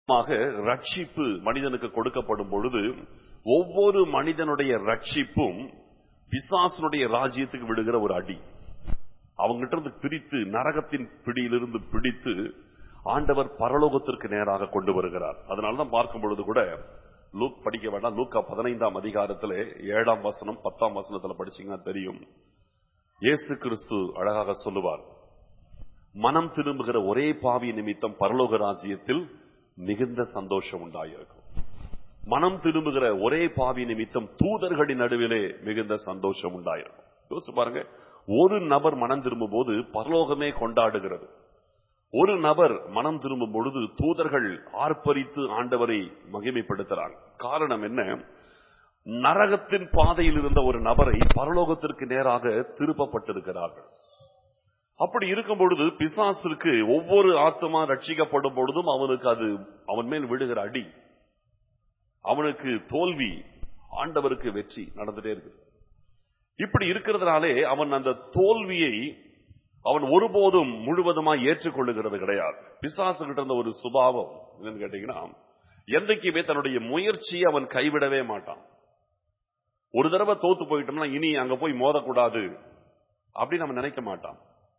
மாக ரட்சிப்பு மனிதனுக்கு கொடுக்கப்படும் பொழுது ஒவ்வொரு மனிதனுடைய ரட்சிப்பும் பிசாசனுடைய ராஜ்யத்துக்கு விடுகிற ஒரு அடி அவங்கிட்ட இருந்து பிரித்து நரகத்தின் பிடியிலிருந்து பிடித்து ஆண்டவர் பரலோகத்திற்கு நேராக கொண்டு வருகிறார் அதனாலதான் பார்க்கும் பொழுது கூட லூக் படிக்க வேண்டாம் லூக்கா பதினைந்தாம் அதிகாரத்திலே ஏழாம் வசனம் பத்தாம் வசனத்துல படிச்சீங்கன்னா தெரியும் இயேசு கிறிஸ்து அழகாக சொல்லுவார் மனம் திரும்புகிற ஒரே பாவி நிமித்தம் பரலோக ராஜ்யத்தில் மிகுந்த சந்தோஷம் உண்டாயிருக்கும் மனம் திரும்புகிற ஒரே பாவி நிமித்தம் தூதர்களின் நடுவிலே மிகுந்த சந்தோஷம் உண்டாயிருக்கும் யோசிச்சு பாருங்க ஒரு நபர் மனம் திரும்பும் போது பரலோகமே கொண்டாடுகிறது ஒரு நபர் மனம் திரும்பும் பொழுது தூதர்கள் ஆர்ப்பரித்து ஆண்டவரை மகிமைப்படுத்துறாங்க காரணம் என்ன நரகத்தின் பாதையில் இருந்த ஒரு நபரை பரலோகத்திற்கு நேராக திருப்பப்பட்டிருக்கிறார்கள் அப்படி இருக்கும் பொழுது பிசாசிற்கு ஒவ்வொரு ஆத்மா ரட்சிக்கப்படும் பொழுதும் அவனுக்கு அது அவன் மேல் விடுகிற அடி அவனுக்கு தோல்வி ஆண்டவருக்கு வெற்றி நடந்துட்டே இருக்கு இப்படி இருக்கிறதுனாலே அவன் அந்த தோல்வியை அவன் ஒருபோதும் முழுவதுமா ஏற்றுக்கொள்ளுகிறது கிடையாது பிசாசு கிட்ட இருந்த ஒரு சுபாவம் என்னன்னு கேட்டீங்கன்னா என்றைக்குமே தன்னுடைய முயற்சியை அவன் கைவிடவே மாட்டான் ஒரு தடவை தோத்து போயிட்டோம்னா இனி அங்க போய் மோதக்கூடாது அப்படின்னு அவன் நினைக்க மாட்டான்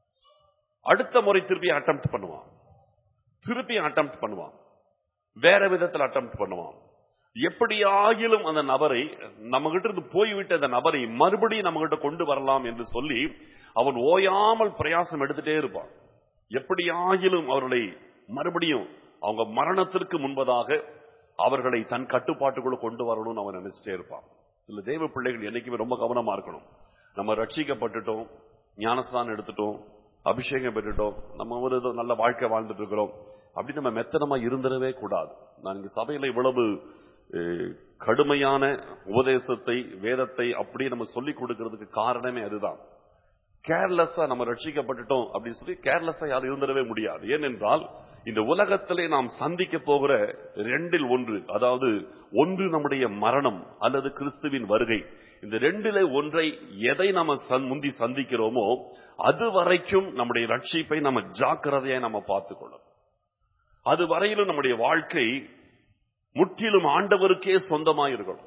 அடுத்த முறை திருப்பி அட்டம் பண்ணுவான் திருப்பி அட்டம் பண்ணுவான் வேற விதத்தில் அட்டம் பண்ணுவான் எப்படியாகிலும் அந்த நபரை நம்ம கிட்ட இருந்து போய்விட்ட அந்த நபரை மறுபடியும் நம்ம கிட்ட கொண்டு வரலாம் என்று சொல்லி அவன் ஓயாமல் பிரயாசம் எடுத்துட்டே இருப்பான் எப்படியாகிலும் அவர்களை மறுபடியும் அவங்க மரணத்திற்கு முன்பதாக அவர்களை தன் கட்டுப்பாட்டுக்குள்ள கொண்டு வரணும்னு அவன் நினைச்சிட்டே இருப்பான் இல்ல தெய்வ பிள்ளைகள் என்னைக்குமே ரொம்ப கவனமா இருக்கணும் நம்ம ரட்சிக்கப்பட்டுட்டோம் ஞானஸ்தானம் எடுத்துட்டோம் அபிஷேகம் பெற்றுட்டோம் நம்ம ஒரு ஏதோ நல்ல வாழ்க்கை வாழ்ந்துட்டு இருக்கிறோம் அப்படி நம்ம மெத்தனமா இருந்துடவே கூடாது நான் இங்க சபையில இவ்வளவு அஹ், கடுமையான உபதேசத்தை வேதத்தை அப்படியே நம்ம சொல்லிக் கொடுக்கிறதுக்கு காரணமே அதுதான் கேர்லெஸ்ஸா நம்ம ரட்சிக்கப்பட்டுட்டோம் அப்படின்னு சொல்லி கேர்லெஸ்ஸா யாரும் இருந்துடவே முடியாது ஏனென்றால் இந்த உலகத்திலே நாம் சந்திக்க போகிற ரெண்டில் ஒன்று அதாவது ஒன்று நம்முடைய மரணம் அல்லது கிறிஸ்துவின் வருகை இந்த ரெண்டிலே ஒன்றை எதை நம்ம சந்- முந்தி சந்திக்கிறோமோ அது வரைக்கும் நம்முடைய ரட்சிப்பை நம்ம ஜாக்கிரதையாய் நம்ம பார்த்துக்கொள்ளணும் அது வரையிலும் நம்முடைய வாழ்க்கை முற்றிலும் ஆண்டவருக்கே சொந்தமாய் இருக்கணும்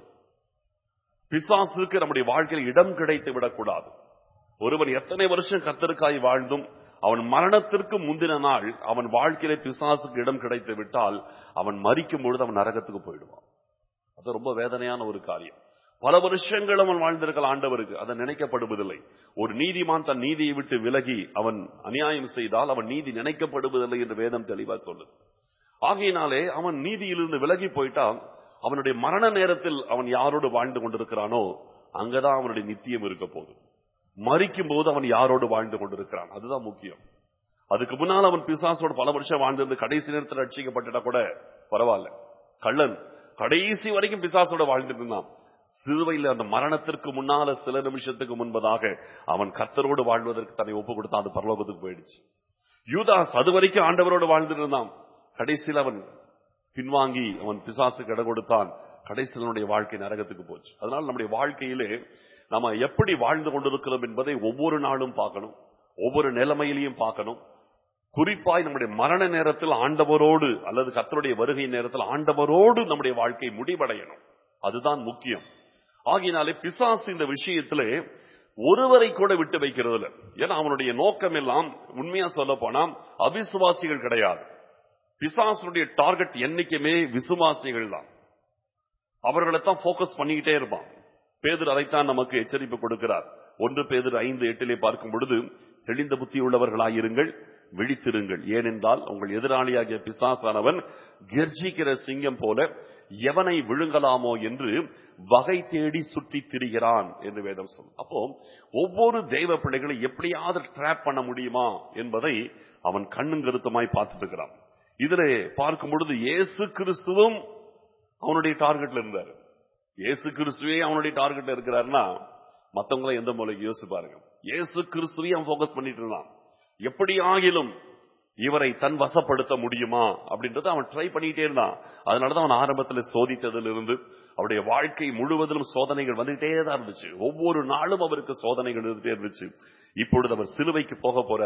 பிசாசுக்கு நம்முடைய வாழ்க்கையில் இடம் கிடைத்து விடக்கூடாது ஒருவன் எத்தனை வருஷம் கத்தருக்காய் வாழ்ந்தும் அவன் மரணத்திற்கு முந்தின நாள் அவன் வாழ்க்கையில பிசாசுக்கு இடம் கிடைத்து விட்டால் அவன் மரிக்கும் பொழுது அவன் நரகத்துக்கு போயிடுவான் அது ரொம்ப வேதனையான ஒரு காரியம் பல வருஷங்கள் அவன் வாழ்ந்திருக்கலாம் ஆண்டவருக்கு அதை நினைக்கப்படுவதில்லை ஒரு நீதிமான் தன் நீதியை விட்டு விலகி அவன் அநியாயம் செய்தால் அவன் நீதி நினைக்கப்படுவதில்லை என்று வேதம் தெளிவா சொல்லுது ஆகையினாலே அவன் நீதியிலிருந்து விலகி போயிட்டால் அவனுடைய மரண நேரத்தில் அவன் யாரோடு வாழ்ந்து கொண்டிருக்கிறானோ அங்கதான் அவனுடைய நித்தியம் இருக்க போகுது மறிக்கும் போது அவன் யாரோடு வாழ்ந்து கொண்டிருக்கிறான் அதுதான் முக்கியம் அதுக்கு முன்னால் அவன் பிசாசோட பல வருஷம் வாழ்ந்திருந்து கடைசி நேரத்தில் ரட்சிக்கப்பட்டுட்டா கூட பரவாயில்ல கள்ளன் கடைசி வரைக்கும் பிசாசோட வாழ்ந்துட்டு இருந்தான் சிலுவையில் அந்த மரணத்திற்கு முன்னால சில நிமிஷத்துக்கு முன்பதாக அவன் கர்த்தரோடு வாழ்வதற்கு தன்னை ஒப்பு கொடுத்தான் அது பரலோகத்துக்கு போயிடுச்சு யூதாஸ் அது வரைக்கும் ஆண்டவரோடு வாழ்ந்துட்டு இருந்தான் கடைசியில் அவன் பின்வாங்கி அவன் பிசாசுக்கு இடம் கொடுத்தான் கடைசியில் அவனுடைய வாழ்க்கை நரகத்துக்கு போச்சு அதனால நம்முடைய வாழ்க்கையிலே நம்ம எப்படி வாழ்ந்து கொண்டிருக்கிறோம் என்பதை ஒவ்வொரு நாளும் பார்க்கணும் ஒவ்வொரு நிலைமையிலையும் பார்க்கணும் குறிப்பாய் நம்முடைய மரண நேரத்தில் ஆண்டவரோடு அல்லது கர்த்தருடைய வருகை நேரத்தில் ஆண்டவரோடு நம்முடைய வாழ்க்கை முடிவடையணும் அதுதான் முக்கியம் ஆகினாலே பிசாசு இந்த விஷயத்திலே ஒருவரை கூட விட்டு வைக்கிறது இல்லை ஏன்னா அவனுடைய நோக்கம் எல்லாம் உண்மையா சொல்ல போனா அவிசுவாசிகள் கிடையாது பிசாசுடைய டார்கெட் என்னைக்குமே விசுவாசிகள் தான் அவர்களைத்தான் போக்கஸ் பண்ணிக்கிட்டே இருப்பான் பேதர் அதைத்தான் நமக்கு எச்சரிப்பு கொடுக்கிறார் ஒன்று பேதர் ஐந்து எட்டிலே பார்க்கும் பொழுது தெளிந்த புத்தி உள்ளவர்களாயிருங்கள் விழித்திருங்கள் ஏனென்றால் உங்கள் எதிராளியாகிய பிசாசானவன் கெர்ஜிக்கிற சிங்கம் போல எவனை விழுங்கலாமோ என்று வகை தேடி சுற்றி திரிகிறான் என்று வேதம் சொல்லும் அப்போ ஒவ்வொரு தெய்வ பிள்ளைகளை எப்படியாவது ட்ராப் பண்ண முடியுமா என்பதை அவன் கண்ணும் கருத்துமாய் பார்த்துட்டு இருக்கிறான் இதிலே பார்க்கும் பொழுது இயேசு கிறிஸ்துவும் அவனுடைய டார்கெட்ல இருந்தாரு இயேசு கிறிஸ்துவே அவனுடைய டார்கெட்ல இருக்கிறாருன்னா மத்தவங்களை எந்த மூலைக்கு யோசிச்சு பாருங்க இயேசு கிறிஸ்துவே அவன் போக்கஸ் பண்ணிட்டு இருந்தான் எப்படி ஆகிலும் இவரை தன் வசப்படுத்த முடியுமா அப்படின்றத அவன் ட்ரை பண்ணிட்டே இருந்தான் அதனாலதான் அவன் ஆரம்பத்தில் சோதித்ததில் இருந்து அவருடைய வாழ்க்கை முழுவதிலும் சோதனைகள் வந்துகிட்டே தான் இருந்துச்சு ஒவ்வொரு நாளும் அவருக்கு சோதனைகள் இருந்துட்டே இருந்துச்சு இப்பொழுது அவர் சிலுவைக்கு போக போறாரு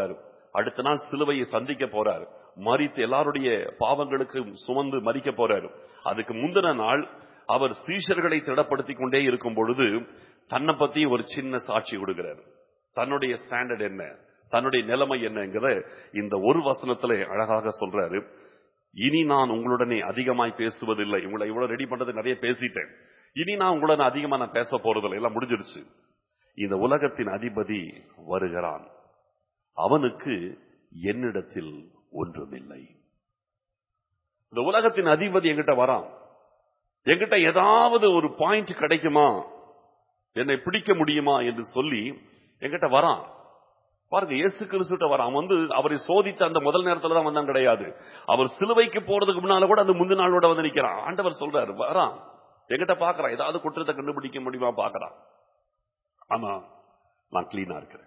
அடுத்த நாள் சிலுவையை சந்திக்க போறார் மறித்து எல்லாருடைய பாவங்களுக்கு சுமந்து மறிக்க போறாரு அதுக்கு முந்தின நாள் அவர் சீஷர்களை திடப்படுத்திக் கொண்டே இருக்கும் பொழுது தன்னை பத்தி ஒரு சின்ன சாட்சி கொடுக்கிறார் தன்னுடைய ஸ்டாண்டர்ட் என்ன தன்னுடைய நிலைமை என்னங்கிற இந்த ஒரு வசனத்துல அழகாக சொல்றாரு இனி நான் உங்களுடனே அதிகமாய் பேசுவதில்லை உங்களை இவ்வளவு ரெடி பண்றது நிறைய பேசிட்டேன் இனி நான் உங்களுடன் அதிகமா நான் பேச போறதில்லை எல்லாம் முடிஞ்சிருச்சு இந்த உலகத்தின் அதிபதி வருகிறான் அவனுக்கு என்னிடத்தில் ஒன்றுமில்லை இந்த உலகத்தின் அதிபதி என்கிட்ட வரான் என்கிட்ட ஏதாவது ஒரு பாயிண்ட் கிடைக்குமா என்னை பிடிக்க முடியுமா என்று சொல்லி என்கிட்ட வரான் பாருங்க இயேசு கிறிஸ்துட்ட வரான் அவன் வந்து அவரை சோதித்த அந்த முதல் நேரத்துல தான் வந்தான் கிடையாது அவர் சிலுவைக்கு போறதுக்கு முன்னால கூட அந்த முந்தின நாளோட வந்து நிக்கிறான் ஆண்டவர் சொல்றாரு வரான் என்கிட்ட பாக்குறான் ஏதாவது குற்றத்தை கண்டுபிடிக்க முடியுமா பாக்குறான் ஆனா நான் கிளீனா இருக்கிறேன்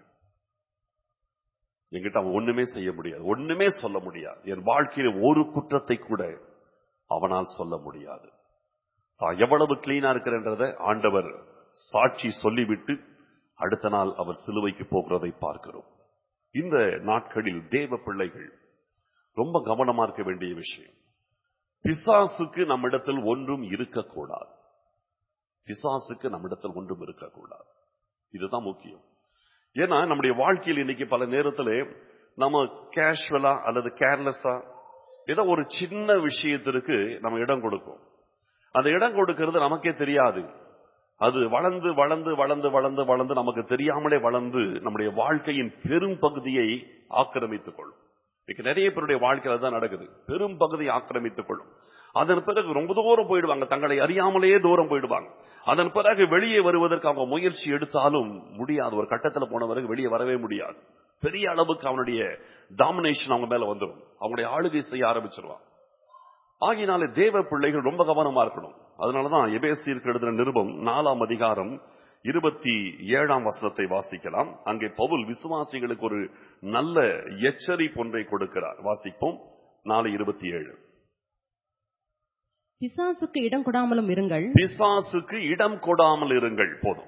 என்கிட்ட அவன் ஒண்ணுமே செய்ய முடியாது ஒண்ணுமே சொல்ல முடியாது என் வாழ்க்கையில ஒரு குற்றத்தை கூட அவனால் சொல்ல முடியாது தான் எவ்வளவு கிளீனா இருக்கிறன்றத ஆண்டவர் சாட்சி சொல்லிவிட்டு அடுத்த நாள் அவர் சிலுவைக்கு போகிறதை பார்க்கிறோம் இந்த நாட்களில் தேவ பிள்ளைகள் ரொம்ப கவனமா இருக்க வேண்டிய விஷயம் பிசாசுக்கு நம்மிடத்தில் ஒன்றும் இருக்கக்கூடாது பிசாசுக்கு நம்மிடத்தில் ஒன்றும் இருக்கக்கூடாது இதுதான் முக்கியம் ஏன்னா நம்முடைய வாழ்க்கையில் இன்னைக்கு பல நேரத்துல நம்ம கேஷுவலா அல்லது கேர்லெஸ்ஸா ஏதோ ஒரு சின்ன விஷயத்திற்கு நம்ம இடம் கொடுக்கும் அந்த இடம் கொடுக்கிறது நமக்கே தெரியாது அது வளர்ந்து வளர்ந்து வளர்ந்து வளர்ந்து வளர்ந்து நமக்கு தெரியாமலே வளர்ந்து நம்முடைய வாழ்க்கையின் பெரும் பகுதியை ஆக்கிரமித்துக் கொள்ளும் இன்னைக்கு நிறைய பேருடைய வாழ்க்கையில தான் நடக்குது பெரும் பகுதியை ஆக்கிரமித்துக் கொள்ளும் அதன் பிறகு ரொம்ப தூரம் போயிடுவாங்க தங்களை அறியாமலேயே தூரம் போயிடுவாங்க அதன் பிறகு வெளியே வருவதற்கு அவங்க முயற்சி எடுத்தாலும் முடியாது ஒரு கட்டத்தில் போன பிறகு வெளியே வரவே முடியாது பெரிய அளவுக்கு அவனுடைய டாமினேஷன் அவங்க மேல வந்துடும் அவங்களுடைய ஆளுகை செய்ய ஆரம்பிச்சிருவான் ஆகினாலே தேவ பிள்ளைகள் ரொம்ப கவனமா இருக்கணும் அதனாலதான் எபேசியருக்கு எழுதின நிருபம் நாலாம் அதிகாரம் இருபத்தி ஏழாம் வசனத்தை வாசிக்கலாம் அங்கே பவுல் விசுவாசிகளுக்கு ஒரு நல்ல எச்சரிப்பு ஒன்றை கொடுக்கிறார் வாசிப்போம் நாலு இருபத்தி ஏழு பிசாசுக்கு இடம் கொடாமலும் இருங்கள் பிசாசுக்கு இடம் கொடாமல் இருங்கள் போதும்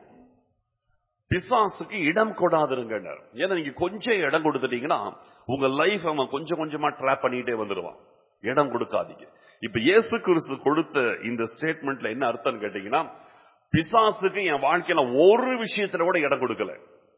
பிசாசுக்கு இடம் கொடாதிருங்கள் ஏன்னா நீங்க கொஞ்சம் இடம் கொடுத்துட்டீங்கன்னா உங்க லைஃப் அவன் கொஞ்சம் கொஞ்சமா ட்ராப் பண்ணிட்டே வந்துடுவான் இடம் கொடுக்காதீங்க இப்ப இயேசு கிறிஸ்து கொடுத்த இந்த ஸ்டேட்மெண்ட்ல என்ன அர்த்தம் கேட்டீங்கன்னா பிசாசுக்கு என் வாழ்க்கையில ஒரு விஷயத்துல கூட இடம் கொடுக்கல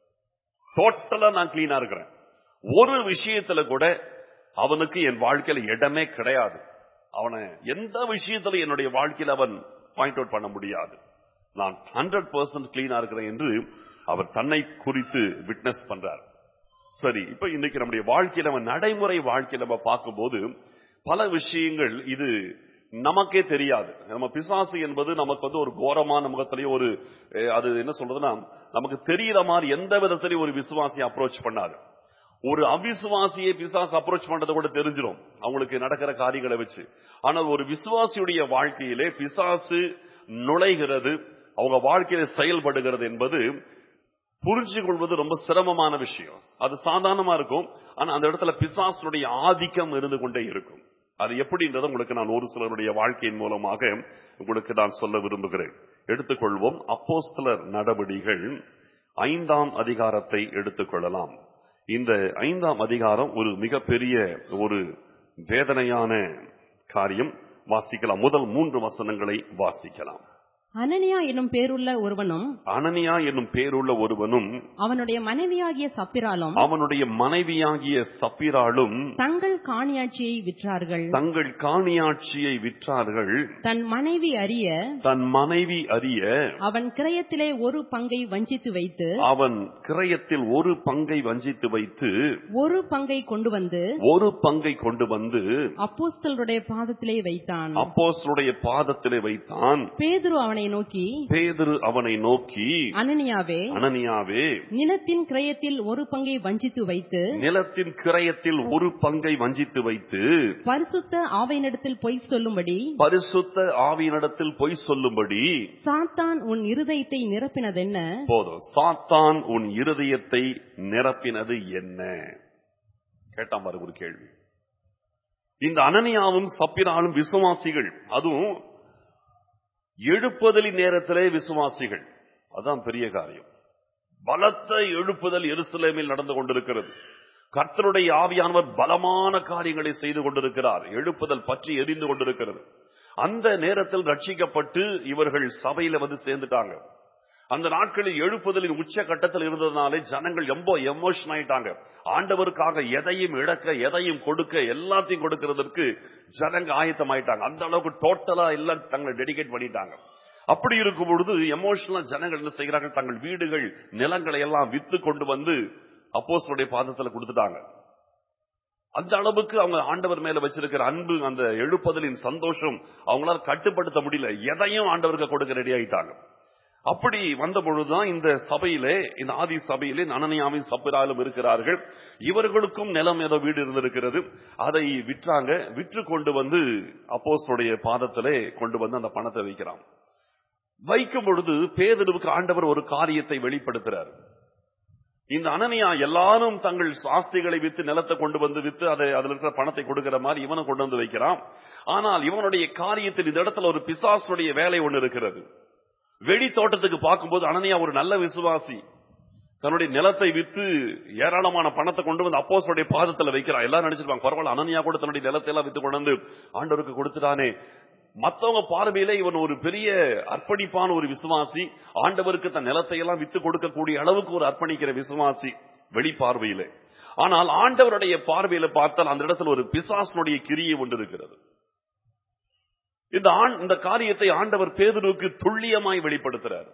டோட்டலா நான் கிளீனா இருக்கிறேன் ஒரு விஷயத்துல கூட அவனுக்கு என் வாழ்க்கையில இடமே கிடையாது அவனை எந்த விஷயத்துல என்னுடைய வாழ்க்கையில அவன் பாயிண்ட் அவுட் பண்ண முடியாது நான் ஹண்ட்ரட் பர்சன்ட் கிளீனா இருக்கிறேன் என்று அவர் தன்னை குறித்து விட்னஸ் பண்றார் சரி இப்ப இன்னைக்கு நம்முடைய வாழ்க்கையில நம்ம நடைமுறை வாழ்க்கையில நம்ம பார்க்கும்போது பல விஷயங்கள் இது நமக்கே தெரியாது நம்ம பிசாசு என்பது நமக்கு வந்து ஒரு கோரமான முகத்திலேயே ஒரு அஹ், அது என்ன சொல்றதுன்னா நமக்கு தெரியற மாதிரி எந்த விதத்திலையும் ஒரு விசுவாசியை அப்ரோச் பண்ணாது ஒரு அவிசுவாசியை பிசாசு அப்ரோச் பண்றதை கூட தெரிஞ்சிடும் அவங்களுக்கு நடக்கிற காரியங்களை வச்சு ஆனால் ஒரு விசுவாசியுடைய வாழ்க்கையிலே பிசாசு நுழைகிறது அவங்க வாழ்க்கையில செயல்படுகிறது என்பது புரிஞ்சு கொள்வது ரொம்ப சிரமமான விஷயம் அது சாதாரணமா இருக்கும் ஆனா அந்த இடத்துல பிசாசுடைய ஆதிக்கம் இருந்து கொண்டே இருக்கும் அது எப்படின்றத உங்களுக்கு நான் ஒரு சிலருடைய வாழ்க்கையின் மூலமாக உங்களுக்கு நான் சொல்ல விரும்புகிறேன் எடுத்துக்கொள்வோம் அப்போஸ்தலர் நடவடிகள் ஐந்தாம் அதிகாரத்தை எடுத்துக்கொள்ளலாம் இந்த ஐந்தாம் அதிகாரம் ஒரு மிகப்பெரிய ஒரு வேதனையான காரியம் வாசிக்கலாம் முதல் மூன்று வசனங்களை வாசிக்கலாம் அனனியா என்னும் பேருள்ள ஒருவனும் அனனியா என்னும் பேருள்ள ஒருவனும் அவனுடைய மனைவியாகிய சப்பிராலும் அவனுடைய மனைவியாகிய சப்பிராளும் தங்கள் காணியாட்சியை விற்றார்கள் தங்கள் காணியாட்சியை விற்றார்கள் தன் மனைவி அறிய தன் மனைவி அறிய அவன் கிரயத்திலே ஒரு பங்கை வஞ்சித்து வைத்து அவன் கிரயத்தில் ஒரு பங்கை வஞ்சித்து வைத்து ஒரு பங்கை கொண்டு வந்து ஒரு பங்கை கொண்டு வந்து அப்போஸ்தலருடைய பாதத்திலே வைத்தான் அப்போஸ்தலருடைய பாதத்திலே வைத்தான் பேதுரு அவனை நோக்கி பேதுரு அவனை நோக்கி அனனியாவே அனனியாவே நிலத்தின் கிரயத்தில் ஒரு பங்கை வஞ்சித்து வைத்து நிலத்தின் கிரயத்தில் ஒரு பங்கை வஞ்சித்து வைத்து பரிசுத்த ஆவையினிடத்தில் பொய் சொல்லும்படி பரிசுத்த ஆவியினிடத்தில் பொய் சொல்லும்படி சாத்தான் உன் இருதயத்தை நிரப்பினதென்ன போதும் சாத்தான் உன் இருதயத்தை நிரப்பினது என்ன கேட்டான் பாரு ஒரு கேள்வி இந்த அனனியாவும் சப்பிராலும் விசுவாசிகள் அதுவும் எழுப்புதலின் நேரத்திலே விசுவாசிகள் அதான் பெரிய காரியம் பலத்த எழுப்புதல் எருசலேமில் நடந்து கொண்டிருக்கிறது கர்த்தருடைய ஆவியானவர் பலமான காரியங்களை செய்து கொண்டிருக்கிறார் எழுப்புதல் பற்றி எரிந்து கொண்டிருக்கிறது அந்த நேரத்தில் ரட்சிக்கப்பட்டு இவர்கள் சபையில வந்து சேர்ந்துட்டாங்க அந்த நாட்களில் எழுப்புதலின் உச்ச கட்டத்தில் இருந்ததுனாலே ஜனங்கள் ரொம்ப எமோஷன் ஆயிட்டாங்க ஆண்டவருக்காக எதையும் இழக்க எதையும் கொடுக்க எல்லாத்தையும் கொடுக்கிறதற்கு ஜனங்க ஆயத்தமாயிட்டாங்க அந்த அளவுக்கு டோட்டலா எல்லாம் தங்களை டெடிகேட் பண்ணிட்டாங்க அப்படி இருக்கும் பொழுது எமோஷனலா ஜனங்கள் என்ன செய்கிறார்கள் தங்கள் வீடுகள் நிலங்களை எல்லாம் வித்து கொண்டு வந்து அப்போஸ்தலருடைய பாதத்துல கொடுத்துட்டாங்க அந்த அளவுக்கு அவங்க ஆண்டவர் மேல வச்சிருக்கிற அன்பு அந்த எழுப்புதலின் சந்தோஷம் அவங்களால கட்டுப்படுத்த முடியல எதையும் ஆண்டவருக்கு கொடுக்க ரெடி ஆயிட்டாங்க அப்படி வந்த பொழுதுதான் இந்த சபையிலே இந்த ஆதி சபையிலே நனனியாவின் சப்பிராலும் இருக்கிறார்கள் இவர்களுக்கும் நிலம் ஏதோ வீடு இருந்திருக்கிறது அதை விற்றாங்க விற்று கொண்டு வந்து அப்போஸ்தலருடைய பாதத்திலே கொண்டு வந்து அந்த பணத்தை வைக்கிறான் வைக்கும் பொழுது பேதருவுக்கு ஆண்டவர் ஒரு காரியத்தை வெளிப்படுத்துறார் இந்த அனனியா எல்லாரும் தங்கள் சாஸ்திகளை வித்து நிலத்தை கொண்டு வந்து வித்து அதை அதுல இருக்கிற பணத்தை கொடுக்கிற மாதிரி இவனும் கொண்டு வந்து வைக்கிறான் ஆனால் இவனுடைய காரியத்தில் இந்த இடத்துல ஒரு பிசாசுடைய வேலை ஒண்ணு இருக்கிறது வெளி தோட்டத்துக்கு பார்க்கும்போது அனனியா ஒரு நல்ல விசுவாசி தன்னுடைய நிலத்தை வித்து ஏராளமான பணத்தை கொண்டு வந்து அப்போஸ்தலருடைய பாதத்துல வைக்கிறான் எல்லாரும் நினைச்சிருப்பாங்க பரவாயில்ல அனனியா கூட தன்னுடைய நிலத்தை எல்லாம் வித்து கொண்டு வந்து ஆண்டவருக்கு கொடுத்துட்டானே மத்தவங்க பார்வையில இவன் ஒரு பெரிய அர்ப்பணிப்பான ஒரு விசுவாசி ஆண்டவருக்கு தன் நிலத்தை எல்லாம் வித்து கொடுக்கக்கூடிய அளவுக்கு ஒரு அர்ப்பணிக்கிற விசுவாசி வெளிப்பார்வையில ஆனால் ஆண்டவருடைய பார்வையில பார்த்தால் அந்த இடத்துல ஒரு பிசாசனுடைய கிரியை ஒன்று இருக்கிறது இந்த ஆண் இந்த காரியத்தை ஆண்டவர் பேதுருவுக்கு துல்லியமாய் வெளிப்படுத்துறார்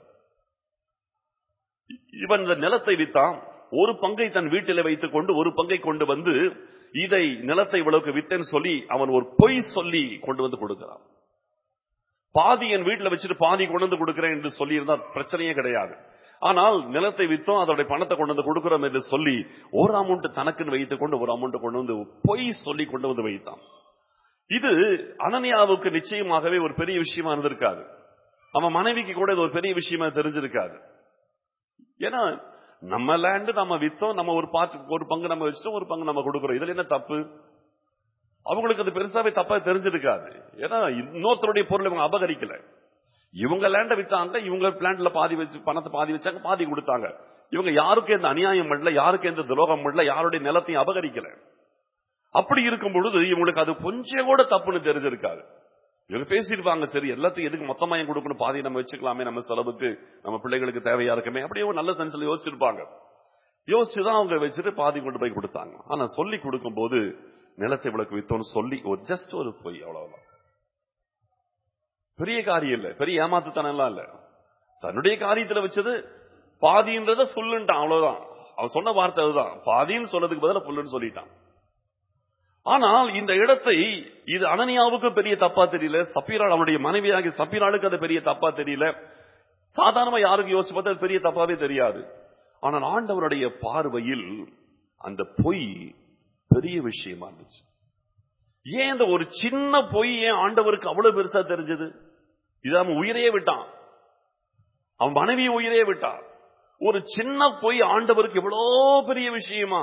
இவன் இந்த நிலத்தை வித்தான் ஒரு பங்கை தன் வீட்டில் வைத்துக் கொண்டு ஒரு பங்கை கொண்டு வந்து இதை நிலத்தை இவ்வளவுக்கு வித்தேன்னு சொல்லி அவன் ஒரு பொய் சொல்லி கொண்டு வந்து கொடுக்கிறான் பாதி என் வீட்டுல வச்சுட்டு பாதி கொண்டு வந்து கொடுக்கிறேன் என்று சொல்லி இருந்தா பிரச்சனையே கிடையாது ஆனால் நிலத்தை வித்தோம் அதோட பணத்தை கொண்டு வந்து கொடுக்கிறோம் என்று சொல்லி ஒரு அமௌண்ட் தனக்குன்னு வைத்துக் கொண்டு ஒரு அமௌண்ட் கொண்டு வந்து பொய் சொல்லி கொண்டு வந்து வைத்தான் இது அனனியாவுக்கு நிச்சயமாகவே ஒரு பெரிய விஷயமா இருந்திருக்காது அவன் மனைவிக்கு கூட இது ஒரு பெரிய விஷயமா தெரிஞ்சிருக்காது ஏன்னா நம்ம லேண்டு நம்ம வித்தோம் நம்ம ஒரு பார்ட் ஒரு பங்கு நம்ம வச்சிட்டோம் ஒரு பங்கு நம்ம கொடுக்கிறோம் இதுல என்ன தப்பு அவங்களுக்கு அது பெருசாவே தப்பா தெரிஞ்சிருக்காது ஏன்னா இன்னொருத்தருடைய பொருள் இவங்க அபகரிக்கல இவங்க லேண்ட வித்தாங்க இவங்க பிளான்ட்ல பாதி வச்சு பணத்தை பாதி வச்சாங்க பாதி கொடுத்தாங்க இவங்க யாருக்கும் எந்த அநியாயம் பண்ணல யாருக்கும் எந்த துரோகம் பண்ணல யாருடைய நிலத்தையும் அபகரிக்கல அப்படி இருக்கும் பொழுது இவங்களுக்கு அது கொஞ்சம் கூட தப்புன்னு தெரிஞ்சிருக்காது இவங்க பேசிருப்பாங்க சரி எல்லாத்தையும் எதுக்கு மொத்தமா ஏன் கொடுக்கணும் பாதி நம்ம வச்சுக்கலாமே நம்ம செலவுக்கு நம்ம பிள்ளைகளுக்கு தேவையா இருக்குமே அப்படியே ஒரு நல்ல சென்ஸ்ல யோசிச்சிருப்பாங்க யோசிச்சுதான் அவங்க வச்சுட்டு பாதி கொண்டு போய் கொடுத்தாங்க ஆனா சொல்லி கொடுக்கும் போது நிலத்தை விளக்கு வித்தோன்னு சொல்லி ஒரு ஜஸ்ட் ஒரு பொய் அவ்வளவுதான் பெரிய காரியம் இல்ல பெரிய ஏமாத்துத்தனம் எல்லாம் இல்ல தன்னுடைய காரியத்துல வச்சது பாதின்றத ஃபுல்லுன்ட்டான் அவ்வளவுதான் அவன் சொன்ன வார்த்தை அதுதான் பாதின்னு சொன்னதுக்கு பதிலா ஃபுல்லுன்னு சொல்லிட்டான் ஆனால் இந்த இடத்தை இது அனனியாவுக்கு பெரிய தப்பா தெரியல சப்பீராள் அவனுடைய மனைவியாகி சப்பீராளுக்கு அது பெரிய தப்பா தெரியல சாதாரணமா யாருக்கு யோசிச்சு பார்த்தா அது பெரிய தப்பாவே தெரியாது ஆனால் ஆண்டவருடைய பார்வையில் அந்த பொய் பெரிய விஷயமா இருந்துச்சு ஏன் இந்த ஒரு சின்ன பொய் ஏன் ஆண்டவருக்கு அவ்வளவு பெருசா தெரிஞ்சது இது அவன் உயிரையே விட்டான் அவன் மனைவி உயிரையே விட்டான் ஒரு சின்ன பொய் ஆண்டவருக்கு எவ்வளோ பெரிய விஷயமா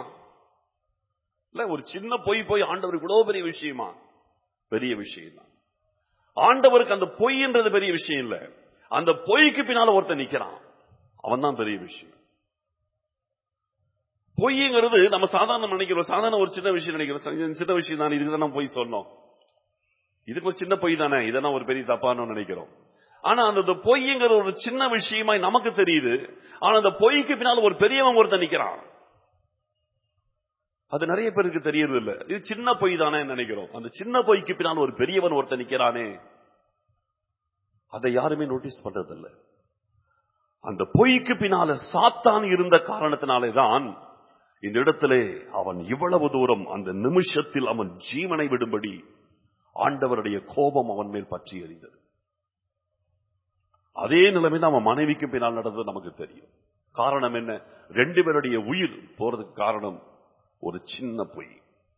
இல்ல ஒரு சின்ன பொய் போய் ஆண்டவருக்கு இவ்வளவு பெரிய விஷயமா பெரிய விஷயம் தான் ஆண்டவருக்கு அந்த பொய்ன்றது பெரிய விஷயம் இல்ல அந்த பொய்க்கு பின்னால ஒருத்தன் நிக்கிறான் அவன் தான் பெரிய விஷயம் பொய்ங்கிறது நம்ம சாதாரண நினைக்கிறோம் சாதாரண ஒரு சின்ன விஷயம் நினைக்கிறோம் இது சின்ன விஷயம் தான் இதுக்கு தான் பொய் சொன்னோம் இதுக்கு ஒரு சின்ன பொய் தானே இதெல்லாம் ஒரு பெரிய தப்பானு நினைக்கிறோம் ஆனா அந்த பொய்ங்கிற ஒரு சின்ன விஷயமாய் நமக்கு தெரியுது ஆனா அந்த பொய்க்கு பின்னால ஒரு பெரியவன் ஒருத்தன் நிக்கிறான் அது நிறைய பேருக்கு தெரியறது இல்ல இது சின்ன பொய் தானே நினைக்கிறோம் அந்த சின்ன பொய்க்கு பின்னால் ஒரு பெரியவன் ஒருத்தன் நிக்கிறானே அதை யாருமே நோட்டீஸ் பண்றது இல்ல அந்த பொய்க்கு பின்னால சாத்தான் இருந்த காரணத்தினாலே தான் இந்த இடத்திலே அவன் இவ்வளவு தூரம் அந்த நிமிஷத்தில் அவன் ஜீவனை விடும்படி ஆண்டவருடைய கோபம் அவன் மேல் பற்றி எறிந்தது அதே நிலைமை தான் அவன் மனைவிக்கு பின்னால் நடந்தது நமக்கு தெரியும் காரணம் என்ன ரெண்டு பேருடைய உயிர் போறதுக்கு காரணம் ஒரு சின்ன பொய்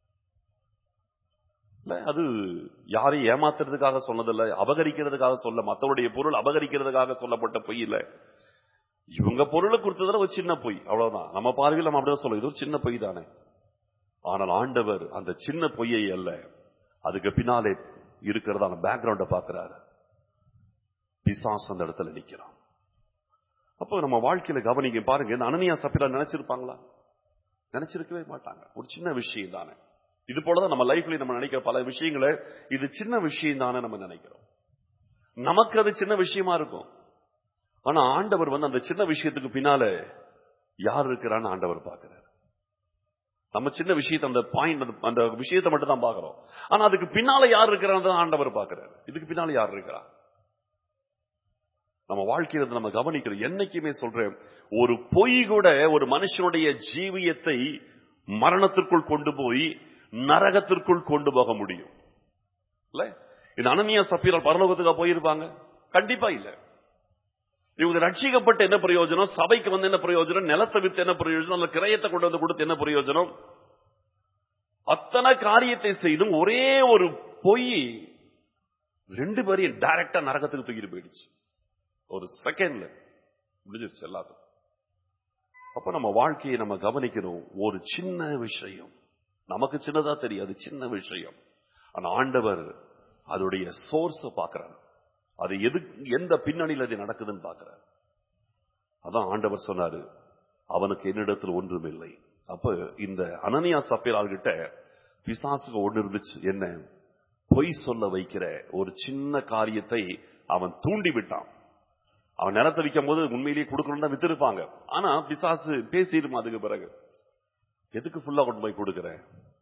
இல்ல அது யாரையும் ஏமாத்துறதுக்காக சொன்னதில்ல அபகரிக்கிறதுக்காக சொல்ல மத்தவருடைய பொருள் அபகரிக்கிறதுக்காக சொல்லப்பட்ட பொய் இல்ல இவங்க பொருளை கொடுத்ததுல ஒரு சின்ன பொய் அவ்வளவுதான் நம்ம பார்வையில் நம்ம அப்படிதான் சொல்ல இது ஒரு சின்ன பொய் தானே ஆனால் ஆண்டவர் அந்த சின்ன பொய்யை அல்ல அதுக்கு பின்னாலே இருக்கிறதான பேக்ரவுண்ட பாக்குறாரு பிசாஸ் அந்த இடத்துல நிக்கிறான் அப்போ நம்ம வாழ்க்கையில கவனிக்க பாருங்க இந்த அனனியா சப்பிரா நினைச்சிருப்பாங்களா நினைச்சிருக்கவே மாட்டாங்க ஒரு சின்ன விஷயம் தானே இது போலதான் நம்ம லைஃப்ல நம்ம நினைக்கிற பல விஷயங்களை இது சின்ன விஷயம் தானே நம்ம நினைக்கிறோம் நமக்கு அது சின்ன விஷயமா இருக்கும் ஆனா ஆண்டவர் வந்து அந்த சின்ன விஷயத்துக்கு பின்னால யார் இருக்கிறான்னு ஆண்டவர் பார்க்கிறார் நம்ம சின்ன விஷயத்தை அந்த பாயிண்ட் அந்த விஷயத்தை மட்டும் தான் பாக்குறோம் ஆனா அதுக்கு பின்னால யார் இருக்கிறான்னு ஆண்டவர் பார்க்கிறார் இதுக்கு பின்னால யார் இருக்கிறா நம்ம வாழ்க்கையில இதை நம்ம கவனிக்கிறோம் என்னைக்குமே சொல்றேன் ஒரு பொய் கூட ஒரு மனுஷனுடைய ஜீவியத்தை மரணத்திற்குள் கொண்டு போய் நரகத்திற்குள் கொண்டு போக முடியும் இல்ல இந்த அனனியா சப்பீரால் பரலோகத்துக்கா போயிருப்பாங்க கண்டிப்பா இல்ல இவங்க ரட்சிக்கப்பட்ட என்ன பிரயோஜனம் சபைக்கு வந்து என்ன பிரயோஜனம் நிலத்தை வித்து என்ன பிரயோஜனம் அல்ல கிரயத்தை கொண்டு வந்து கொடுத்து என்ன பிரயோஜனம் அத்தனை காரியத்தை செய்தும் ஒரே ஒரு பொய் ரெண்டு பேரையும் டைரக்டா நரகத்துக்கு தூக்கிட்டு போயிடுச்சு ஒரு செகண்ட்ல முடிஞ்சிருச்சு எல்லாத்துக்கும் அப்ப நம்ம வாழ்க்கையை நம்ம கவனிக்கணும் ஒரு சின்ன விஷயம் நமக்கு சின்னதா தெரியாது சின்ன விஷயம் ஆனா ஆண்டவர் அதோடைய சோர்ஸ் பார்க்கிறார் அது எது எந்த பின்னணியில் அது நடக்குதுன்னு பார்க்கிறார் அதான் ஆண்டவர் சொன்னாரு அவனுக்கு என்னிடத்தில் ஒன்றும் இல்லை அப்ப இந்த அனனியா சப்பேரால் கிட்ட பிசாசுக்கு ஒன்று இருந்துச்சு என்ன பொய் சொல்ல வைக்கிற ஒரு சின்ன காரியத்தை அவன் தூண்டி விட்டான் அவன் நிலத்தை விற்கும் போது உண்மையிலேயே கொடுக்கணும் தான் வித்திருப்பாங்க ஆனா பிசாசு பேசிடுமா அதுக்கு பிறகு எதுக்கு ஃபுல்லா கொண்டு போய் கொடுக்குறேன்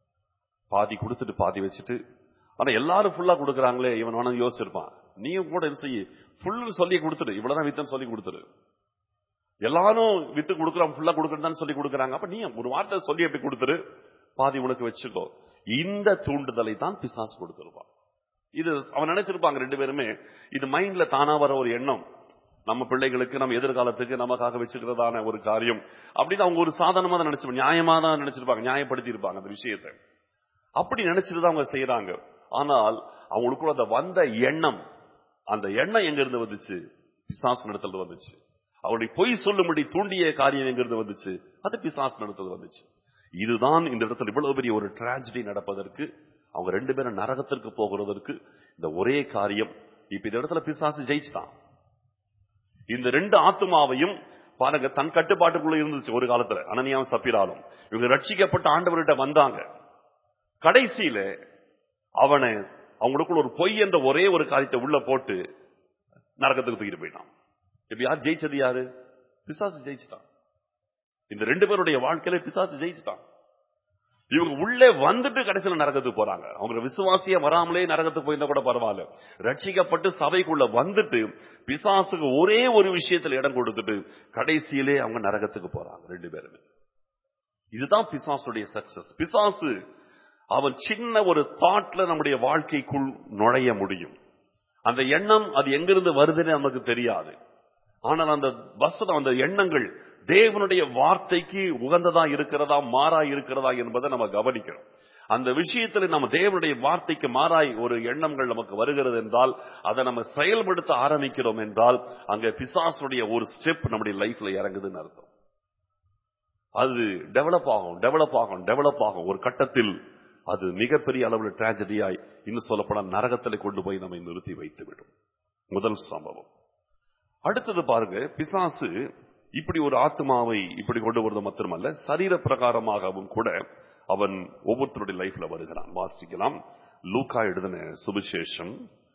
பாதி கொடுத்துட்டு பாதி வச்சுட்டு ஆனா எல்லாரும் ஃபுல்லா கொடுக்குறாங்களே இவன் வேணா யோசிச்சிருப்பான் நீயும் கூட இது செய்ய ஃபுல் சொல்லி கொடுத்துரு இவ்வளவுதான் வித்தன்னு சொல்லி கொடுத்துரு எல்லாரும் வித்து கொடுக்குறான் ஃபுல்லா கொடுக்கறதான்னு சொல்லி கொடுக்குறாங்க அப்ப நீ ஒரு வார்த்தை சொல்லி அப்படி கொடுத்துரு பாதி உனக்கு வச்சுக்கோ இந்த தூண்டுதலை தான் பிசாசு கொடுத்துருப்பான் இது அவன் நினைச்சிருப்பாங்க ரெண்டு பேருமே இது மைண்ட்ல தானா வர ஒரு எண்ணம் நம்ம பிள்ளைகளுக்கு நம்ம எதிர்காலத்துக்கு நமக்காக வச்சுக்கிறதான ஒரு காரியம் அப்படின்னு அவங்க ஒரு சாதாரணமா தான் நினைச்சிருப்பாங்க நியாயமா தான் நினைச்சிருப்பாங்க நியாயப்படுத்தி இருப்பாங்க அந்த விஷயத்தை அப்படி நினைச்சிட்டு தான் அவங்க செய்யறாங்க ஆனால் அவங்களுக்குள்ள அந்த வந்த எண்ணம் அந்த எண்ணம் எங்க இருந்து வந்துச்சு பிசாசு நடத்தல் வந்துச்சு அவருடைய பொய் சொல்லும்படி தூண்டிய காரியம் எங்க இருந்து வந்துச்சு அது பிசாசு நடத்தல் வந்துச்சு இதுதான் இந்த இடத்துல இவ்வளவு பெரிய ஒரு டிராஜடி நடப்பதற்கு அவங்க ரெண்டு பேரும் நரகத்திற்கு போகிறதற்கு இந்த ஒரே காரியம் இப்ப இந்த இடத்துல பிசாசு ஜெயிச்சுட்டான் இந்த ரெண்டு ஆத்மாவையும் பாருங்க தன் கட்டுப்பாட்டுக்குள்ள இருந்துச்சு ஒரு காலத்துல அனனியாவும் சப்பிராலும் இவங்க ரட்சிக்கப்பட்ட ஆண்டவர்கிட்ட வந்தாங்க கடைசியில அவனை அவங்களுக்குள்ள ஒரு பொய் என்ற ஒரே ஒரு காரியத்தை உள்ள போட்டு நரகத்துக்கு தூக்கிட்டு போயிட்டான் இப்ப யார் ஜெயிச்சது யாரு பிசாசு ஜெயிச்சிட்டான் இந்த ரெண்டு பேருடைய வாழ்க்கையில பிசாசு ஜெயிச்சிட்டான் இவங்க உள்ளே வந்துட்டு கடைசியில நரகத்துக்கு போறாங்க அவங்க விசுவாசிய வராமலே நரகத்துக்கு போயிருந்தா கூட பரவாயில்ல ரட்சிக்கப்பட்டு சபைக்குள்ள வந்துட்டு பிசாசுக்கு ஒரே ஒரு விஷயத்துல இடம் கொடுத்துட்டு கடைசியிலே அவங்க நரகத்துக்கு போறாங்க ரெண்டு பேருமே இதுதான் பிசாசுடைய சக்சஸ் பிசாசு அவன் சின்ன ஒரு தாட்ல நம்முடைய வாழ்க்கைக்குள் நுழைய முடியும் அந்த எண்ணம் அது எங்கிருந்து வருதுன்னு நமக்கு தெரியாது ஆனால் அந்த வசனம் அந்த எண்ணங்கள் தேவனுடைய வார்த்தைக்கு உகந்ததா இருக்கிறதா மாறா இருக்கிறதா என்பதை நம்ம கவனிக்கணும் அந்த விஷயத்துல நம்ம தேவனுடைய வார்த்தைக்கு மாறாய் ஒரு எண்ணங்கள் நமக்கு வருகிறது என்றால் அதை நம்ம செயல்படுத்த ஆரம்பிக்கிறோம் என்றால் அங்க பிசாசுடைய ஒரு ஸ்டெப் நம்முடைய லைஃப்ல இறங்குதுன்னு அர்த்தம் அது டெவலப் ஆகும் டெவலப் ஆகும் டெவலப் ஆகும் ஒரு கட்டத்தில் அது மிகப்பெரிய அளவில் டிராஜடியாய் இன்னும் சொல்லப்பட நரகத்துல கொண்டு போய் நம்மை நிறுத்தி வைத்து விடும் முதல் சம்பவம் அடுத்தது பாருங்க பிசாசு இப்படி ஒரு ஆத்மாவை இப்படி கொண்டு வருவது மாத்திரமல்ல சரீர பிரகாரமாகவும் கூட அவன் ஒவ்வொருத்தருடைய லைஃப்ல வருகிறான் வாசிக்கலாம் லூக்கா எழுதின சுவிசேஷம்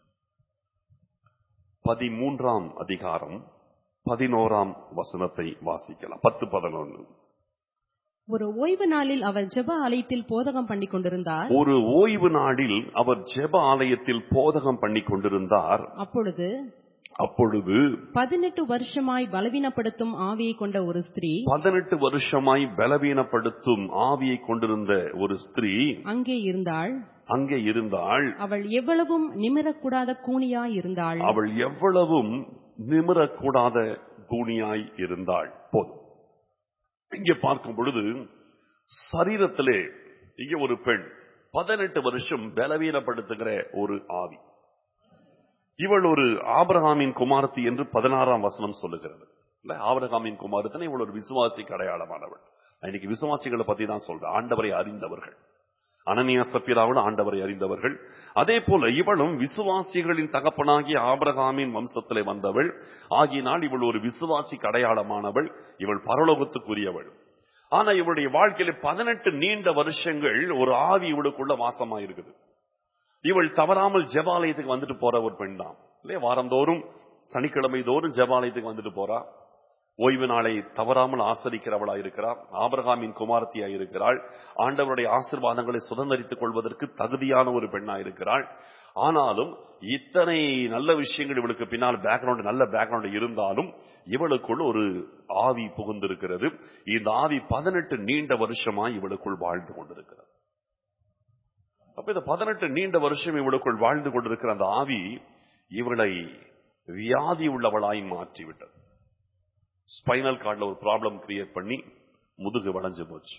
பதிமூன்றாம் அதிகாரம் பதினோராம் வசனத்தை வாசிக்கலாம் பத்து பதினொன்று ஒரு ஓய்வு நாளில் அவர் ஜெப ஆலயத்தில் போதகம் பண்ணி கொண்டிருந்தார் ஒரு ஓய்வு நாளில் அவர் ஜெப ஆலயத்தில் போதகம் பண்ணி கொண்டிருந்தார் அப்பொழுது அப்பொழுது பதினெட்டு வருஷமாய் பலவீனப்படுத்தும் ஆவியை கொண்ட ஒரு ஸ்திரீ பதினெட்டு வருஷமாய் பலவீனப்படுத்தும் ஆவியை கொண்டிருந்த ஒரு ஸ்திரீ அங்கே இருந்தாள் அங்கே இருந்தாள் அவள் எவ்வளவும் நிமிரக்கூடாத கூனியாய் இருந்தாள் அவள் எவ்வளவும் நிமிரக்கூடாத கூனியாய் இருந்தாள் போதும் இங்கே பார்க்கும் பொழுது சரீரத்திலே இங்கே ஒரு பெண் பதினெட்டு வருஷம் பலவீனப்படுத்துகிற ஒரு ஆவி இவள் ஒரு ஆபிரகாமின் குமாரத்தி என்று பதினாறாம் வசனம் சொல்லுகிறது இல்ல ஆபிரகாமின் குமாரத்தினை இவள் ஒரு விசுவாசிக்கு அடையாளமானவள் நான் இன்னைக்கு விசுவாசிகளை பத்தி தான் சொல்றேன் ஆண்டவரை அறிந்தவர்கள் அனனியா சப்பிராவும் ஆண்டவரை அறிந்தவர்கள் அதே போல இவளும் விசுவாசிகளின் தகப்பனாகிய ஆபிரகாமின் வம்சத்திலே வந்தவள் ஆகினால் இவள் ஒரு விசுவாசிக்கு அடையாளமானவள் இவள் பரலோகத்துக்குரியவள் ஆனா இவளுடைய வாழ்க்கையில பதினெட்டு நீண்ட வருஷங்கள் ஒரு ஆவி இவளுக்குள்ள வாசமா இருக்குது இவள் தவறாமல் ஜெபாலயத்துக்கு வந்துட்டு போற ஒரு பெண் தான் இல்லையா வாரந்தோறும் சனிக்கிழமை தோறும் ஜெபாலயத்துக்கு வந்துட்டு போறா ஓய்வு நாளை தவறாமல் ஆசரிக்கிறவளா இருக்கிறார் ஆபிரகாமின் குமாரத்தியா இருக்கிறாள் ஆண்டவருடைய ஆசிர்வாதங்களை சுதந்திரித்துக் கொள்வதற்கு தகுதியான ஒரு பெண்ணா இருக்கிறாள் ஆனாலும் இத்தனை நல்ல விஷயங்கள் இவளுக்கு பின்னால் பேக்ரவுண்ட் நல்ல பேக்ரவுண்ட் இருந்தாலும் இவளுக்குள் ஒரு ஆவி புகுந்திருக்கிறது இந்த ஆவி பதினெட்டு நீண்ட வருஷமா இவளுக்குள் வாழ்ந்து கொண்டிருக்கிறது அப்ப இந்த பதினெட்டு நீண்ட வருஷம் இவளுக்குள் வாழ்ந்து கொண்டிருக்கிற அந்த ஆவி இவளை வியாதி உள்ளவளாய் மாற்றிவிட்டது ஸ்பைனல் கார்டில் ஒரு ப்ராப்ளம் கிரியேட் பண்ணி முதுகு வளைஞ்சு போச்சு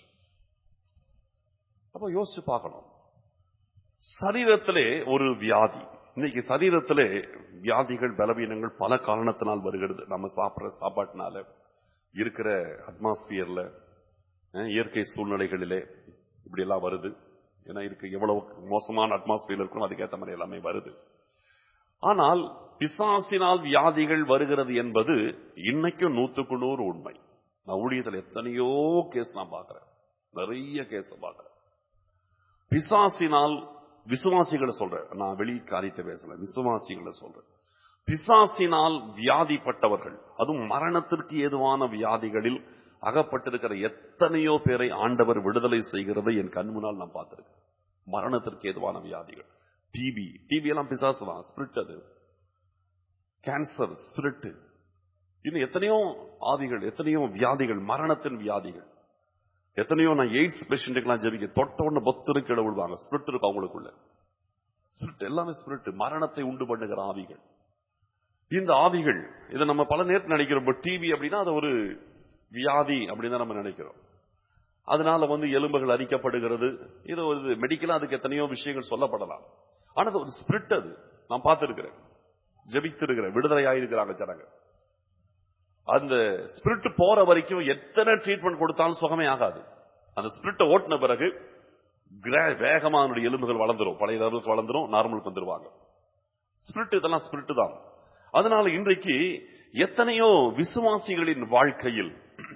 அப்ப யோசிச்சு பார்க்கணும் சரீரத்திலே ஒரு வியாதி இன்னைக்கு சரீரத்திலே வியாதிகள் பலவீனங்கள் பல காரணத்தினால் வருகிறது நம்ம சாப்பிடுற சாப்பாட்டினால இருக்கிற அட்மாஸ்பியர்ல அஹ், இயற்கை சூழ்நிலைகளிலே இப்படி எல்லாம் வருது ஏன்னா இருக்கு எவ்வளவு மோசமான அட்மாஸ்பியர் இருக்கும் அதுக்கேற்ற மாதிரி எல்லாமே வருது ஆனால் பிசாசினால் வியாதிகள் வருகிறது என்பது இன்னைக்கும் நூத்துக்கு நூறு உண்மை நான் ஊழியத்தில் எத்தனையோ கேஸ் நான் பார்க்கிறேன் நிறைய கேஸ் பார்க்கிறேன் பிசாசினால் விசுவாசிகளை சொல்றேன் நான் வெளி காரியத்தை பேசல விசுவாசிகளை சொல்றேன் பிசாசினால் வியாதிப்பட்டவர்கள் அதுவும் மரணத்திற்கு ஏதுவான வியாதிகளில் அகப்பட்டிருக்கிற எத்தனையோ பேரை ஆண்டவர் விடுதலை செய்கிறதை என் கண் முன்னால் நான் பார்த்திருக்கேன் மரணத்திற்கு ஏதுவான வியாதிகள் டிபி டிபி எல்லாம் பிசாசு தான் ஸ்பிரிட் அது கேன்சர் ஸ்பிரிட் இன்னும் எத்தனையோ ஆவிகள் எத்தனையோ வியாதிகள் மரணத்தின் வியாதிகள் எத்தனையோ நான் எய்ட்ஸ் பேஷண்ட்டுக்கெல்லாம் ஜெபிக்க தொட்ட உடனே பக்தரு கீழே விழுவாங்க ஸ்பிரிட் இருக்கும் அவங்களுக்குள்ள ஸ்பிரிட் எல்லாமே ஸ்பிரிட் மரணத்தை உண்டு பண்ணுகிற ஆவிகள் இந்த ஆவிகள் இதை நம்ம பல நேரத்தில் நினைக்கிறோம் டிவி அப்படின்னா அது ஒரு வியாதி அப்படின்னு தான் நம்ம நினைக்கிறோம் அதனால வந்து எலும்புகள் அரிக்கப்படுகிறது இது ஒரு மெடிக்கலா அதுக்கு எத்தனையோ விஷயங்கள் சொல்லப்படலாம் ஆனா அது ஒரு ஸ்பிரிட் அது நான் பார்த்திருக்கிறேன் ஜெபித்திருக்கிறேன் விடுதலையாயிருக்கிறாங்க ஜனங்க அந்த ஸ்பிரிட் போற வரைக்கும் எத்தனை ட்ரீட்மெண்ட் கொடுத்தாலும் சுகமே ஆகாது அந்த ஸ்பிரிட்டை ஓட்டின பிறகு கிரா- வேகமா அதனுடைய எலும்புகள் வளர்ந்துரும் பழைய லெவலுக்கு வளர்ந்துரும் நார்மலுக்கு வந்துருவாங்க ஸ்பிரிட் இதெல்லாம் ஸ்பிரிட் தான் அதனால இன்றைக்கு எத்தனையோ விசுவாசிகளின் வாழ்க்கையில்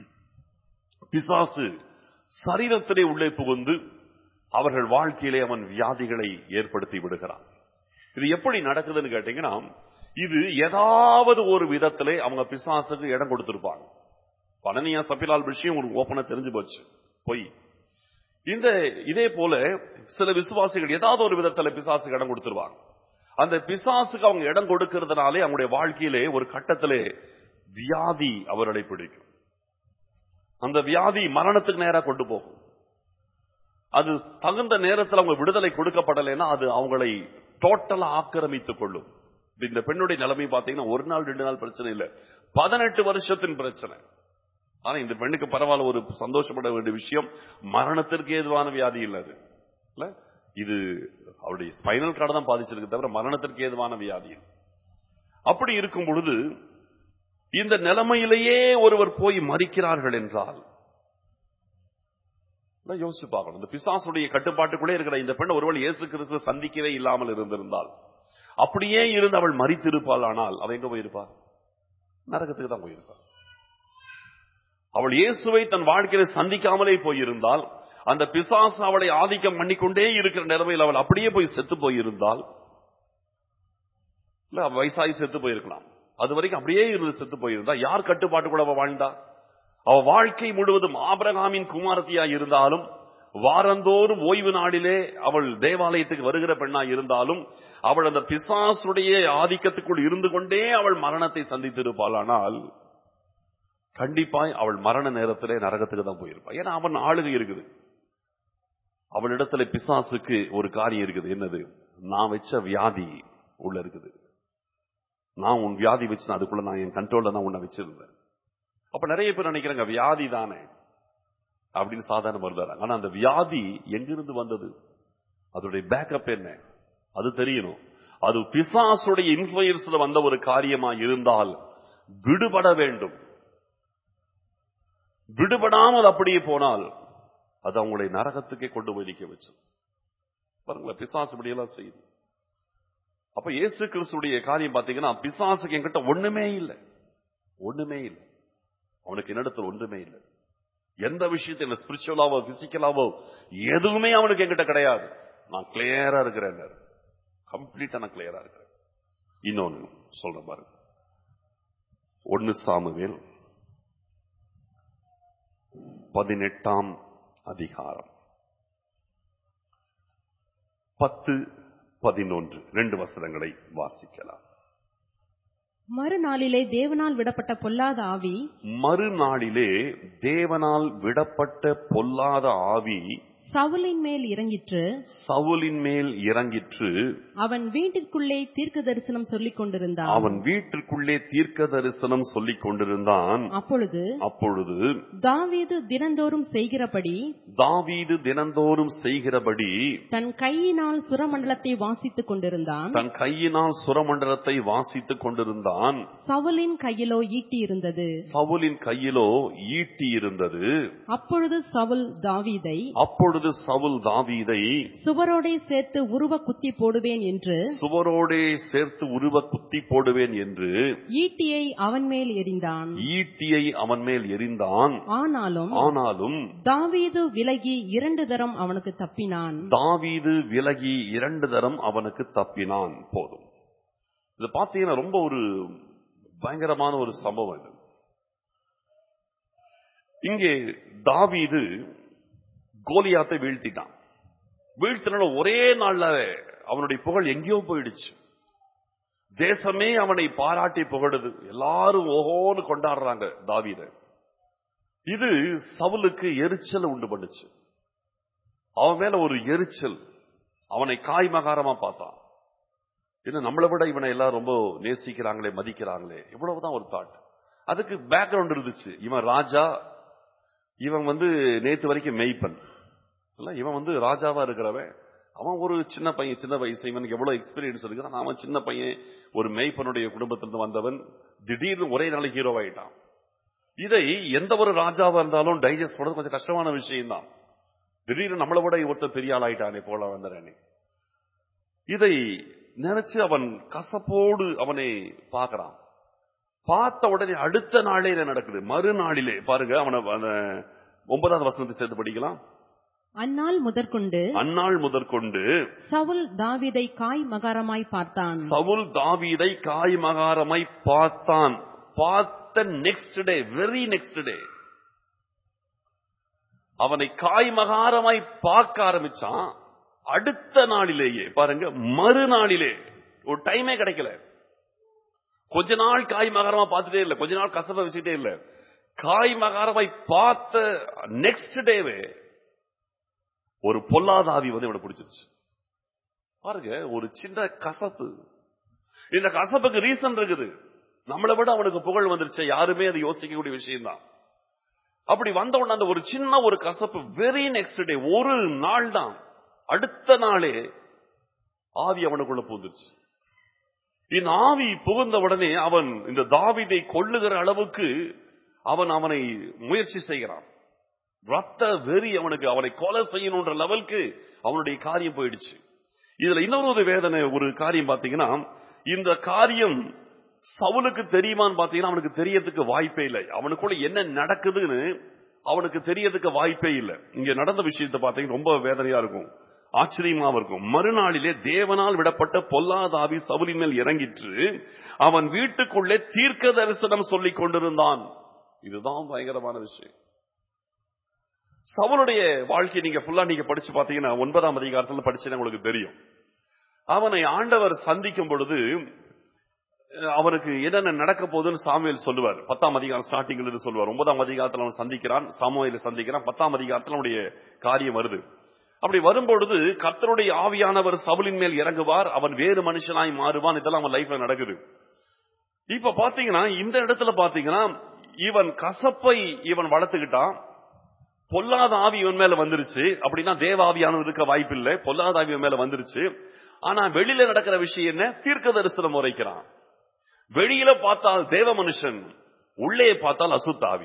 பிசாசு சரீரத்திலே உள்ளே புகுந்து அவர்கள் வாழ்க்கையிலே அவன் வியாதிகளை ஏற்படுத்தி விடுகிறான் இது எப்படி நடக்குதுன்னு கேட்டீங்கன்னா இது ஏதாவது ஒரு விதத்திலே அவங்க பிசாசுக்கு இடம் கொடுத்திருப்பாங்க பழனியா சபிலால் விஷயம் உங்களுக்கு ஓப்பனா தெரிஞ்சு போச்சு பொய் இந்த இதே போல சில விசுவாசிகள் ஏதாவது ஒரு விதத்துல பிசாசுக்கு இடம் கொடுத்துருவாங்க அந்த பிசாசுக்கு அவங்க இடம் கொடுக்கறதுனாலே அவங்களுடைய வாழ்க்கையிலே ஒரு கட்டத்திலே வியாதி அவர்களை பிடிக்கும் அந்த வியாதி மரணத்துக்கு நேரா கொண்டு போகும் அது தகுந்த நேரத்தில் அவங்க விடுதலை கொடுக்கப்படலைன்னா அது அவங்களை டோட்டலா ஆக்கிரமித்துக் கொள்ளும் இந்த பெண்ணுடைய நிலைமை பாத்தீங்கன்னா ஒரு நாள் ரெண்டு நாள் பிரச்சனை இல்ல பதினெட்டு வருஷத்தின் பிரச்சனை ஆனா இந்த பெண்ணுக்கு பரவாயில்ல ஒரு சந்தோஷப்பட வேண்டிய விஷயம் மரணத்திற்கு ஏதுவான வியாதி இல்ல அது இல்ல இது அவருடைய ஸ்பைனல் கார்டு தான் பாதிச்சிருக்கு தவிர மரணத்திற்கு ஏதுவான வியாதி இல்ல. அப்படி இருக்கும் பொழுது இந்த நிலைமையிலேயே ஒருவர் போய் மறிக்கிறார்கள் என்றால் நான் யோசிச்சு பார்க்கணும் இந்த பிசாசுடைய கட்டுப்பாட்டுக்குள்ளே இருக்கிற இந்த பெண் ஒருவள் இயேசு கிறிஸ்துவ சந்திக்கவே இல்லாமல் இருந்திருந்தால் அப்படியே இருந்து அவள் மறித்திருப்பாள் ஆனால் அவள் எங்க போயிருப்பா நரகத்துக்கு தான் போயிருப்பாள் அவள் இயேசுவை தன் வாழ்க்கையில சந்திக்காமலே போயிருந்தால் அந்த பிசாசு அவளை ஆதிக்கம் பண்ணிக்கொண்டே இருக்கிற நிலைமையில் அவள் அப்படியே போய் செத்து போயிருந்தால் இல்ல அவ வயசாகி செத்து போயிருக்கலாம் அது வரைக்கும் அப்படியே இருந்து செத்து போயிருந்தா யார் கட்டுப்பாட்டுக்குள்ள அவ வாழ்ந்தா அவ வாழ்க்கை முழுவதும் ஆபிரகாமின் குமாரத்தியா இருந்தாலும் வாரந்தோறும் ஓய்வு நாளிலே அவள் தேவாலயத்துக்கு வருகிற பெண்ணா இருந்தாலும் அவள் அந்த பிசாசுடைய ஆதிக்கத்துக்குள் இருந்து கொண்டே அவள் மரணத்தை சந்தித்திருப்பாள் ஆனால் கண்டிப்பாய் அவள் மரண நேரத்திலே நரகத்துக்கு தான் போயிருப்பாள் ஏன்னா அவன் ஆளுகை இருக்குது அவளிடத்துல பிசாசுக்கு ஒரு காரியம் இருக்குது என்னது நான் வச்ச வியாதி உள்ள இருக்குது நான் உன் வியாதி வச்சு நான் அதுக்குள்ள நான் என் கண்ட்ரோல்ல தான் உன்னை வச்சிருந்தேன் அப்ப நிறைய பேர் நினைக்கிறாங்க வியாதி தானே அப்படின்னு சாதாரண மருந்தாங்க ஆனா அந்த வியாதி எங்கிருந்து வந்தது அதோடைய பேக்கப் என்ன அது தெரியணும் அது பிசாசுடைய இன்ஃபுளுயன்ஸ்ல வந்த ஒரு காரியமா இருந்தால் விடுபட வேண்டும் விடுபடாமல் அப்படியே போனால் அது அவங்களை நரகத்துக்கே கொண்டு போய் நிக்க வச்சு பாருங்களேன் பிசாசு இப்படியெல்லாம் செய்யுது அப்ப இயேசு கிறிஸ்துடைய காரியம் பாத்தீங்கன்னா பிசாசுக்கு என்கிட்ட ஒண்ணுமே இல்லை ஒண்ணுமே இல்லை அவனுக்கு என்னிடத்தில் ஒன்றுமே இல்லை எந்த விஷயத்துல ஸ்பிரிச்சுவலாவோ பிசிக்கலாவோ எதுவுமே அவனுக்கு என்கிட்ட கிடையாது நான் கிளியரா இருக்கிறேன் கம்ப்ளீட்டா நான் கிளியரா இருக்கிறேன் இன்னொன்னு சொல்ற பாருங்க ஒன்னு சாமுவேல் பதினெட்டாம் அதிகாரம் பத்து பதினொன்று ரெண்டு வசனங்களை வாசிக்கலாம் மறுநாளிலே தேவனால் விடப்பட்ட பொல்லாத ஆவி மறுநாளிலே தேவனால் விடப்பட்ட பொல்லாத ஆவி சவுலின் மேல் இறங்கிற்று சவுலின் மேல் இறங்கிற்று அவன் வீட்டிற்குள்ளே தீர்க்க தரிசனம் சொல்லிக் கொண்டிருந்தான் அவன் வீட்டிற்குள்ளே தீர்க்க தரிசனம் சொல்லிக் கொண்டிருந்தான் அப்பொழுது அப்பொழுது தாவீது தினந்தோறும் செய்கிறபடி தாவீது தினந்தோறும் செய்கிறபடி தன் கையினால் சுரமண்டலத்தை வாசித்துக் கொண்டிருந்தான் தன் கையினால் சுரமண்டலத்தை வாசித்துக் கொண்டிருந்தான் சவுலின் கையிலோ ஈட்டி இருந்தது சவுலின் கையிலோ ஈட்டி இருந்தது அப்பொழுது சவுல் தாவீதை அப்பொழுது சவுல் தாவீதை சுவரோடே சேர்த்து உருவ குத்தி போடுவேன் என்று சுவரோடே சேர்த்து உருவ குத்தி போடுவேன் என்று ஈட்டியை அவன் மேல் எறிந்தான் ஈட்டியை அவன் மேல் எறிந்தான் ஆனாலும் ஆனாலும் தாவீது விலகி இரண்டு தரம் அவனுக்கு தப்பினான் தாவீது விலகி இரண்டு தரம் அவனுக்கு தப்பினான் போதும் இது பார்த்தீங்கன்னா ரொம்ப ஒரு பயங்கரமான ஒரு சம்பவம் இது இங்கே தாவீது கோலியாத்தை வீழ்த்திட்டான் வீழ்த்தினால ஒரே நாள்ல அவனுடைய புகழ் எங்கேயோ போயிடுச்சு தேசமே அவனை பாராட்டி புகழுது எல்லாரும் ஓஹோன்னு கொண்டாடுறாங்க தாவீத இது சவுலுக்கு எரிச்சல் உண்டு பண்ணுச்சு அவன் மேல ஒரு எரிச்சல் அவனை காய்மகாரமா பார்த்தான் என்ன நம்மளை விட இவனை எல்லாம் ரொம்ப நேசிக்கிறாங்களே மதிக்கிறாங்களே இவ்வளவுதான் ஒரு தாட் அதுக்கு பேக்ரவுண்ட் இருந்துச்சு இவன் ராஜா இவன் வந்து நேத்து வரைக்கும் மெய்ப்பன் இல்ல இவன் வந்து ராஜாவா இருக்கிறவன் அவன் ஒரு சின்ன பையன் சின்ன வயசு இவனுக்கு எவ்வளவு எக்ஸ்பீரியன்ஸ் இருக்குதான் அவன் சின்ன பையன் ஒரு மெய்ப்பனுடைய குடும்பத்திலிருந்து வந்தவன் திடீர்னு ஒரே நாள் ஹீரோ ஆயிட்டான் இதை எந்த ஒரு ராஜாவா இருந்தாலும் டைஜஸ்ட் பண்றது கொஞ்சம் கஷ்டமான விஷயம் தான் திடீர்னு நம்மளை விட ஒருத்தர் பெரிய ஆள் ஆயிட்டானே போல வந்தரனே இதை நினைச்சு அவன் கசப்போடு அவனை பார்க்கறான் பார்த்த உடனே அடுத்த நாளே என்ன நடக்குது மறுநாளிலே பாருங்க அவனை அந்த ஒன்பதாவது வசனத்தை சேர்த்து படிக்கலாம் அந்நாள் முதற்கொண்டு அந்நாள் முதற்கொண்டு சவுல் தாவீதை காய் மகாரமாய் பார்த்தான் சவுல் தாவீதை காய் மகாரமாய் பார்த்தான் பார்த்த next day very next day அவனை காய் மகாரமாய் பார்க்க ஆரம்பிச்சான் அடுத்த நாளிலேயே பாருங்க மறுநாளிலே ஒரு டைமே கிடைக்கல கொஞ்ச நாள் காய் மகாரமா பார்த்துட்டே இல்ல கொஞ்ச நாள் கசப்பை வச்சுட்டே இல்ல காய் மகாரமாய் பார்த்த நெக்ஸ்ட் டேவே ஒரு பொல்லாத ஆவி வந்து இவனை பிடிச்சிருச்சு பாருங்க ஒரு சின்ன கசப்பு இந்த கசப்புக்கு ரீசன் இருக்குது நம்மளை விட அவனுக்கு புகழ் வந்துருச்சு யாருமே அதை யோசிக்கக்கூடிய விஷயம் தான் அப்படி வந்த உடனே அந்த ஒரு சின்ன ஒரு கசப்பு வெரி நெக்ஸ்ட் டே ஒரு நாள் தான் அடுத்த நாளே ஆவி அவனுக்குள்ள புகுந்துருச்சு இந்த ஆவி புகுந்த உடனே அவன் இந்த தாவிதை கொள்ளுகிற அளவுக்கு அவன் அவனை முயற்சி செய்கிறான் ரத்த வெறி அவனுக்கு அவனை கொலை செய்யணுன்ற லெவலுக்கு அவனுடைய காரியம் போயிடுச்சு இதுல இன்னொரு ஒரு வேதனை ஒரு காரியம் பாத்தீங்கன்னா இந்த காரியம் சவுலுக்கு தெரியுமான்னு பாத்தீங்கன்னா அவனுக்கு தெரியறதுக்கு வாய்ப்பே இல்லை அவனுக்குள்ள என்ன நடக்குதுன்னு அவனுக்கு தெரியறதுக்கு வாய்ப்பே இல்லை இங்க நடந்த விஷயத்தை பாத்தீங்கன்னா ரொம்ப வேதனையா இருக்கும் ஆச்சரியமா இருக்கும் மறுநாளிலே தேவனால் விடப்பட்ட பொல்லாதாவி சவுலின் மேல் இறங்கிற்று அவன் வீட்டுக்குள்ளே தீர்க்க தரிசனம் சொல்லிக் கொண்டிருந்தான் இதுதான் பயங்கரமான விஷயம் சவுளுடைய வாழ்க்கை நீங்க ஃபுல்லா நீங்க படிச்சு பாத்தீங்கன்னா ஒன்பதாம் அதிகாரத்துல படிச்சீங்கன்னா உங்களுக்கு தெரியும் அவனை ஆண்டவர் சந்திக்கும் பொழுது அஹ், அவனுக்கு என்னென்ன நடக்க போகுதுன்னு சாமுவேல் சொல்லுவார் பத்தாம் அதிகாரம் ஸ்டார்டிங்ல இருந்து சொல்லுவார் ஒன்பதாம் அதிகாரத்துல அவன் சந்திக்கிறான் சாமுவேல சந்திக்கிறான் பத்தாம் அதிகாரத்துல அவனுடைய காரியம் வருது அப்படி வரும்பொழுது கர்த்தருடைய ஆவியானவர் சவுலின் மேல் இறங்குவார் அவன் வேறு மனுஷனாய் மாறுவான் இதெல்லாம் அவன் லைஃப்ல நடக்குது இப்ப பாத்தீங்கன்னா இந்த இடத்துல பாத்தீங்கன்னா இவன் கசப்பை இவன் வளர்த்துக்கிட்டான் பொல்லாத ஆவி இவன் மேல வந்துருச்சு அப்படின்னா தேவ ஆவியானவர் இருக்க வாய்ப்பு இல்லை பொல்லாத ஆவி இவன் மேல வந்துருச்சு ஆனா வெளியில நடக்கிற விஷயம் என்ன தீர்க்க தரிசனம் உரைக்கிறான் வெளியில பார்த்தால் தேவ மனுஷன் உள்ளே பார்த்தால் அசுத்தாவி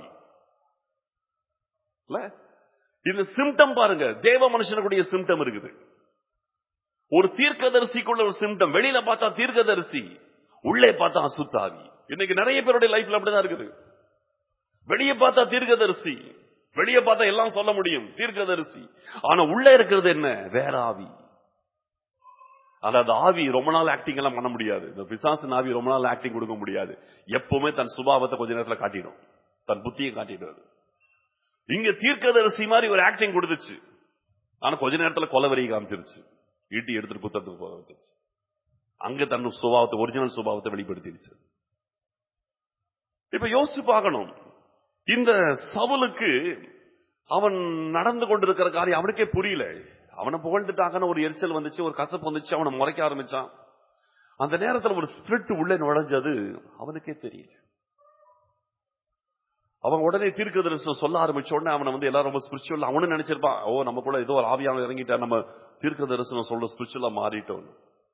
இல்ல இது சிம்டம் பாருங்க தேவ மனுஷனுக்குடைய சிம்டம் இருக்குது ஒரு தீர்க்கதரிசிக்குள்ள ஒரு சிம்டம் வெளியில பார்த்தா தீர்க்கதரிசி உள்ளே பார்த்தா அசுத்தாவி இன்னைக்கு நிறைய பேருடைய லைஃப்ல அப்படிதான் இருக்குது வெளியே பார்த்தா தீர்க்கதரிசி வெளியே பார்த்தா எல்லாம் சொல்ல முடியும் தீர்க்கதரிசி ஆனா உள்ள இருக்கிறது என்ன வேற ஆவி அதாவது ஆவி ரொம்ப நாள் ஆக்டிங் எல்லாம் பண்ண முடியாது இந்த பிசாசின் ஆவி ரொம்ப நாள் ஆக்டிங் கொடுக்க முடியாது எப்பவுமே தன் சுபாவத்தை கொஞ்ச நேரத்துல காட்டிடும் தன் புத்தியை காட்டிடுவது இங்க தீர்க்கதரிசி மாதிரி ஒரு ஆக்டிங் கொடுத்துச்சு ஆனா கொஞ்ச நேரத்துல கொலவெறியை காமிச்சிருச்சு ஈட்டி எடுத்துட்டு புத்தகத்துக்கு போக வச்சிருச்சு அங்க தன் சுபாவத்தை ஒரிஜினல் சுபாவத்தை வெளிப்படுத்திடுச்சு இப்ப யோசிச்சு பார்க்கணும் இந்த சவுலுக்கு அவன் நடந்து கொண்டிருக்கிற காரியம் அவனுக்கே புரியல அவனை புகழ்ந்துட்டாங்கன்னு ஒரு எரிச்சல் வந்துச்சு ஒரு கசப்பு வந்துச்சு அவனை முறைக்க ஆரம்பிச்சான் அந்த நேரத்துல ஒரு ஸ்பிரிட் உள்ளே நுழைஞ்சது அவனுக்கே தெரியல அவன் உடனே தீர்க்க தரிசனம் சொல்ல ஆரம்பிச்ச உடனே அவனை வந்து எல்லாரும் ரொம்ப ஸ்பிரிச்சுவல் அவனு நினைச்சிருப்பான் ஓ நம்ம கூட ஏதோ ஒரு ஆவியான இறங்கிட்டா நம்ம தீர்க்க தரிசனம் சொல்ற ஸ்பிரிச்சுவலா மாறிட்டோம்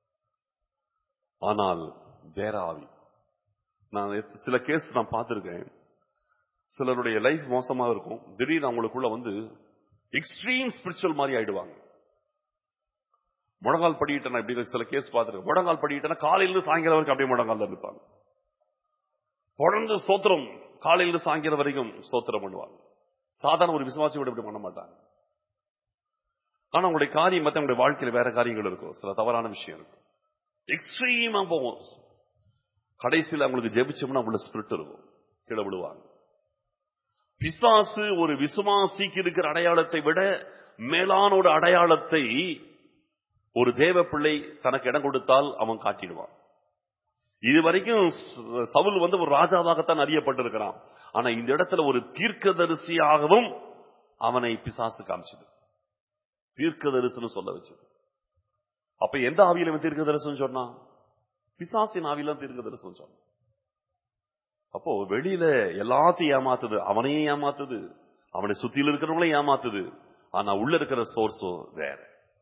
ஆனால் வேற ஆவி நான் எத்- சில கேஸ் நான் பார்த்திருக்கேன் சிலருடைய லைஃப் மோசமா இருக்கும் திடீர்னு அவங்களுக்குள்ள வந்து எக்ஸ்ட்ரீம் ஸ்பிரிச்சுவல் மாதிரி ஆயிடுவாங்க முழங்கால் படிக்கிட்டேன் இப்படி சில கேஸ் பார்த்திருக்கேன் முழங்கால் படிக்கிட்டேன்னா காலையில இருந்து சாயங்காலம் வரைக்கும் அப்படியே முழங்கால் இருப்பாங்க தொடர்ந்து ஸ்தோத்திரம் காலையில இருந்து சாயங்காலம் வரைக்கும் ஸ்தோத்திரம் பண்ணுவாங்க சாதாரண ஒரு விசுவாசி கூட இப்படி பண்ண மாட்டாங்க ஆனா உங்களுடைய காரியம் மத்த உங்களுடைய வாழ்க்கையில வேற காரியங்கள் இருக்கும் சில தவறான விஷயம் இருக்கும் எக்ஸ்ட்ரீமா போகும் கடைசியில் அவங்களுக்கு ஜெபிச்சோம்னா அவங்களோட ஸ்பிரிட் இருக்கும் கீழே விழுவாங்க பிசாசு ஒரு விசுவாசிக்கு இருக்கிற அடையாளத்தை விட மேலான ஒரு அடையாளத்தை ஒரு தேவ பிள்ளை தனக்கு இடம் கொடுத்தால் அவன் காட்டிடுவான் இதுவரைக்கும் ச- சவுல் வந்து ஒரு ராஜாவாகத்தான் அறியப்பட்டிருக்கிறான் ஆனா இந்த இடத்துல ஒரு தீர்க்கதரிசியாகவும் அவனை பிசாசு காமிச்சது தீர்க்கதரிசனம் சொல்ல வச்சது அப்ப எந்த ஆவியில இவன் தீர்க்கதரிசனம் சொன்னான் பிசாசின் ஆவியில தீர்க்கதரிசனம் சொன்னான் அப்போ வெளியில எல்லாத்தையும் ஏமாத்துது அவனையும் ஏமாத்துது அவனை சுத்தியில் இருக்கிறவங்களையும் ஏமாத்துது ஆனா உள்ள இருக்கிற சோர்ஸோ வேற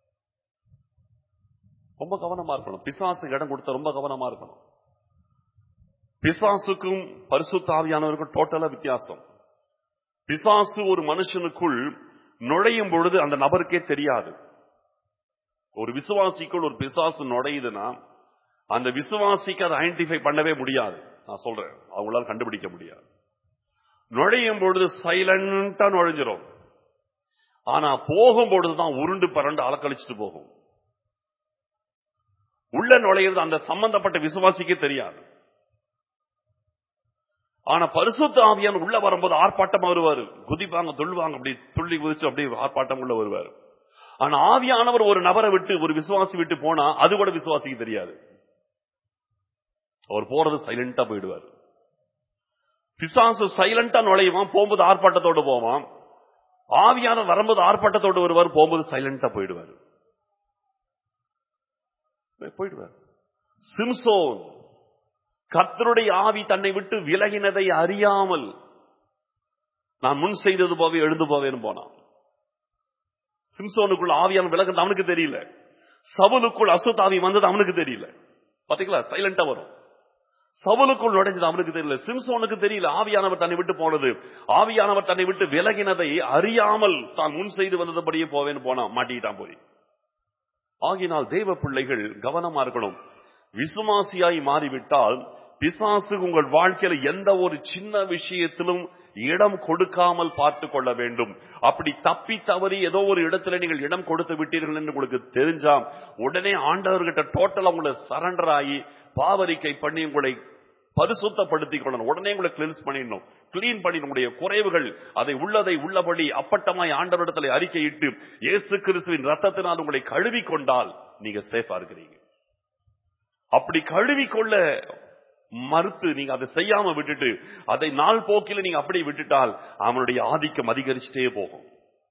ரொம்ப கவனமா இருக்கணும் பிசாசுக்கு இடம் கொடுத்த ரொம்ப கவனமா இருக்கணும் பிசாசுக்கும் பரிசுத்த ஆவியானவருக்கும் டோட்டலா வித்தியாசம் பிசாசு ஒரு மனுஷனுக்குள் நுழையும் பொழுது அந்த நபருக்கே தெரியாது ஒரு விசுவாசிக்குள் ஒரு பிசாசு நுழையுதுன்னா அந்த விசுவாசிக்கு அதை ஐடென்டிஃபை பண்ணவே முடியாது நான் சொல்றேன் அவங்களால கண்டுபிடிக்க முடியாது நுழையும் பொழுது சைலண்டா நுழைஞ்சிரும் ஆனா போகும் பொழுதுதான் உருண்டு பரண்டு அலக்கழிச்சிட்டு போகும் உள்ள நுழையிறது அந்த சம்பந்தப்பட்ட விசுவாசிக்கே தெரியாது ஆனா பரிசுத்த ஆவியான் உள்ள வரும்போது ஆர்ப்பாட்டமா வருவாரு குதிப்பாங்க துள்ளுவாங்க அப்படி துள்ளி குதிச்சு அப்படியே ஆர்ப்பாட்டம் உள்ள வருவாரு ஆனா ஆவியானவர் ஒரு நபரை விட்டு ஒரு விசுவாசி விட்டு போனா அது கூட விசுவாசிக்கு தெரியாது அவர் போறது சைலண்டா போயிடுவார் பிசாசு சைலண்டா நுழைவான் போகும்போது ஆர்ப்பாட்டத்தோடு போவான் ஆவியானவர் வரும்போது ஆர்ப்பாட்டத்தோடு வருவார் போகும்போது சைலண்டா போயிடுவார் போயிடுவார் சிம்சோன் கர்த்தருடைய ஆவி தன்னை விட்டு விலகினதை அறியாமல் நான் முன் செய்தது போவே எழுந்து போவேன்னு போனான் சிம்சோனுக்குள்ள ஆவியான விலகுறது அவனுக்கு தெரியல சவுலுக்குள் அசுத்தாவி வந்தது அவனுக்கு தெரியல பாத்தீங்களா சைலண்டா வரும் சவுலுக்குள் நுழைஞ்சது அவனுக்கு தெரியல சிம்சோனுக்கு தெரியல ஆவியானவர் தன்னை விட்டு போனது ஆவியானவர் தன்னை விட்டு விலகினதை அறியாமல் தான் முன் செய்து வந்ததுபடியே போவேன்னு போனான் மாட்டிக்கிட்டான் போய் ஆகினால் தேவ பிள்ளைகள் கவனமா இருக்கணும் விசுவாசியாய் மாறிவிட்டால் பிசாசு உங்கள் வாழ்க்கையில எந்த ஒரு சின்ன விஷயத்திலும் இடம் கொடுக்காமல் பார்த்து கொள்ள வேண்டும் அப்படி தப்பி தவறி ஏதோ ஒரு இடத்துல நீங்கள் இடம் கொடுத்து விட்டீர்கள் என்று உங்களுக்கு தெரிஞ்சா உடனே ஆண்டவர்கிட்ட டோட்டலா உங்களை சரண்டர் ஆகி பாவரிக்கை பண்ணி உங்களை பரிசுத்தப்படுத்திக் கொள்ளணும் உடனே உங்களை கிளீன்ஸ் பண்ணிடணும் கிளீன் பண்ணி நம்முடைய குறைவுகள் அதை உள்ளதை உள்ளபடி அப்பட்டமாய் ஆண்டவரிடத்தில் அறிக்கையிட்டு இயேசு கிறிஸ்துவின் ரத்தத்தினால் உங்களை கழுவி கொண்டால் நீங்க சேஃபா இருக்கிறீங்க அப்படி கழுவி கொள்ள மறுத்து நீங்க அதை செய்யாம விட்டுட்டு அதை நாள் போக்கில நீங்க அப்படி விட்டுட்டால் அவனுடைய ஆதிக்கம் அதிகரிச்சுட்டே போகும்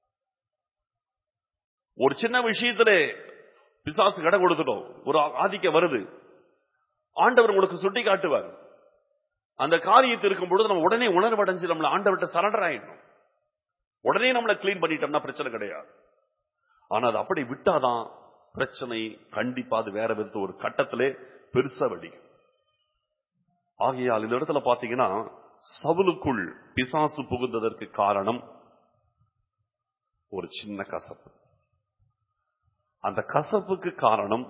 ஒரு சின்ன விஷயத்துல பிசாசு கடை கொடுத்துட்டோம் ஒரு ஆதிக்கம் வருது ஆண்டவர் உங்களுக்கு சுட்டி காட்டுவார் அந்த காரியத்தை இருக்கும் பொழுது நம்ம உடனே உணர்வடைஞ்சு நம்மள ஆண்டவர்கிட்ட சரண்டர் ஆயிடணும் உடனே நம்மளை கிளீன் பண்ணிட்டோம்னா பிரச்சனை கிடையாது ஆனா அது அப்படி விட்டாதான் பிரச்சனை கண்டிப்பா அது வேற விதத்து ஒரு கட்டத்திலே பெருசா வெடிக்கும் ஆகையால் இந்த இடத்துல பாத்தீங்கன்னா சவுலுக்குள் பிசாசு புகுந்ததற்கு காரணம் ஒரு சின்ன கசப்பு அந்த கசப்புக்கு காரணம்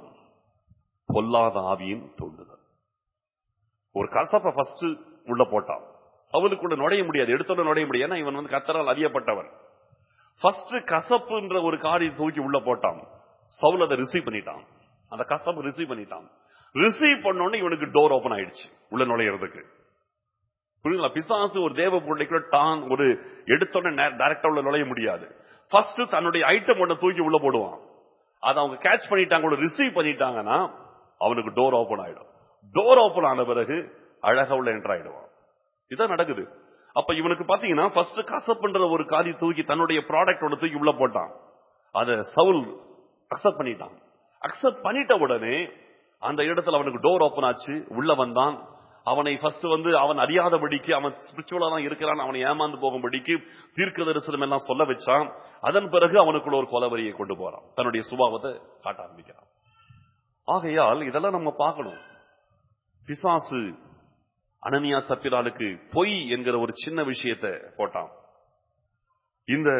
பொல்லாத ஆவியின் தூண்டுதல் ஒரு கசப்பை ஃபர்ஸ்ட் உள்ள போட்டான் சவுலுக்குள்ள நுழைய முடியாது எடுத்தோட நுழைய முடியாது ஏன்னா இவன் வந்து கத்தரால் அறியப்பட்டவன் ஃபர்ஸ்ட் கசப்புன்ற ஒரு காரியம் தூக்கி உள்ள போட்டான் சவுல் அதை ரிசீவ் பண்ணிட்டான் அந்த கசப்பு ரிசீவ் பண்ணிட்டான் ரிசீவ் பண்ணோடனே இவனுக்கு டோர் ஓபன் ஆயிடுச்சு உள்ள நுழையிறதுக்கு புரியுங்களா பிசாசு ஒரு தேவ பிள்ளைக்குள்ள டான் ஒரு எடுத்தோடனே டைரக்டா உள்ள நுழைய முடியாது ஃபர்ஸ்ட் தன்னுடைய ஐட்டம் ஒண்ண தூக்கி உள்ள போடுவான் அதை அவங்க கேட்ச் பண்ணிட்டாங்க ரிசீவ் பண்ணிட்டாங்கன்னா அவனுக்கு டோர் ஓபன் ஆயிடும் டோர் ஓபன் ஆன பிறகு அழகா உள்ள என்டர் ஆயிடுவான் இதான் நடக்குது அப்ப இவனுக்கு பாத்தீங்கன்னா ஃபர்ஸ்ட் கசப்புன்ற ஒரு காரி தூக்கி தன்னுடைய ப்ராடக்ட் ஒன்று தூக்கி உள்ள போட்டான் அத சவுல் அக்செப்ட் பண்ணிட்டான் அக்செப்ட் பண்ணிட்ட உடனே அந்த இடத்துல அவனுக்கு டோர் ஓபன் ஆச்சு உள்ள வந்தான் அவனை ஃபர்ஸ்ட் வந்து அவன் அறியாதபடிக்கு அவன் ஸ்பிரிச்சுவலா தான் இருக்கிறான் அவனை ஏமாந்து போகும்படிக்கு தீர்க்க தரிசனம் எல்லாம் சொல்ல வச்சான் அதன் பிறகு அவனுக்குள்ள ஒரு கொலவரியை கொண்டு போறான் தன்னுடைய சுபாவத்தை காட்ட ஆரம்பிக்கிறான் ஆகையால் இதெல்லாம் நம்ம பார்க்கணும் பிசாசு அனனியா சப்பிராலுக்கு பொய் என்கிற ஒரு சின்ன விஷயத்தை போட்டான் இந்த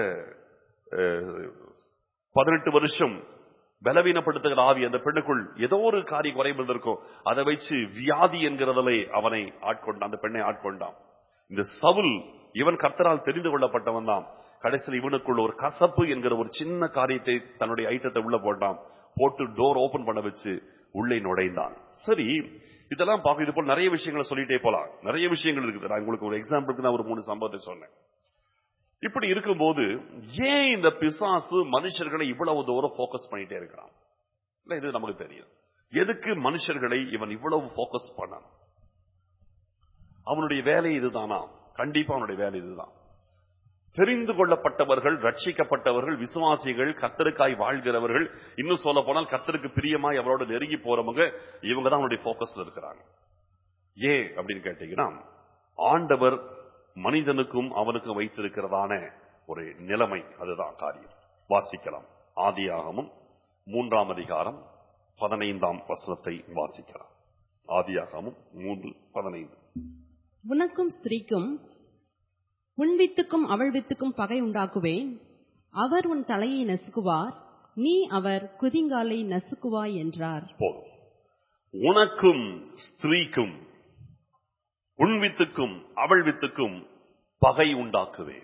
பதினெட்டு வருஷம் பலவீனப்படுத்துகிற ஆவி அந்த பெண்ணுக்குள் ஏதோ ஒரு காரியம் குறைபல் இருக்கும் அதை வச்சு வியாதி என்கிறதிலே அவனை ஆட்கொண்டான் அந்த பெண்ணை ஆட்கொண்டான் இந்த சவுல் இவன் கர்த்தரால் தெரிந்து கொள்ளப்பட்டவன் தான் கடைசியில் இவனுக்குள்ள ஒரு கசப்பு என்கிற ஒரு சின்ன காரியத்தை தன்னுடைய ஐட்டத்தை உள்ள போட்டான் போட்டு டோர் ஓபன் பண்ண வச்சு உள்ளே நுழைந்தான் சரி இதெல்லாம் பார்க்க இது போல நிறைய விஷயங்களை சொல்லிட்டே போலாம் நிறைய விஷயங்கள் இருக்குது நான் உங்களுக்கு ஒரு எக்ஸாம்பிளுக்கு நான் ஒரு மூணு சம்பவத்தை சொன்னேன் இப்படி இருக்கும்போது ஏன் இந்த பிசாசு மனுஷர்களை இவ்வளவு தூரம் போக்கஸ் பண்ணிட்டே இருக்கிறான் இல்ல இது நமக்கு தெரியும் எதுக்கு மனுஷர்களை இவன் இவ்வளவு போக்கஸ் பண்ணான் அவனுடைய வேலை இதுதானா கண்டிப்பா அவனுடைய வேலை இதுதான் தெரிந்து கொள்ளப்பட்டவர்கள் ரட்சிக்கப்பட்டவர்கள் விசுவாசிகள் கத்தருக்காய் வாழ்கிறவர்கள் இன்னும் சொல்ல போனால் கத்தருக்கு பிரியமாய் அவரோட நெருங்கி போறவங்க இவங்க தான் அவனுடைய போக்கஸ்ல இருக்கிறாங்க ஏன் அப்படின்னு கேட்டீங்கன்னா ஆண்டவர் மனிதனுக்கும் அவனுக்கும் வைத்திருக்கிறதான ஒரு நிலைமை அதுதான் காரியம் வாசிக்கலாம் ஆதியாகமும் மூன்றாம் அதிகாரம் பதினைந்தாம் வசனத்தை வாசிக்கலாம் ஆதியாகமும் மூன்று பதினைந்து உனக்கும் ஸ்திரீக்கும் உன் வித்துக்கும் அவள் வித்துக்கும் பகை உண்டாக்குவேன் அவர் உன் தலையை நசுக்குவார் நீ அவர் குதிங்காலை நசுக்குவாய் என்றார் போதும் உனக்கும் ஸ்திரீக்கும் உன் வித்துக்கும் அவள் வித்துக்கும் பகை உண்டாக்குவேன்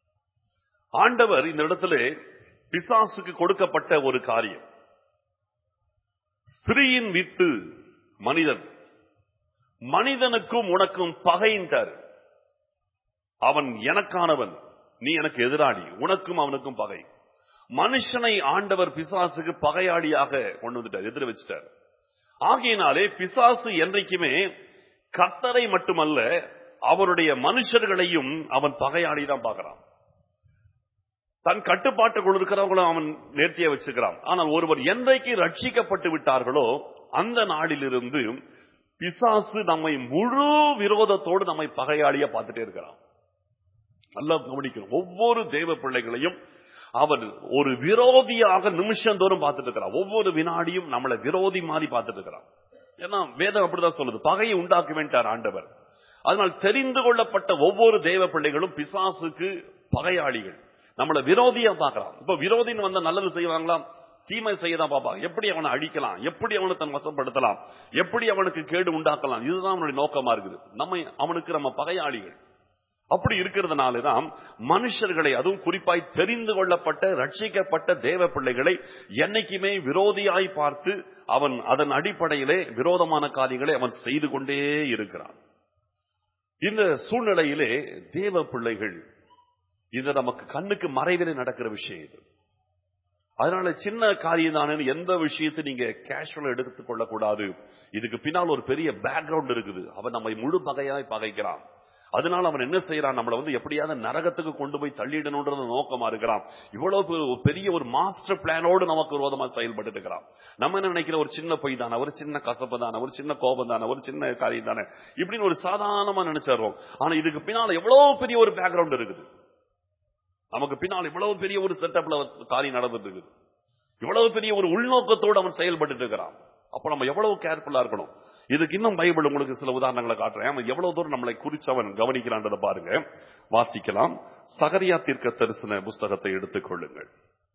ஆண்டவர் இந்த இடத்துல பிசாசுக்கு கொடுக்கப்பட்ட ஒரு காரியம் ஸ்திரீயின் வித்து மனிதன் மனிதனுக்கும் உனக்கும் பகைன்றார் அவன் எனக்கானவன் நீ எனக்கு எதிராளி உனக்கும் அவனுக்கும் பகை மனுஷனை ஆண்டவர் பிசாசுக்கு பகையாளியாக கொண்டு வந்துட்டார் எதிர வச்சிட்டார் ஆகையினாலே பிசாசு என்றைக்குமே கத்தரை மட்டுமல்ல அவருடைய மனுஷர்களையும் அவன் பகையாளி தான் பார்க்கிறான் தன் கட்டுப்பாட்டுக்குள் இருக்கிறவங்களும் அவன் நேர்த்திய வச்சுக்கிறான் ஆனால் ஒருவர் என்றைக்கு ரட்சிக்கப்பட்டு விட்டார்களோ அந்த நாளிலிருந்து பிசாசு நம்மை முழு விரோதத்தோடு நம்மை பகையாளியா பார்த்துட்டே இருக்கிறான் நல்லா கவனிக்கணும் ஒவ்வொரு தேவ பிள்ளைகளையும் அவன் ஒரு விரோதியாக நிமிஷந்தோறும் பார்த்துட்டு இருக்கிறான் ஒவ்வொரு வினாடியும் நம்மளை விரோதி மாதிரி பார்த்துட்டு இருக்கிறான் ஏன்னா வேதம் அப்படிதான் சொல்லுது பகையை உண்டாக்க வேண்டார் ஆண்டவர் அதனால் தெரிந்து கொள்ளப்பட்ட ஒவ்வொரு தேவ பிள்ளைகளும் பிசாசுக்கு பகையாளிகள் நம்மளை விரோதியா பார்க்கலாம் இப்ப விரோதின்னு வந்தா நல்லது செய்வாங்களாம் தீமை செய்யதான் பார்ப்பாங்க எப்படி அவனை அழிக்கலாம் எப்படி அவனை தன் வசப்படுத்தலாம் எப்படி அவனுக்கு கேடு உண்டாக்கலாம் இதுதான் அவனுடைய நோக்கமா இருக்குது நம்ம அவனுக்கு நம்ம பகையாளிகள் அப்படி இருக்கிறதுனாலதான் மனுஷர்களை அதுவும் குறிப்பாய் தெரிந்து கொள்ளப்பட்ட ரட்சிக்கப்பட்ட தேவ பிள்ளைகளை என்னைக்குமே விரோதியாய் பார்த்து அவன் அதன் அடிப்படையிலே விரோதமான காரியங்களை அவன் செய்து கொண்டே இருக்கிறான் இந்த சூழ்நிலையிலே தேவ பிள்ளைகள் இது நமக்கு கண்ணுக்கு மறைவிலே நடக்கிற விஷயம் இது அதனால சின்ன காரியம் தானே எந்த விஷயத்தை நீங்க கேஷுவலா எடுத்துக் கொள்ளக்கூடாது இதுக்கு பின்னால் ஒரு பெரிய பேக்ரவுண்ட் இருக்குது அவன் நம்மை முழு பகையாய் பகைக்கிறான் அதனால அவன் என்ன செய்யறான் நம்மளை வந்து எப்படியாவது நரகத்துக்கு கொண்டு போய் தள்ளிடணும்ன்றது நோக்கமா இருக்கிறான் இவ்வளவு பெ- ஒரு பெரிய ஒரு மாஸ்டர் பிளானோடு நமக்கு விரோதமா செயல்பட்டு இருக்கிறான் நம்ம என்ன நினைக்கிற ஒரு சின்ன பொய் தானே ஒரு சின்ன கசப்பு தானே ஒரு சின்ன கோபம் தானே ஒரு சின்ன காரியம் தானே இப்படின்னு ஒரு சாதாரணமா நினைச்சிடுறோம் ஆனா இதுக்கு பின்னால எவ்வளவு பெரிய ஒரு பேக்ரவுண்ட் இருக்குது நமக்கு பின்னால் இவ்வளவு பெரிய ஒரு செட்டப்ல காரியம் நடந்துட்டு இருக்குது இவ்வளவு பெரிய ஒரு உள்நோக்கத்தோடு அவன் செயல்பட்டு இருக்கிறான் அப்ப நம்ம எவ்வளவு கேர்ஃபுல்லா இருக்கணும் இதுக்கு இன்னும் பைபிள் உங்களுக்கு சில உதாரணங்களை காட்டுறேன் அவன் எவ்வளவு தூரம் நம்மளை குறிச்சு அவன் கவனிக்கிறான்றத பாருங்க வாசிக்கலாம் சகரியா தீர்க்க தரிசன புஸ்தகத்தை எடுத்துக் கொள்ளுங்கள்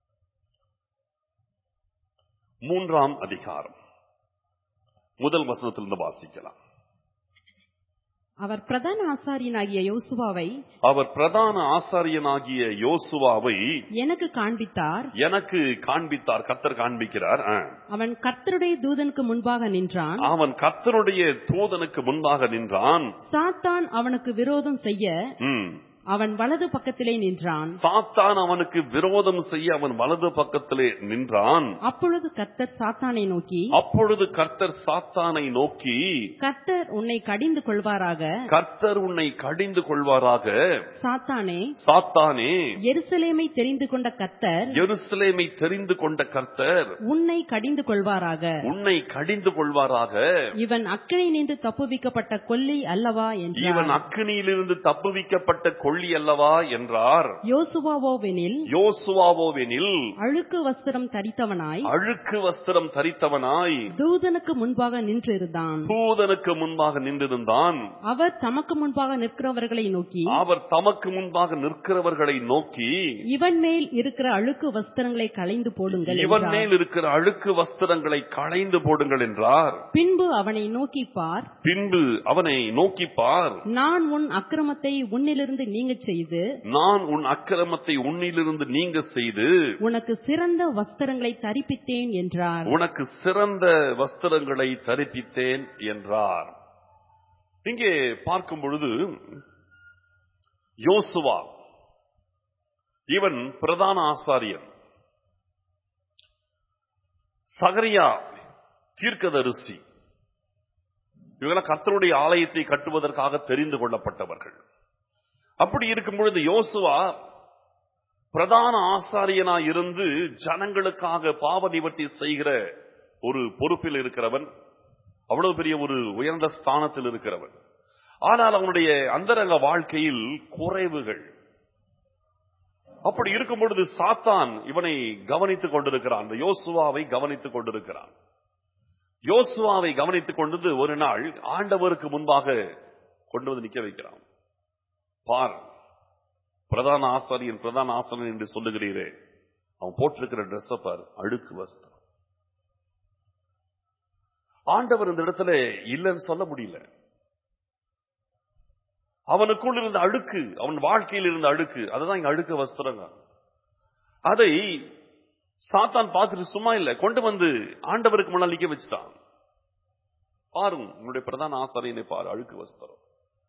மூன்றாம் அதிகாரம் முதல் வசனத்திலிருந்து வாசிக்கலாம் அவர் பிரதான ஆசாரியனாகிய யோசுவாவை அவர் பிரதான ஆசாரியனாகிய யோசுவாவை எனக்கு காண்பித்தார் எனக்கு காண்பித்தார் கர்த்தர் காண்பிக்கிறார் ஆ. அவன் கர்த்தருடைய தூதனுக்கு முன்பாக நின்றான் அவன் கர்த்தருடைய தூதனுக்கு முன்பாக நின்றான் சாத்தான் அவனுக்கு விரோதம் செய்ய ம். அவன் வலது பக்கத்திலே நின்றான் சாத்தான் அவனுக்கு விரோதம் செய்ய அவன் வலது பக்கத்திலே நின்றான் அப்பொழுது கர்த்தர் சாத்தானை நோக்கி அப்பொழுது கர்த்தர் சாத்தானை நோக்கி கர்த்தர் உன்னை கடிந்து கொள்வாராக கர்த்தர் உன்னை கடிந்து கொள்வாராக சாத்தானே சாத்தானே எருசலேமை தெரிந்து கொண்ட கர்த்தர் எருசலேமை தெரிந்து கொண்ட கர்த்தர் உன்னை கடிந்து கொள்வாராக உன்னை கடிந்து கொள்வாராக இவன் அக்கறை நின்று தப்புவிக்கப்பட்ட கொல்லி அல்லவா இவன் என்றார் அக்கினியிலிருந்து தப்புவிக்கப்பட்ட கொள்ளி அல்லவா என்றார் யோசுவாவோவெனில் யோசுவாவோவெனில் அழுக்கு வஸ்திரம் தரித்தவனாய் அழுக்கு வஸ்திரம் தரித்தவனாய் தூதனுக்கு முன்பாக நின்றிருந்தான் தூதனுக்கு முன்பாக நின்றிருந்தான் அவர் தமக்கு முன்பாக நிற்கிறவர்களை நோக்கி அவர் தமக்கு முன்பாக நிற்கிறவர்களை நோக்கி இவன் மேல் இருக்கிற அழுக்கு வஸ்திரங்களை களைந்து போடுங்கள் இவன் என்றார். மேல் இருக்கிற அழுக்கு வஸ்திரங்களை களைந்து போடுங்கள் என்றார் பின்பு அவனை நோக்கி பார் பின்பு அவனை நோக்கி பார் நான் உன் அக்கிரமத்தை உன்னிலிருந்து நீங்கச் செய்து நான் உன் அக்கிரமத்தை உன்னிலிருந்து நீங்க செய்து உனக்கு சிறந்த வஸ்திரங்களை தரிப்பித்தேன் என்றார் உனக்கு சிறந்த வஸ்திரங்களை தரிப்பித்தேன் என்றார் இங்கே பார்க்கும் பொழுது யோசுவா இவன் பிரதான ஆசாரியன் சகரியா தீர்க்கதரிசி இவங்கெல்லாம் கர்த்தருடைய ஆலயத்தை கட்டுவதற்காக தெரிந்து கொள்ளப்பட்டவர்கள் அப்படி இருக்கும் பொழுது யோசுவா பிரதான ஆசாரியனா இருந்து ஜனங்களுக்காக பாவ நிவர்த்தி செய்கிற ஒரு பொறுப்பில் இருக்கிறவன் அவ்வளவு பெரிய ஒரு உயர்ந்த ஸ்தானத்தில் இருக்கிறவன் ஆனால் அவனுடைய அந்தரங்க வாழ்க்கையில் குறைவுகள் அப்படி இருக்கும் பொழுது சாத்தான் இவனை கவனித்துக் கொண்டிருக்கிறான் இந்த யோசுவாவை கவனித்துக் கொண்டிருக்கிறான் யோசுவாவை கவனித்துக் கொண்டது ஒரு நாள் ஆண்டவருக்கு முன்பாக கொண்டு வந்து நிக்க வைக்கிறான் பார் பிரதான ஆசாரியன் பிரதான ஆசாரியன் என்று சொல்லுகிறீரே அவன் போட்டிருக்கிற ட்ரெஸ் பார் அழுக்கு வஸ்திரம் ஆண்டவர் இந்த இடத்துல இல்லைன்னு சொல்ல முடியல அவனுக்குள் இருந்த அழுக்கு அவன் வாழ்க்கையில் இருந்த அழுக்கு அதுதான் இங்க அழுக்கு வஸ்திரங்க அதை சாத்தான் பார்த்துட்டு சும்மா இல்ல கொண்டு வந்து ஆண்டவருக்கு முன்னால் நிக்க வச்சுட்டான் பாருங்க உங்களுடைய பிரதான ஆசாரியனை பாரு அழுக்கு வஸ்திரம்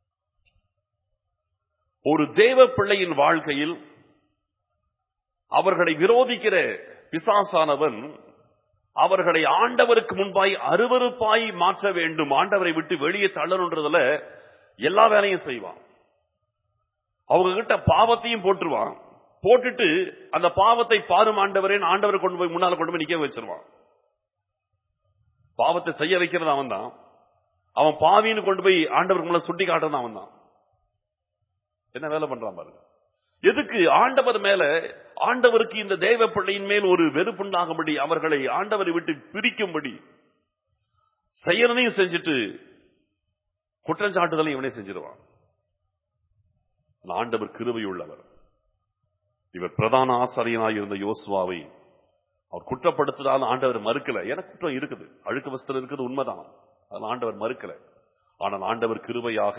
ஒரு தேவ பிள்ளையின் வாழ்க்கையில் அவர்களை விரோதிக்கிற பிசாசானவன் அவர்களை ஆண்டவருக்கு முன்பாய் அருவருப்பாய் மாற்ற வேண்டும் ஆண்டவரை விட்டு வெளியே தள்ளணுன்றதுல எல்லா வேலையும் செய்வான் அவங்க கிட்ட பாவத்தையும் போட்டுருவான் போட்டுட்டு அந்த பாவத்தை பாரும் ஆண்டவரேன்னு ஆண்டவரை கொண்டு போய் முன்னால கொண்டு போய் நிக்க வச்சிருவான் பாவத்தை செய்ய வைக்கிறது அவன் தான் அவன் பாவின்னு கொண்டு போய் ஆண்டவருக்கு முன்னால சுட்டி காட்டுறது அவன் தான் என்ன வேலை பண்றான் பாருங்க எதுக்கு ஆண்டவர் மேல ஆண்டவருக்கு இந்த தேவ பிள்ளையின் மேல் ஒரு வெறுப்புண்டாகும்படி அவர்களை ஆண்டவரை விட்டு பிரிக்கும்படி செய்யறதையும் செஞ்சுட்டு குற்றஞ்சாட்டுதலையும் இவனே செஞ்சிருவான் ஆனா ஆண்டவர் கிருபையுள்ளவர் இவர் பிரதான ஆசாரியனாக இருந்த யோசுவாவை அவர் குற்றப்படுத்துதால் ஆண்டவர் மறுக்கல எனக்கு குற்றம் இருக்குது அழுக்கு வஸ்திரம் இருக்குது உண்மைதான் அதனால் ஆண்டவர் மறுக்கல ஆனால் ஆண்டவர் கிருபையாக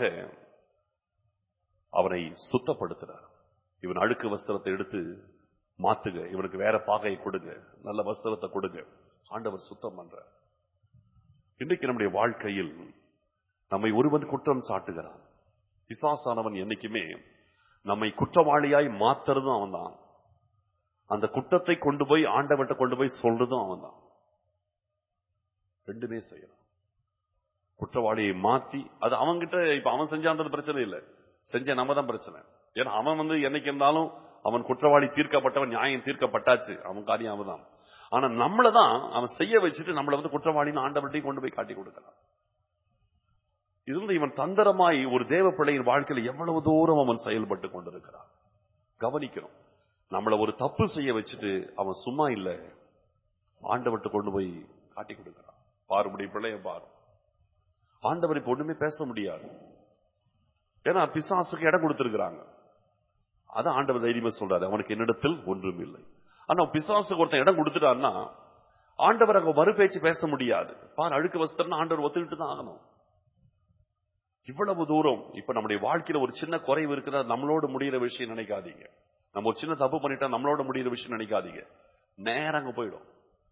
அவனை சுத்தப்படுத்துறார் இவன் அழுக்கு வஸ்திரத்தை எடுத்து மாத்துங்க இவனுக்கு வேற பாகையை கொடுங்க நல்ல வஸ்திரத்தை கொடுங்க ஆண்டவர் சுத்தம் பண்றார் இன்றைக்கு நம்முடைய வாழ்க்கையில் நம்மை ஒருவன் குற்றம் சாட்டுகிறான் பிசாசானவன் என்னைக்குமே நம்மை குற்றவாளியாய் மாத்துறதும் அவன்தான் அந்த குற்றத்தை கொண்டு போய் ஆண்டவர்கிட்ட கொண்டு போய் சொல்றதும் அவன்தான் ரெண்டுமே செய்யறான் குற்றவாளியை மாத்தி அது அவன்கிட்ட இப்ப அவன் செஞ்சான்றது பிரச்சனை இல்லை செஞ்ச நம்ம தான் பிரச்சனை ஏன்னா அவன் வந்து என்னைக்கு இருந்தாலும் அவன் குற்றவாளி தீர்க்கப்பட்டவன் நியாயம் தீர்க்கப்பட்டாச்சு அவன் காரியம் அவன்தான் ஆனா நம்மளை தான் அவன் செய்ய வச்சுட்டு நம்மளை வந்து குற்றவாளின்னு ஆண்டவர்கிட்டையும் கொண்டு போய் காட்டி கொடுக்கலாம் இது வந்து இவன் தந்திரமாய் ஒரு தேவ பிள்ளையின் வாழ்க்கையில் எவ்வளவு தூரம் அவன் செயல்பட்டு கொண்டிருக்கிறான் கவனிக்கணும் நம்மள ஒரு தப்பு செய்ய வச்சுட்டு அவன் சும்மா இல்ல ஆண்டவர்கிட்ட கொண்டு போய் காட்டி கொடுக்கிறான் பாருபடி பிள்ளைய பாரு ஆண்டவர் இப்ப ஒண்ணுமே பேச முடியாது ஏன்னா பிசாசுக்கு இடம் கொடுத்திருக்கிறாங்க அதான் ஆண்டவர் தைரியமா சொல்றாரு அவனுக்கு என்னிடத்தில் ஒன்றும் இல்லை ஆனா பிசாசுக்கு ஒருத்தன் இடம் கொடுத்துட்டான்னா ஆண்டவர் அங்க மறு பேச்சு பேச முடியாது பார் அழுக்கு வஸ்திரம் ஆண்டவர் ஒத்துக்கிட்டு தான் ஆகணும் இவ்வளவு தூரம் இப்ப நம்முடைய வாழ்க்கையில ஒரு சின்ன குறைவு இருக்கிற நம்மளோட முடியிற விஷயம் நினைக்காதீங்க நம்ம ஒரு சின்ன தப்பு பண்ணிட்டா நம்மளோட முடியிற விஷயம் நினைக்காதீங்க நேரம் அங்க போயிடும்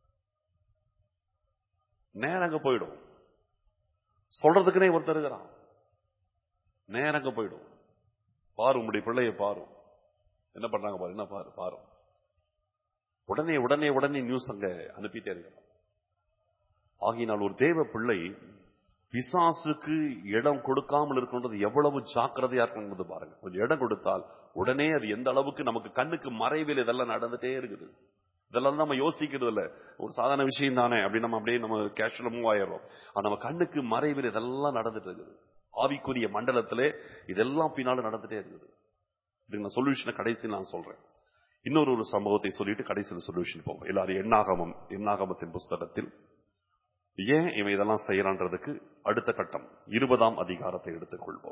நேரம் அங்க போயிடும் சொல்றதுக்குனே ஒருத்தர் இருக்கிறான் நேரம் அங்க போயிடும் பாரு உங்களுடைய பிள்ளைய பாரு என்ன பண்றாங்க பாரு என்ன பாரு பாரு உடனே உடனே உடனே நியூஸ் அங்க அனுப்பிட்டே இருக்கிறான் ஆகினால் ஒரு தேவ பிள்ளை பிசாசுக்கு இடம் கொடுக்காமல் இருக்கின்றது எவ்வளவு ஜாக்கிரதையா இருக்கணும்னு பாருங்க கொஞ்சம் இடம் கொடுத்தால் உடனே அது எந்த அளவுக்கு நமக்கு கண்ணுக்கு மறைவில் இதெல்லாம் நடந்துட்டே இருக்குது இதெல்லாம் நம்ம யோசிக்கிறது இல்ல ஒரு சாதாரண விஷயம் தானே அப்படி நம்ம அப்படியே நம்ம கேஷுவல மூவ் ஆயிடுறோம் ஆனா நம்ம கண்ணுக்கு மறைவில் இதெல்லாம் நடந்துட்டு இருக்குது ஆவிக்குரிய மண்டலத்திலே இதெல்லாம் பின்னால நடந்துட்டே இருக்குது இதுக்கு நான் சொல்யூஷனை கடைசியில் நான் சொல்றேன் இன்னொரு ஒரு சம்பவத்தை சொல்லிட்டு கடைசியில் சொல்யூஷன் போவோம் எல்லாரும் எண்ணாகமம் எண்ணாகமத்தின் புஸ்தகத்தில் ஏன் இவன் இதெல்லாம் செய்யறான்றதுக்கு அடுத்த கட்டம் இருபதாம் அதிகாரத்தை எடுத்துக்கொள்வோம்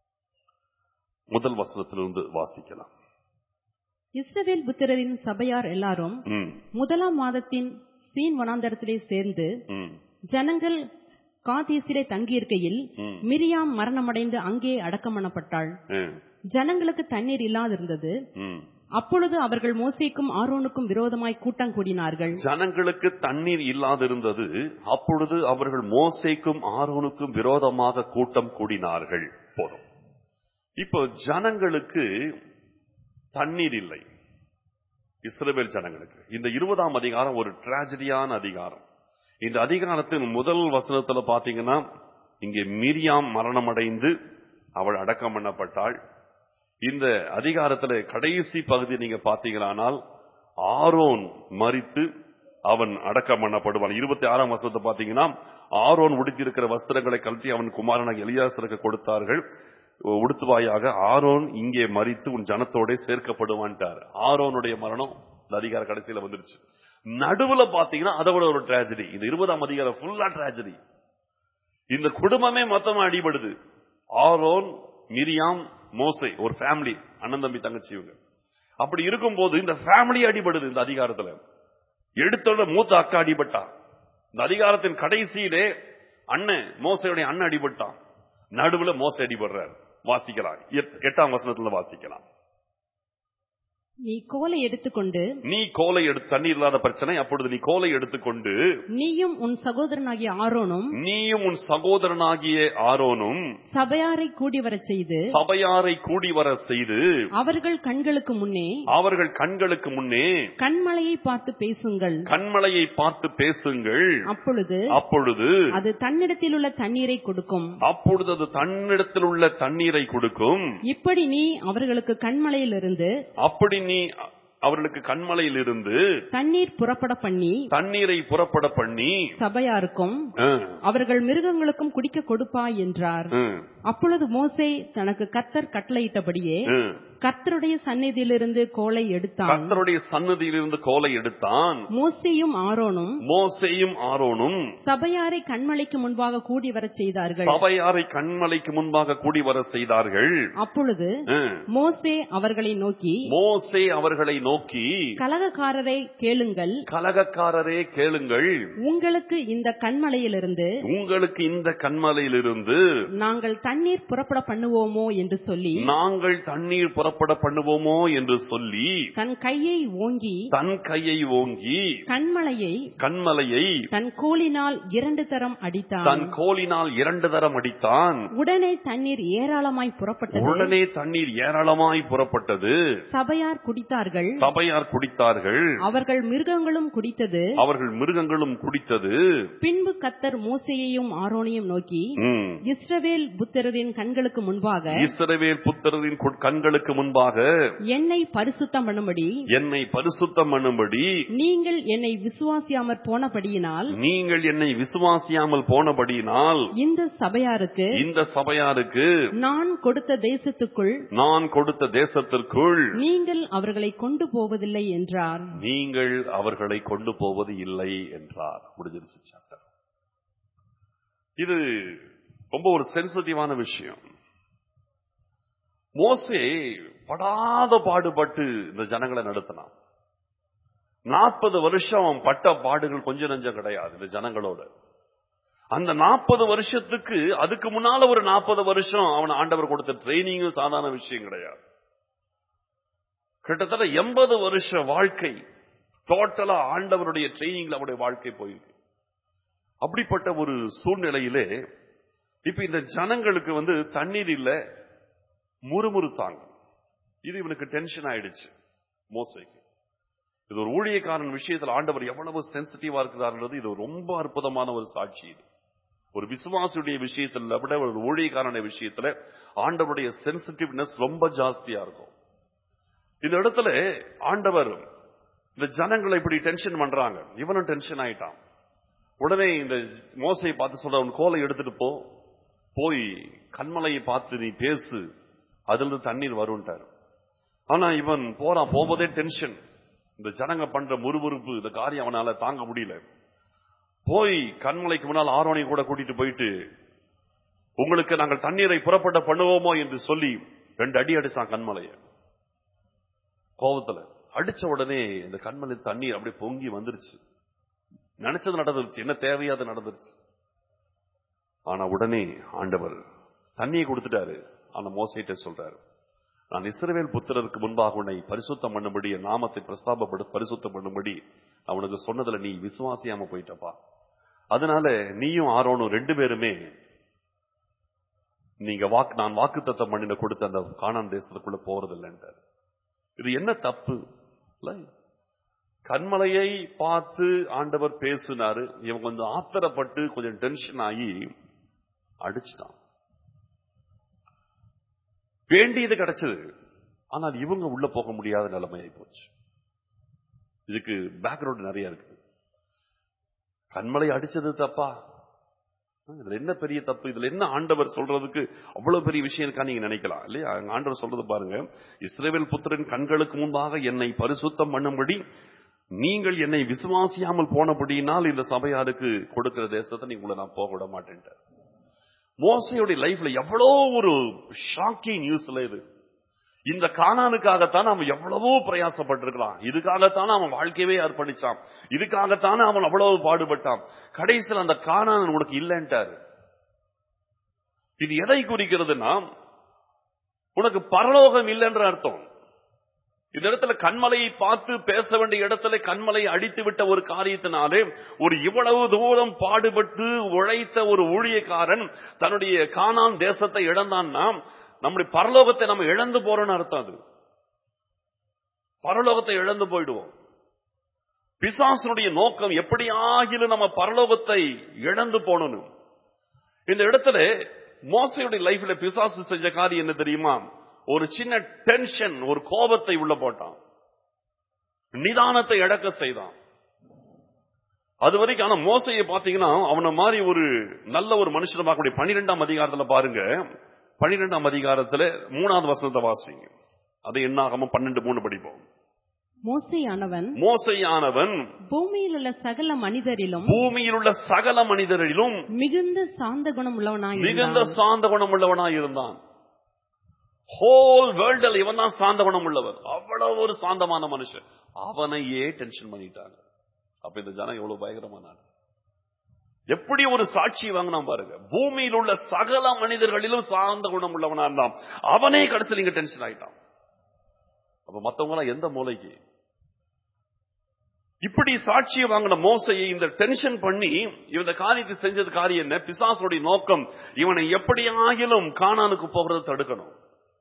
முதல் வசனத்திலிருந்து வாசிக்கலாம் இஸ்ரவேல் புத்திரரின் சபையார் எல்லாரும் ம், முதலாம் மாதத்தின் சீன் வனாந்தரத்திலே சேர்ந்து ம், ஜனங்கள் காதேசிலே தங்கியிருக்கையில் ம், மிரியாம் மரணமடைந்து அங்கே அடக்கம் பண்ணப்பட்டாள் ம், ஜனங்களுக்கு தண்ணீர் இல்லாதிருந்தது ம். அப்பொழுது அவர்கள் மோசேக்கும் ஆரோனுக்கும் விரோதமாய் கூட்டம் கூடினார்கள் ஜனங்களுக்கு தண்ணீர் இல்லாதிருந்தது அப்பொழுது அவர்கள் மோசேக்கும் ஆரோனுக்கும் விரோதமாக கூட்டம் கூடினார்கள் போதும் இப்போ ஜனங்களுக்கு தண்ணீர் இல்லை இஸ்ரவேல் ஜனங்களுக்கு இந்த இருபதாம் அதிகாரம் ஒரு டிராஜடியான அதிகாரம் இந்த அதிகாரத்தின் முதல் வசனத்துல பாத்தீங்கன்னா இங்கே மிரியாம் மரணமடைந்து அவள் அடக்கம் பண்ணப்பட்டாள் இந்த அதிகாரத்துல கடைசி பகுதி நீங்க பாத்தீங்களானால் ஆரோன் மரித்து அவன் அடக்கம் பண்ணப்படுவான் இருபத்தி ஆறாம் வசனத்தை பாத்தீங்கன்னா ஆரோன் உடுத்தியிருக்கிற வஸ்திரங்களை கழட்டி அவன் குமாரனாக எலியாசருக்கு கொடுத்தார்கள் உடுத்துவாயாக ஆரோன் இங்கே மரித்து உன் ஜனத்தோட சேர்க்கப்படுவான்ட்டார் ஆரோனுடைய மரணம் இந்த அதிகார கடைசியில வந்துருச்சு நடுவுல பாத்தீங்கன்னா அதை விட ஒரு டிராஜடி இந்த இருபதாம் அதிகாரம் ஃபுல்லா டிராஜடி இந்த குடும்பமே மொத்தமா அடிபடுது ஆரோன் மிரியாம் மோசே ஒரு ஃபேமிலி அண்ணன் தம்பி தங்கச்சி இவங்க அப்படி இருக்கும்போது இந்த ஃபேமிலி அடிபடுது இந்த அதிகாரத்துல எடுத்தோட மூத்த அக்கா அடிபட்டா இந்த அதிகாரத்தின் கடைசியிலே அண்ணன் மோசையுடைய அண்ணன் அடிபட்டான் நடுவுல மோசை அடிபடுறார் வாசிக்கலாம் எட்- எட்டாம் வசனத்துல வாசிக்கலாம் நீ கோலை எடுத்துக்கொண்டு நீ கோலை எடுத்து தண்ணீர் இல்லாத பிரச்சனை அப்பொழுது நீ கோலை எடுத்துக்கொண்டு நீயும் உன் சகோதரனாகிய ஆரோனும் நீயும் உன் சகோதரனாகிய ஆரோனும் சபையாரை கூடி வரச் செய்து சபையாரை கூடி வர செய்து அவர்கள் கண்களுக்கு முன்னே அவர்கள் கண்களுக்கு முன்னே கண்மலையை பார்த்து பேசுங்கள் கண்மலையை பார்த்து பேசுங்கள் அப்பொழுது அப்பொழுது அது தன்னிடத்தில் உள்ள தண்ணீரை கொடுக்கும் அப்பொழுது அது தன்னிடத்தில் உள்ள தண்ணீரை கொடுக்கும் இப்படி நீ அவர்களுக்கு கண்மலையிலிருந்து அப்படி நீ அவர்களுக்கு கண்மலையில் இருந்து தண்ணீர் புறப்பட பண்ணி தண்ணீரை புறப்பட பண்ணி சபையாருக்கும் ஆ, அவர்கள் மிருகங்களுக்கும் குடிக்க கொடுப்பாய் என்றார் ஆ, அப்பொழுது மோசே தனக்கு கத்தர் கட்டளையிட்டபடியே ஆ. கர்த்தருடைய சந்நிதியிலிருந்து கோலை எடுத்தான் கர்த்தருடைய சன்னதியிலிருந்து கோலை எடுத்தான் மோசேயும் ஆரோனும் மோசேயும் ஆரோனும் சபையாரை கண்மலைக்கு முன்பாக கூடி வரச் செய்தார்கள் சபையாரை கண்மலைக்கு முன்பாக கூடி வர செய்தார்கள் அப்பொழுது ஆ. மோசே அவர்களை நோக்கி மோசே அவர்களை நோக்கி கலகக்காரரை கேளுங்கள் கலகக்காரரே கேளுங்கள் உங்களுக்கு இந்த கண்மலையிலிருந்து உங்களுக்கு இந்த கண்மலையிலிருந்து நாங்கள் தண்ணீர் புறப்பட பண்ணுவோமோ என்று சொல்லி நாங்கள் தண்ணீர் புறப்பட பண்ணுவோமோ என்று சொல்லி தன் கையை ஓங்கி தன் கையை ஓங்கி கண்மலையை கண்மலையை தன் கோலினால் இரண்டு தரம் அடித்தான் தன் கோலினால் இரண்டு தரம் அடித்தான் உடனே தண்ணீர் ஏராளமாய் புறப்பட்டது உடனே தண்ணீர் ஏராளமாய் புறப்பட்டது சபையார் குடித்தார்கள் சபையார் குடித்தார்கள் அவர்கள் மிருகங்களும் குடித்தது அவர்கள் மிருகங்களும் குடித்தது பின்பு கத்தர் மோசேயையும் ஆரோனையும் நோக்கி ம். இஸ்ரவேல் புத்திரரின் கண்களுக்கு முன்பாக இஸ்ரவேல் புத்திரரின் கு- கண்களுக்கு முன்பாக என்னை பரிசுத்தம் பண்ணும்படி என்னை பரிசுத்தம் பண்ணும்படி நீங்கள் என்னை விசுவாசியாமற் போனபடியினால் நீங்கள் என்னை விசுவாசியாமல் போனபடியினால் இந்த சபையாருக்கு இந்த சபையாருக்கு நான் கொடுத்த தேசத்துக்குள் நான் கொடுத்த தேசத்திற்குள் நீங்கள் அவர்களை கொண்டு போவதில்லை என்றார் நீங்கள் அவர்களை கொண்டு போவது இல்லை என்றார் முடிஞ்சிருச்சு சாப்டர் இது ரொம்ப ஒரு சென்சிட்டிவான விஷயம் மோசே படாத பாடுபட்டு இந்த ஜனங்களை நடத்தினான் நாற்பது வருஷம் அவன் பட்ட பாடுகள் கொஞ்சம் நஞ்சம் கிடையாது இந்த ஜனங்களோட அந்த நாற்பது வருஷத்துக்கு அதுக்கு முன்னால ஒரு நாற்பது வருஷம் அவன் ஆண்டவர் கொடுத்த ட்ரைனிங்கும் சாதாரண விஷயம் கிடையாது கிட்டத்தட்ட எண்பது வருஷ வாழ்க்கை டோட்டலா ஆண்டவருடைய ட்ரைனிங்ல அவருடைய வாழ்க்கை போயிருக்கு அப்படிப்பட்ட ஒரு சூழ்நிலையிலே இப்ப இந்த ஜனங்களுக்கு வந்து தண்ணீர் இல்ல முறுமுறுத்தாங்க இது இவனுக்கு டென்ஷன் ஆயிடுச்சு மோசைக்கு இது ஒரு ஊழியக்காரன் விஷயத்தில் ஆண்டவர் எவ்வளவு சென்சிட்டிவா இருக்கிறார்ன்றது இது ரொம்ப அற்புதமான ஒரு சாட்சி இது ஒரு விசுவாசியுடைய விஷயத்துல விட ஒரு ஊழியக்காரனுடைய விஷயத்துல ஆண்டவருடைய சென்சிட்டிவ்னஸ் ரொம்ப ஜாஸ்தியா இருக்கும் இந்த இடத்துல ஆண்டவர் இந்த ஜனங்களை இப்படி டென்ஷன் பண்றாங்க இவனும் டென்ஷன் ஆயிட்டான் உடனே இந்த மோசையை பார்த்து சொல்ற உன் கோலை எடுத்துட்டு போ போய் கண்மலையை பார்த்து நீ பேசு அதுல இருந்து தண்ணீர் வரும்ட்டாரு ஆனா இவன் போறான் போகும்போதே டென்ஷன் இந்த ஜனங்க பண்ற முறுமுறுப்பு இந்த காரியம் அவனால தாங்க முடியல போய் கண்மலைக்கு முன்னால் ஆரோனை கூட கூட்டிட்டு போயிட்டு உங்களுக்கு நாங்கள் தண்ணீரை புறப்பட பண்ணுவோமோ என்று சொல்லி ரெண்டு அடி அடிச்சான் கண்மலையை கோபத்துல அடிச்ச உடனே இந்த கண்மலை தண்ணீர் அப்படியே பொங்கி வந்துருச்சு நினைச்சது நடந்துருச்சு என்ன தேவையோ அது நடந்துருச்சு ஆனா உடனே ஆண்டவர் தண்ணியை கொடுத்துட்டாரு ஆனா மோசைட்ட சொல்றாரு நான் இஸ்ரவேல் புத்திரருக்கு முன்பாக உன்னை பரிசுத்தம் பண்ணும்படி என் நாமத்தை பிரஸ்தாபப்படு பரிசுத்தம் பண்ணும்படி அவனுக்கு சொன்னதுல நீ விசுவாசியாம போயிட்டப்பா அதனால நீயும் ஆரோனும் ரெண்டு பேருமே நீங்க வாக்கு நான் வாக்குத்தத்தம் பண்ணின கொடுத்த அந்த காணான் தேசத்துக்குள்ள போறது இல்லைன்றார் இது என்ன தப்பு இல்ல? கண்மலையை பார்த்து ஆண்டவர் பேசினாரு இவன் கொஞ்சம் ஆத்திரப்பட்டு கொஞ்சம் டென்ஷன் ஆகி அடிச்சிட்டான் வேண்டியது கிடைச்சது ஆனால் இவங்க உள்ள போக முடியாத நிலைமையாகி போச்சு இதுக்கு பேக்ரவுண்ட் நிறைய இருக்கு கண்மலை அடிச்சது தப்பா இதுல என்ன பெரிய தப்பு இதுல என்ன ஆண்டவர் சொல்றதுக்கு அவ்வளவு பெரிய விஷயம் இருக்கா நீங்க நினைக்கலாம் இல்லையா அங்க ஆண்டவர் சொல்றது பாருங்க இஸ்ரேவேல் புத்திரன் கண்களுக்கு முன்பாக என்னை பரிசுத்தம் பண்ணும்படி நீங்கள் என்னை விசுவாசியாமல் போனபடியினால் இந்த சபையாருக்கு கொடுக்கிற தேசத்தை நீ உங்களை நான் போக விட மாட்டேன்ட்டார் மோசையுடைய லைஃப்ல எவ்வளோ ஒரு ஷாக்கிங் நியூஸ்ல இது இந்த காணானுக்காகத்தான் அவன் எவ்வளவோ பிரயாசப்பட்டிருக்கலாம் இதுக்காகத்தான் அவன் வாழ்க்கையவே அர்ப்பணிச்சான் இதுக்காகத்தானே அவன் அவ்வளவு பாடுபட்டான் கடைசியில் அந்த காணான் உனக்கு இல்லைன்ட்டாரு இது எதை குறிக்கிறதுனா உனக்கு பரலோகம் இல்லைன்ற அர்த்தம் இந்த இடத்துல கண்மலையை பார்த்து பேச வேண்டிய இடத்துல கண்மலையை அடித்து விட்ட ஒரு காரியத்தினாலே ஒரு இவ்வளவு தூரம் பாடுபட்டு உழைத்த ஒரு ஊழியக்காரன் தன்னுடைய காணான் தேசத்தை இழந்தான்னா நம்முடைய பரலோகத்தை நம்ம இழந்து போறோம்னு அர்த்தம் அது பரலோகத்தை இழந்து போயிடுவோம் பிசாசனுடைய நோக்கம் எப்படியாகிலும் நம்ம பரலோகத்தை இழந்து போகணும் இந்த இடத்துல மோசையுடைய லைஃப்ல பிசாசு செஞ்ச காரியம் என்ன தெரியுமா ஒரு சின்ன டென்ஷன் ஒரு கோபத்தை உள்ள போட்டான் நிதானத்தை இழக்க செய்தான் அது வரைக்கும் ஆனா மோசையை பாத்தீங்கன்னா அவனை மாதிரி ஒரு நல்ல ஒரு மனுஷனை பார்க்கக்கூடிய பனிரெண்டாம் அதிகாரத்துல பாருங்க பனிரெண்டாம் அதிகாரத்துல மூணாவது வசனத்தை வாசிங்க அது என்ன ஆகாம பன்னெண்டு மூணு படிப்போம் மோசையானவன் மோசையானவன் பூமியில் உள்ள சகல மனிதரிலும் பூமியில் உள்ள சகல மனிதரிலும் மிகுந்த சாந்த குணம் உள்ளவனாய் மிகுந்த இருந்தான். சாந்த குணம் உள்ளவனாய் இருந்தான் ஹோல் வேர்ல்டில் இவன் தான் சாந்த குணம் உள்ளவன் அவ்வளவு ஒரு சாந்தமான மனுஷன் அவனையே டென்ஷன் பண்ணிட்டாங்க அப்ப இந்த ஜனம் எவ்வளவு பயங்கரமான எப்படி ஒரு சாட்சி வாங்கினான் பாருங்க பூமியில் உள்ள சகல மனிதர்களிலும் சார்ந்த குணம் உள்ளவனா இருந்தான் அவனே கடைசியில் இங்க டென்ஷன் ஆயிட்டான் அப்ப மத்தவங்க எல்லாம் எந்த மூலைக்கு இப்படி சாட்சியை வாங்கின மோசையை இந்த டென்ஷன் பண்ணி இந்த காரியத்தை செஞ்சது காரியம் என்ன பிசாசுடைய நோக்கம் இவனை எப்படியாகிலும் காணானுக்கு போகிறத தடுக்கணும்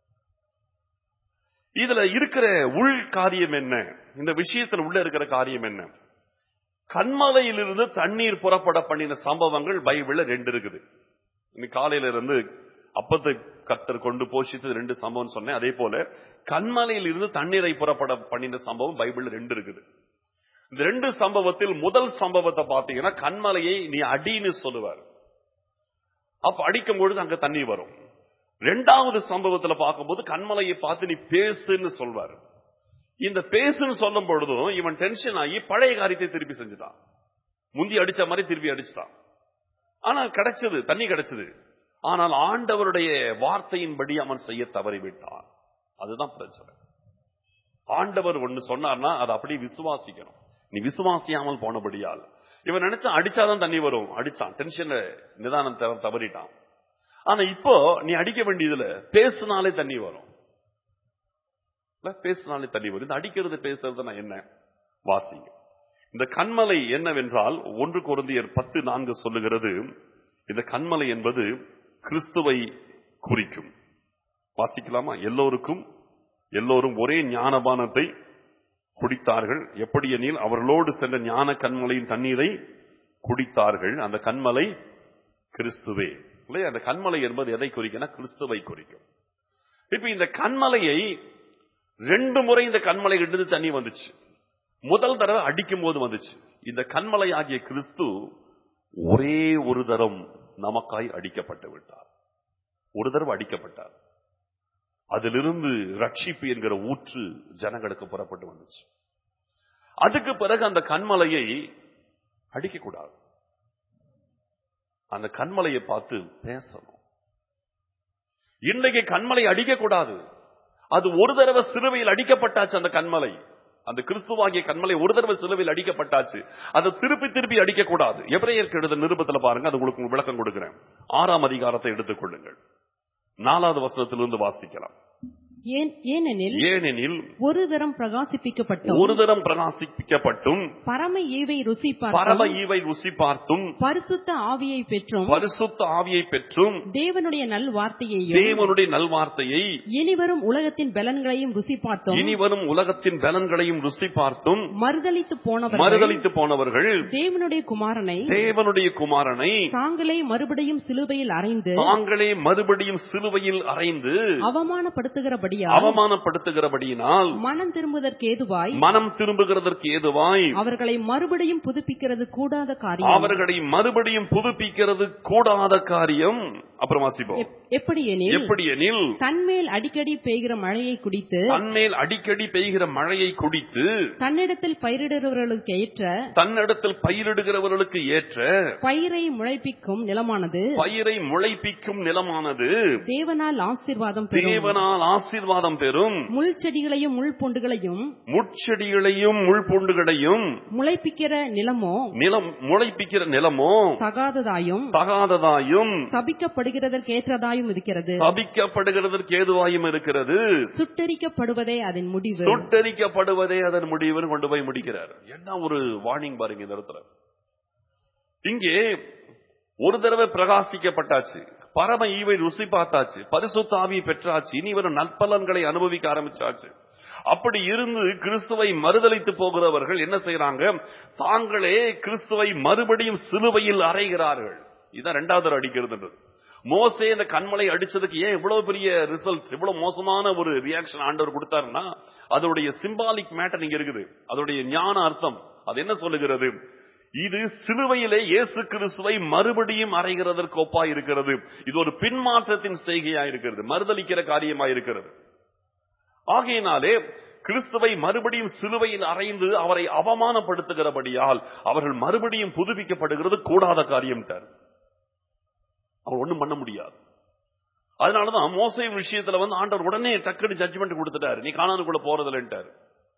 இதுல இருக்கிற உள் காரியம் என்ன இந்த விஷயத்துல உள்ள இருக்கிற காரியம் என்ன கண்மலையிலிருந்து தண்ணீர் புறப்பட பண்ணின சம்பவங்கள் பைபிள்ல ரெண்டு இருக்குது இன்னைக்கு காலையில இருந்து அப்பத்தை கத்தர் கொண்டு போஷித்து ரெண்டு சம்பவம் சொன்னேன் அதே போல கண்மலையில் இருந்து தண்ணீரை புறப்பட பண்ணின சம்பவம் பைபிள்ல ரெண்டு இருக்குது இந்த ரெண்டு சம்பவத்தில் முதல் சம்பவத்தை பார்த்தீங்கன்னா கண்மலையை நீ அடின்னு சொல்லுவார் அப்ப அடிக்கும் பொழுது அங்க தண்ணி வரும் ரெண்டாவது சம்பவத்துல பார்க்கும்போது கண்மலையை பார்த்து நீ பேசுன்னு சொல்வார் இந்த பேசுன்னு சொல்லும் பொழுதும் இவன் டென்ஷன் ஆகி பழைய காரியத்தை திருப்பி செஞ்சுட்டான் முந்தி அடிச்ச மாதிரி திருப்பி அடிச்சுட்டான் ஆனா கிடைச்சது தண்ணி கிடைச்சது ஆனால் ஆண்டவருடைய வார்த்தையின்படி அவன் செய்ய தவறிவிட்டான் அதுதான் பிரச்சனை ஆண்டவர் ஒன்னு சொன்னார்னா அதை அப்படியே விசுவாசிக்கணும் நீ விசுவாசியாமல் போனபடியால் இவன் நினைச்சா அடிச்சாதான் தண்ணி வரும் அடிச்சான் டென்ஷன்ல நிதானம் தவ- தவறிட்டான் ஆனா இப்போ நீ அடிக்க வேண்டியதுல பேசுனாலே தண்ணி வரும் இல்ல, பேசினாலே தண்ணி வரும் இந்த அடிக்கிறது பேசுறதுனா என்ன வாசிங்க இந்த கண்மலை என்னவென்றால் ஒன்று குருந்தியர் பத்து நான்கு சொல்லுகிறது இந்த கண்மலை என்பது கிறிஸ்துவை குறிக்கும் வாசிக்கலாமா எல்லோருக்கும் எல்லோரும் ஒரே ஞானபானத்தை குடித்தார்கள் எப்படி எனில் அவர்களோடு சென்ற ஞான கண்மலையின் தண்ணீரை குடித்தார்கள் அந்த கண்மலை கிறிஸ்துவே இல்லையா அந்த கண்மலை என்பது எதை குறிக்கும்னா கிறிஸ்துவை குறிக்கும் இப்ப இந்த கண்மலையை ரெண்டு முறை இந்த கண்மலை இருந்து தண்ணி வந்துச்சு முதல் தடவை அடிக்கும் போது வந்துச்சு இந்த கண்மலை ஆகிய கிறிஸ்து ஒரே ஒரு தரம் நமக்காய் அடிக்கப்பட்டு விட்டார் ஒரு தடவை அடிக்கப்பட்டார் அதிலிருந்து ரட்சிப்பு என்கிற ஊற்று ஜனங்களுக்கு புறப்பட்டு வந்துச்சு அதுக்கு பிறகு அந்த கண்மலையை அடிக்கக்கூடாது அந்த கண்மலையை பார்த்து பேசணும் இன்னைக்கு கண்மலை அடிக்கக்கூடாது அது ஒரு தடவை சிலுவையில் அடிக்கப்பட்டாச்சு அந்த கண்மலை அந்த கிறிஸ்துவாகிய கண்மலை ஒரு தடவை சிலுவையில் அடிக்கப்பட்டாச்சு அதை திருப்பி திருப்பி அடிக்கக்கூடாது எபிரேயருக்கு எழுத நிருபத்துல பாருங்க அது உங்களுக்கு விளக்கம் கொடுக்கிறேன் ஆறாம் அதிகாரத்தை எடுத்துக்கொள்ளுங்கள் நாலாவது வசனத்திலிருந்து வாசிக்கலாம் ஏன் ஏனெனில் ஏனெனில் ஒரு தரம் பிரகாசிப்பிக்கப்பட்டும் ஒரு தரம் பிரகாசிக்கப்பட்டும் பரம ஈவை ருசி பரம பார்த்தும் ஈவை ருசி பார்த்தும் பரிசுத்த ஆவியை பெற்றும் பரிசுத்த ஆவியை பெற்றும் தேவனுடைய நல் வார்த்தையையும் தேவனுடைய நல்வார்த்தையை இனிவரும் உலகத்தின் பலன்களையும் ருசி பார்த்தும் இனி வரும் உலகத்தின் பலன்களையும் ருசி பார்த்தும் மறுதலித்து போனவர்கள் மறுதலித்து போனவர்கள் தேவனுடைய குமாரனை தேவனுடைய குமாரனை தாங்களே மறுபடியும் சிலுவையில் அறைந்து தாங்களே மறுபடியும் சிலுவையில் அறைந்து அவமானப்படுத்துகிறபடியால் அவமானப்படுத்துகிறபடியினால் மனம் திரும்புவதற்கேதுவாய் மனம் திரும்புகிறதற்கு ஏதுவாய் அவர்களை மறுபடியும் புதுப்பிக்கிறது கூடாத காரியம் அவர்களை மறுபடியும் புதுப்பிக்கிறது கூடாத காரியம் அப்புறம் வாசிப்போம் எப்- எப்படி எனில் எப்படி எனில் தன்மேல் அடிக்கடி பெய்கிற மழையை குடித்து தன்மேல் அடிக்கடி பெய்கிற மழையை குடித்து தன்னிடத்தில் பயிரிடுகிறவர்களுக்கு ஏற்ற தன்னிடத்தில் பயிரிடுகிறவர்களுக்கு ஏற்ற பயிரை முளைப்பிக்கும் நிலமானது பயிரை முளைப்பிக்கும் நிலமானது தேவனால் ஆசீர்வாதம் பெறும் தேவனால் ஆசீர்வாதம் பெறும் முள் செடிகளையும் முள் பூண்டுகளையும் முட்செடிகளையும் முள்பூண்டுகளையும் முளைப்பிக்கிற நிலமோ நிலம் முளைப்பிக்கிற நிலமோ தகாததாயும் தகாததாயும் சபிக்கப்படுகிறதற்கேற்றதாயும் இருக்கிறது சபிக்கப்படுகிறதற்கு ஏதுவாயும் இருக்கிறது சுட்டரிக்கப்படுவதே அதன் முடிவு சுட்டரிக்கப்படுவதே அதன் முடிவுன்னு கொண்டு போய் முடிக்கிறார் என்ன ஒரு வார்னிங் பாருங்க இந்த இடத்துல இங்கே ஒரு தடவை பிரகாசிக்கப்பட்டாச்சு பரம ஈவை ருசி பார்த்தாச்சு பரிசுத்த ஆவியை பெற்றாச்சு இனி வரும் நற்பலன்களை அனுபவிக்க ஆரம்பிச்சாச்சு அப்படி இருந்து கிறிஸ்துவை மறுதலித்து போகிறவர்கள் என்ன செய்யறாங்க தாங்களே கிறிஸ்துவை மறுபடியும் சிலுவையில் அறைகிறார்கள் இதான் ரெண்டாவது தடவை அடிக்கிறதுன்றது மோசே இந்த கண்மலை அடிச்சதுக்கு ஏன் இவ்வளவு பெரிய ரிசல்ட் இவ்வளவு மோசமான ஒரு ரியாக்ஷன் ஆண்டவர் கொடுத்தாருன்னா அதோடைய சிம்பாலிக் மேட்டர் இங்க இருக்குது அதோடைய ஞான அர்த்தம் அது என்ன சொல்லுகிறது இது சிலுவையிலே இயேசு கிறிஸ்துவை மறுபடியும் அறைகிறதற்கு ஒப்பா இருக்கிறது இது ஒரு பின்மாற்றத்தின் செய்கையா இருக்கிறது மறுதலிக்கிற காரியமா இருக்கிறது ஆகையினாலே கிறிஸ்துவை மறுபடியும் சிலுவையில் அறைந்து அவரை அவமானப்படுத்துகிறபடியால் அவர்கள் மறுபடியும் புதுப்பிக்கப்படுகிறது கூடாத காரியம் அவர் ஒண்ணும் பண்ண முடியாது அதனாலதான் மோசை விஷயத்துல வந்து ஆண்டவர் உடனே டக்குனு ஜட்ஜ்மெண்ட் கொடுத்துட்டாரு நீ காணானுக்குள்ள போறதில்லைன்ட்டாரு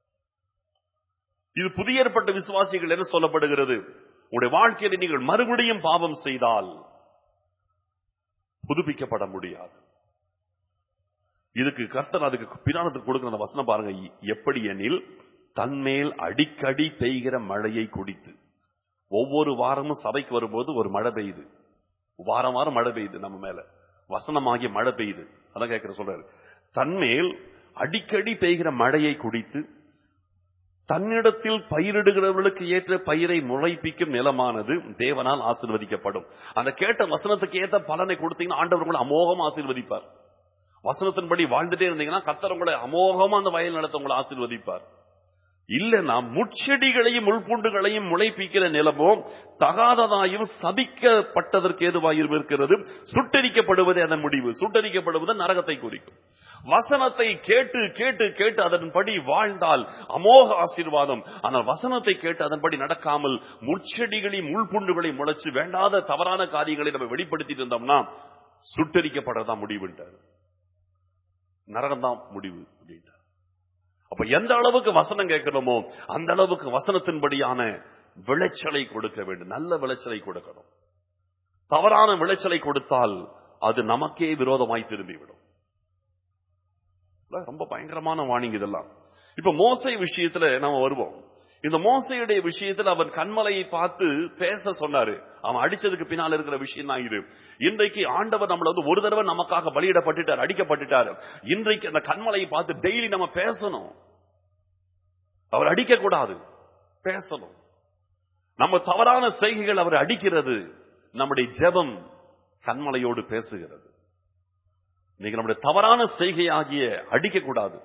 இது புதிய ஏற்பட்ட விசுவாசிகள் என்ன சொல்லப்படுகிறது உங்களுடைய வாழ்க்கையில நீங்கள் மறுபடியும் பாவம் செய்தால் புதுப்பிக்கப்பட முடியாது இதுக்கு கர்த்தர் அதுக்கு பின்னாலத்துக்கு கொடுக்கிற அந்த வசனம் பாருங்க எப்படி எனில் தன்மேல் அடிக்கடி பெய்கிற மழையை குடித்து ஒவ்வொரு வாரமும் சபைக்கு வரும்போது ஒரு மழை பெய்யுது வாரம் வாரம் மழை பெய்யுது நம்ம மேல வசனமாகிய மழை பெய்யுது அதான் கேட்கிற சொல்றாரு தன்மேல் அடிக்கடி பெய்கிற மழையை குடித்து தன்னிடத்தில் பயிரிடுகிறவர்களுக்கு ஏற்ற பயிரை முளைப்பிக்கும் நிலமானது தேவனால் ஆசிர்வதிக்கப்படும் அந்த கேட்ட வசனத்துக்கு ஏற்ற பலனை கொடுத்தீங்கன்னா ஆண்டவர் உங்களை அமோகம் ஆசீர்வதிப்பார் வசனத்தின்படி வாழ்ந்துட்டே இருந்தீங்கன்னா கர்த்தர் உங்களை அமோகமா அந்த வயல் நிலத்தை உங்களை ஆசீர்வதிப்பார் இல்லைன்னா முட்செடிகளையும் முள்பூண்டுகளையும் முளைப்பிக்கிற நிலமோ தகாததாயும் சபிக்கப்பட்டதற்கு ஏதுவாயும் இருக்கிறது சுட்டரிக்கப்படுவதே அதன் முடிவு சுட்டரிக்கப்படுவது நரகத்தை குறிக்கும் வசனத்தை கேட்டு கேட்டு கேட்டு அதன்படி வாழ்ந்தால் அமோக ஆசீர்வாதம் ஆனால் வசனத்தை கேட்டு அதன்படி நடக்காமல் முட்செடிகளையும் முள்புண்டுகளையும் முளைச்சு வேண்டாத தவறான காரியங்களை நம்ம வெளிப்படுத்திட்டு இருந்தோம்னா சுட்டரிக்கப்படதான் முடிவுன்றார் நரகம் தான் முடிவு அப்படின்ட்டார் அப்ப எந்த அளவுக்கு வசனம் கேட்கிறோமோ அந்த அளவுக்கு வசனத்தின்படியான விளைச்சலை கொடுக்க வேண்டும் நல்ல விளைச்சலை கொடுக்கணும் தவறான விளைச்சலை கொடுத்தால் அது நமக்கே விரோதமாய் திரும்பிவிடும் இல்ல, ரொம்ப பயங்கரமான வாணிங் இதெல்லாம் இப்ப மோசை விஷயத்துல நம்ம வருவோம் இந்த மோசையுடைய விஷயத்துல அவன் கண்மலையை பார்த்து பேச சொன்னாரு அவன் அடிச்சதுக்கு பின்னால் இருக்கிற விஷயம் தான் இது இன்றைக்கு ஆண்டவர் நம்மள வந்து ஒரு தடவை நமக்காக பலியிடப்பட்டுட்டார் அடிக்கப்பட்டுட்டார் இன்றைக்கு அந்த கண்மலையை பார்த்து டெய்லி நம்ம பேசணும் அவர் அடிக்க கூடாது பேசணும் நம்ம தவறான செய்கைகள் அவர் அடிக்கிறது நம்முடைய ஜெபம் கண்மலையோடு பேசுகிறது இன்னைக்கு நம்முடைய தவறான செய்கையாகிய அடிக்க கூடாது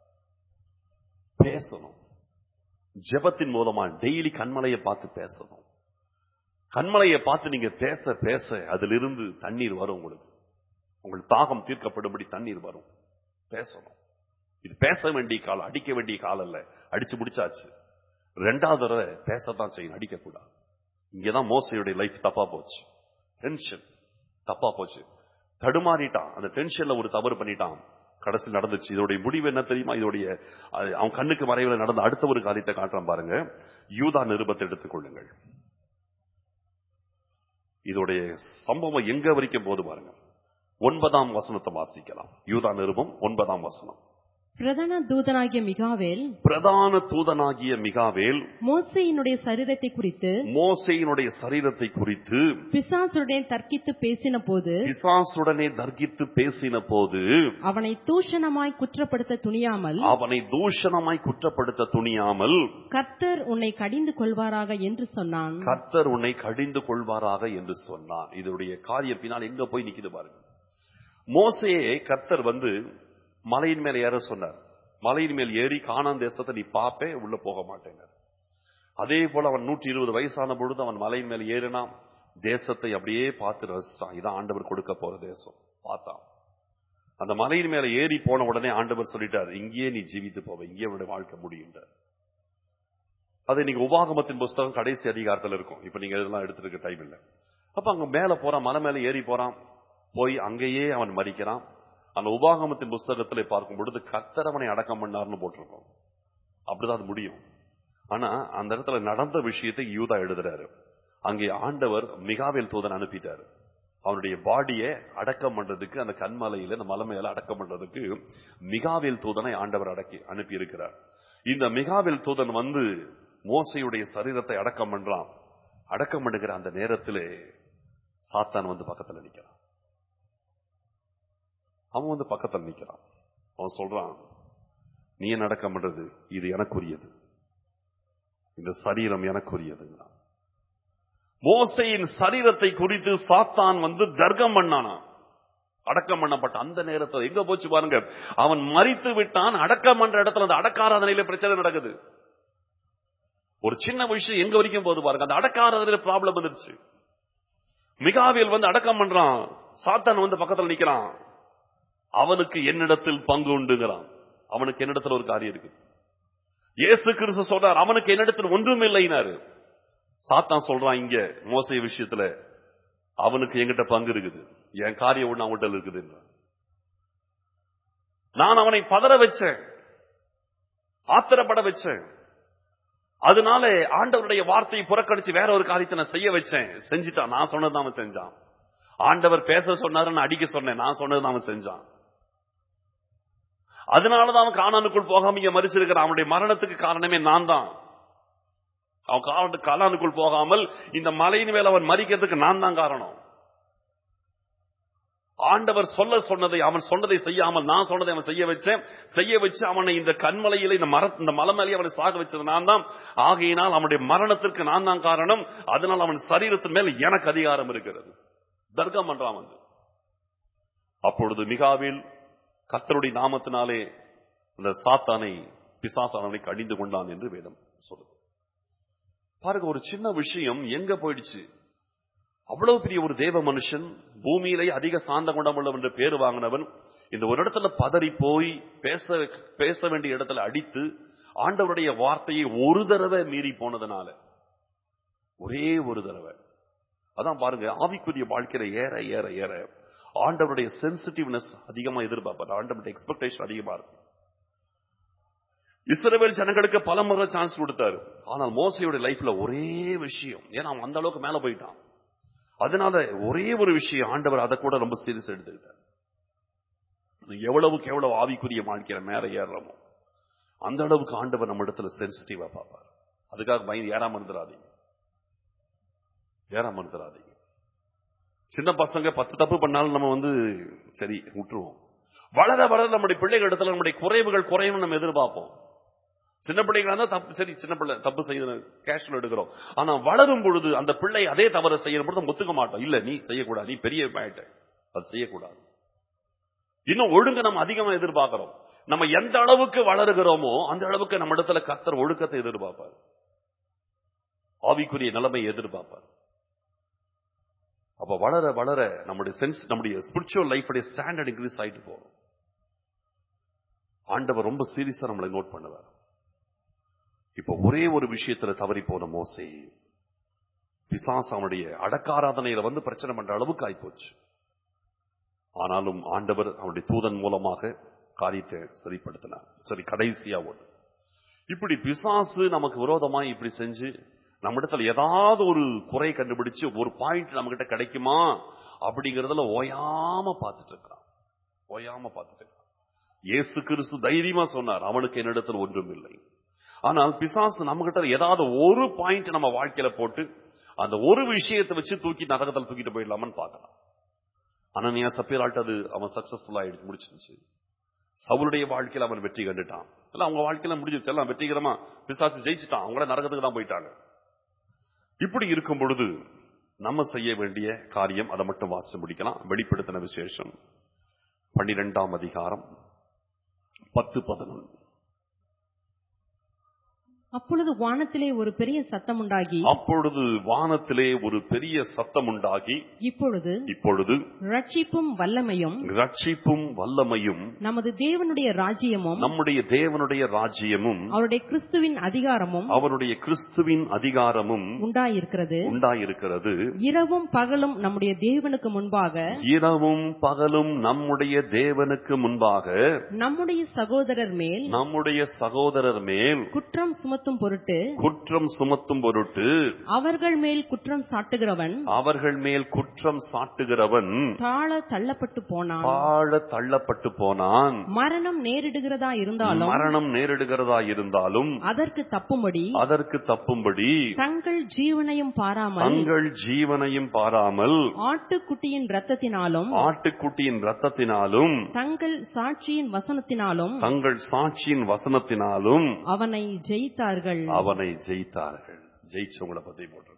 பேசணும் ஜெபத்தின் மூலமா டெய்லி கண்மலையை பார்த்து பேசணும் கண்மலையை பார்த்து நீங்க பேச பேச அதிலிருந்து தண்ணீர் வரும் உங்களுக்கு உங்கள் தாகம் தீர்க்கப்படும்படி தண்ணீர் வரும் பேசணும் இது பேச வேண்டிய காலம் அடிக்க வேண்டிய காலம் இல்ல அடிச்சு முடிச்சாச்சு ரெண்டாவது தடவை பேசத்தான் செய்யணும் அடிக்க கூடாது இங்கதான் மோசையுடைய லைஃப் தப்பா போச்சு டென்ஷன் தப்பா போச்சு தடுமாறிட்டான் அந்த டென்ஷன்ல ஒரு தவறு பண்ணிட்டான் கடைசியில் நடந்துச்சு இதோடைய முடிவு என்ன தெரியுமா இதோடைய அது அவன் கண்ணுக்கு மறைவில் நடந்த அடுத்த ஒரு காரியத்தை காட்டுறான் பாருங்க யூதா நிருபத்தை எடுத்துக்கொள்ளுங்கள் இதோடைய சம்பவம் எங்க வரைக்கும் போது பாருங்க ஒன்பதாம் வசனத்தை வாசிக்கலாம் யூதா நிருபம் ஒன்பதாம் வசனம் பிரதான தூதனாகிய மிகாவேல் பிரதான தூதனாகிய மிகாவேல் மோசையினுடைய சரீரத்தை குறித்து மோசையினுடைய சரீரத்தை குறித்து பிசாசுடன் தர்க்கித்து பேசின போது பிசாசுடனே தர்கித்து பேசின போது அவனை தூஷணமாய் குற்றப்படுத்த துணியாமல் அவனை தூஷணமாய் குற்றப்படுத்த துணியாமல் கர்த்தர் உன்னை கடிந்து கொள்வாராக என்று சொன்னான் கர்த்தர் உன்னை கடிந்து கொள்வாராக என்று சொன்னார் இதனுடைய காரியம் பின்னால் எங்க போய் நிக்குது பாருங்க மோசையே கர்த்தர் வந்து மலையின் மேல ஏற சொன்னார் மலையின் மேல் ஏறி காணான் தேசத்தை நீ பாப்பே உள்ள போக மாட்டேங்க அதே போல அவன் நூற்றி இருபது வயசான பொழுது அவன் மலையின் மேல் ஏறினான் தேசத்தை அப்படியே பார்த்து ரசிச்சான் இதான் ஆண்டவர் கொடுக்க போற தேசம் பார்த்தான் அந்த மலையின் மேல ஏறி போன உடனே ஆண்டவர் சொல்லிட்டார் இங்கேயே நீ ஜீவித்து போவ இங்கே விட வாழ்க்கை முடியுன்ற அது நீங்க உபாகமத்தின் புஸ்தகம் கடைசி அதிகாரத்துல இருக்கும் இப்ப நீங்க இதெல்லாம் எடுத்துருக்க டைம் இல்ல அப்ப அங்க மேல போறான் மலை மேல ஏறி போறான் போய் அங்கேயே அவன் மறிக்கிறான் அந்த உபாகமத்தின் புஸ்தகத்துல பார்க்கும் பொழுது கர்த்தர் அவனை அடக்கம் பண்ணார்னு போட்டிருக்கோம் அப்படிதான் அது முடியும் ஆனா அந்த இடத்துல நடந்த விஷயத்தை யூதா எழுதுறாரு அங்கே ஆண்டவர் மிகாவேல் தூதன் அனுப்பிட்டாரு அவனுடைய பாடியை அடக்கம் பண்றதுக்கு அந்த கண்மலையில அந்த மலை மேல அடக்கம் பண்றதுக்கு மிகாவேல் தூதனை ஆண்டவர் அடக்கி அனுப்பி இருக்கிறார் இந்த மிகாவேல் தூதன் வந்து மோசையுடைய சரீரத்தை அடக்கம் பண்றான் அடக்கம் பண்ணுகிற அந்த நேரத்திலே சாத்தான் வந்து பக்கத்துல நிக்கிறான் அவன் வந்து பக்கத்துல நிக்கிறான் அவன் சொல்றான் நீ என்ன அடக்கம் பண்றது இது எனக்குரியது இந்த சரீரம் எனக்குரியதுங்கிறான் மோசையின் சரீரத்தை குறித்து சாத்தான் வந்து தர்க்கம் பண்ணானா அடக்கம் பண்ணப்பட்ட அந்த நேரத்தில் எங்க போச்சு பாருங்க அவன் மறித்து விட்டான் அடக்கம் பண்ற இடத்துல அந்த அடக்காராதனையில பிரச்சனை நடக்குது ஒரு சின்ன விஷயம் எங்க வரைக்கும் போது பாருங்க அந்த அடக்காராதனையில ப்ராப்ளம் வந்துருச்சு மிகாவியல் வந்து அடக்கம் பண்றான் சாத்தான் வந்து பக்கத்துல நிக்கிறான் அவனுக்கு என்னிடத்தில் பங்கு உண்டுங்கிறான் அவனுக்கு என்னிடத்துல ஒரு காரியம் இருக்கு இயேசு கிறிஸ்து சொல்றார் அவனுக்கு என்னிடத்தில் ஒன்றும் இல்லைனாரு சாத்தான் சொல்றான் இங்க மோசை விஷயத்துல அவனுக்கு என்கிட்ட பங்கு இருக்குது என் காரியம் ஒண்ணு அவன்கிட்ட இருக்குது நான் அவனை பதற வச்சேன் ஆத்திரப்பட வச்சேன் அதனால ஆண்டவருடைய வார்த்தையை புறக்கணிச்சு வேற ஒரு காரியத்தை நான் செய்ய வச்சேன் செஞ்சுட்டான் நான் சொன்னது அவன் செஞ்சான் ஆண்டவர் பேச சொன்னாரு நான் அடிக்க சொன்னேன் நான் சொன்னது அவன் செஞ்சான் அதனாலதான் அவன் காணானுக்குள் போகாம இங்க மறிச்சிருக்கிறான் அவனுடைய மரணத்துக்கு காரணமே நான் தான் அவன் கால காலானுக்குள் போகாமல் இந்த மலையின் மேல அவன் மறிக்கிறதுக்கு நான் தான் காரணம் ஆண்டவர் சொல்ல சொன்னதை அவன் சொன்னதை செய்யாமல் நான் சொன்னதை அவன் செய்ய வச்சேன் செய்ய வச்சு அவனை இந்த கண்மலையில இந்த மர இந்த மலை மேலே அவனை சாக வச்சது நான் தான் ஆகையினால் அவனுடைய மரணத்திற்கு நான் தான் காரணம் அதனால் அவன் சரீரத்தின் மேல் எனக்கு அதிகாரம் இருக்கிறது தர்க்கம் பண்றான் வந்து அப்பொழுது மிகாவில் கத்தருடைய நாமத்தினாலே அந்த சாத்தானை பிசாசானவனை கடிந்து கொண்டான் என்று வேதம் சொல்லுது பாருங்க ஒரு சின்ன விஷயம் எங்க போயிடுச்சு அவ்வளவு பெரிய ஒரு தேவ மனுஷன் பூமியிலே அதிக சாந்த குணமுள்ளவன் என்று பேர் வாங்கினவன் இந்த ஒரு இடத்துல பதறி போய் பேச பேச வேண்டிய இடத்துல அடித்து ஆண்டவருடைய வார்த்தையை ஒரு தடவை மீறி போனதுனால ஒரே ஒரு தடவை அதான் பாருங்க ஆவிக்குரிய வாழ்க்கையில ஏற ஏற ஏற ஆண்டவருடைய சென்சிட்டிவ்னஸ் அதிகமா எதிர்பார்ப்பார் ஆண்டவருடைய எக்ஸ்பெக்டேஷன் அதிகமா இருக்கும் இஸ்ரவேல் ஜனங்களுக்கு பல முறை சான்ஸ் கொடுத்தாரு ஆனால் மோசையோட லைஃப்ல ஒரே விஷயம் ஏன்னா அவன் அந்த அளவுக்கு மேல போயிட்டான் அதனால ஒரே ஒரு விஷயம் ஆண்டவர் அதை கூட ரொம்ப சீரியஸ் எடுத்துக்கிட்டார் எவ்வளவுக்கு எவ்வளவு ஆவிக்குரிய வாழ்க்கையில மேல ஏறுறோமோ அந்த அளவுக்கு ஆண்டவர் நம்ம இடத்துல சென்சிட்டிவா பார்ப்பார் அதுக்காக பயந்து ஏறாம இருந்துடாதீங்க ஏறாம இருந்துடாதீங்க சின்ன பசங்க பத்து தப்பு பண்ணாலும் நம்ம வந்து சரி விட்டுருவோம் வளர வளர நம்முடைய பிள்ளைகள் இடத்துல நம்முடைய குறைவுகள் குறையும் நம்ம எதிர்பார்ப்போம் சின்ன பிள்ளைகளா இருந்தா தப்பு சரி சின்ன பிள்ளை தப்பு செய்யணும் கேஷுவல் எடுக்கிறோம் ஆனா வளரும் பொழுது அந்த பிள்ளை அதே தவறு செய்யற பொழுது நம்ம ஒத்துக்க மாட்டோம் இல்ல நீ செய்யக்கூடாது நீ பெரிய ஆயிட்ட அது செய்யக்கூடாது இன்னும் ஒழுங்க நம்ம அதிகமா எதிர்பார்க்கிறோம் நம்ம எந்த அளவுக்கு வளருகிறோமோ அந்த அளவுக்கு நம்ம இடத்துல கத்தர் ஒழுக்கத்தை எதிர்பார்ப்பார் ஆவிக்குரிய நிலைமை எதிர்பார்ப்பார் அப்ப வளர வளர நம்முடைய சென்ஸ் நம்முடைய ஸ்பிரிச்சுவல் லைஃபுடைய ஸ்டாண்டர்ட் இன்க்ரீஸ் ஆயிட்டு போகும் ஆண்டவர் ரொம்ப சீரியஸா நம்மளை நோட் பண்ணுவார் இப்ப ஒரே ஒரு விஷயத்துல தவறி போன மோசே பிசாஸ் அவனுடைய அடக்காராதனையில வந்து பிரச்சனை பண்ற அளவுக்கு ஆயிப்போச்சு ஆனாலும் ஆண்டவர் அவனுடைய தூதன் மூலமாக காரியத்தை சரிப்படுத்தினார் சரி கடைசியா ஒன்று இப்படி பிசாசு நமக்கு விரோதமாய் இப்படி செஞ்சு நம்ம இடத்துல ஏதாவது ஒரு குறை கண்டுபிடிச்சு ஒரு பாயிண்ட் நம்ம கிட்ட கிடைக்குமா அப்படிங்கறதுல ஓயாம பார்த்துட்டு இருக்கான் ஓயாம பார்த்துட்டு இருக்கான் இயேசு கிறிஸ்து தைரியமா சொன்னார் அவனுக்கு என்னிடத்தில் ஒன்றும் இல்லை ஆனால் பிசாசு நம்ம கிட்ட ஏதாவது ஒரு பாயிண்ட் நம்ம வாழ்க்கையில போட்டு அந்த ஒரு விஷயத்தை வச்சு தூக்கி நரகத்தில் தூக்கிட்டு போயிடலாமான்னு பார்க்கலாம் அனனியா சப்பீரால்ட்டு அது அவன் சக்சஸ்ஃபுல்லா ஆயிடுச்சு முடிச்சிருச்சு சவுளுடைய வாழ்க்கையில அவன் வெற்றி கண்டுட்டான் இல்ல அவங்க வாழ்க்கையில முடிஞ்சிருச்சு எல்லாம் வெற்றிகரமா பிசாசு ஜெயிச்சுட்டான் அவங்கள நரகத்துக்கு தான் போயிட்டாங்க இப்படி இருக்கும் பொழுது நம்ம செய்ய வேண்டிய காரியம் அதை மட்டும் வாசிச்சு முடிக்கலாம் வெளிப்படுத்தின விசேஷம் பன்னிரெண்டாம் அதிகாரம் பத்து பதினொன்று அப்பொழுது வானத்திலே ஒரு பெரிய சத்தம் உண்டாகி அப்பொழுது வானத்திலே ஒரு பெரிய சத்தம் உண்டாகி இப்பொழுது இப்பொழுது ரட்சிப்பும் வல்லமையும் ரட்சிப்பும் வல்லமையும் நமது தேவனுடைய ராஜ்யமும் நம்முடைய தேவனுடைய ராஜ்யமும் அவருடைய கிறிஸ்துவின் அதிகாரமும் அவருடைய கிறிஸ்துவின் அதிகாரமும் உண்டாயிருக்கிறது உண்டாயிருக்கிறது இரவும் பகலும் நம்முடைய தேவனுக்கு முன்பாக இரவும் பகலும் நம்முடைய தேவனுக்கு முன்பாக நம்முடைய சகோதரர் மேல் நம்முடைய சகோதரர் மேல் குற்றம் சுமத்தும் பொருட்டு குற்றம் சுமத்தும் பொருட்டு அவர்கள் மேல் குற்றம் சாட்டுகிறவன் அவர்கள் மேல் குற்றம் சாட்டுகிறவன் தாழ தள்ளப்பட்டு போனான் பாழ தள்ளப்பட்டு போனான் மரணம் நேரிடுகிறதா இருந்தாலும் மரணம் நேரிடுகிறதா இருந்தாலும் அதற்கு தப்பும்படி அதற்கு தப்பும்படி தங்கள் ஜீவனையும் பாராமல் தங்கள் ஜீவனையும் பாராமல் ஆட்டுக்குட்டியின் இரத்தத்தினாலும் ஆட்டுக்குட்டியின் ரத்தத்தினாலும் தங்கள் சாட்சியின் வசனத்தினாலும் தங்கள் சாட்சியின் வசனத்தினாலும் அவனை ஜெயித்தார்கள் அவனை ஜெயித்தார்கள் ஜெயிச்சவங்கள பத்தி போட்டு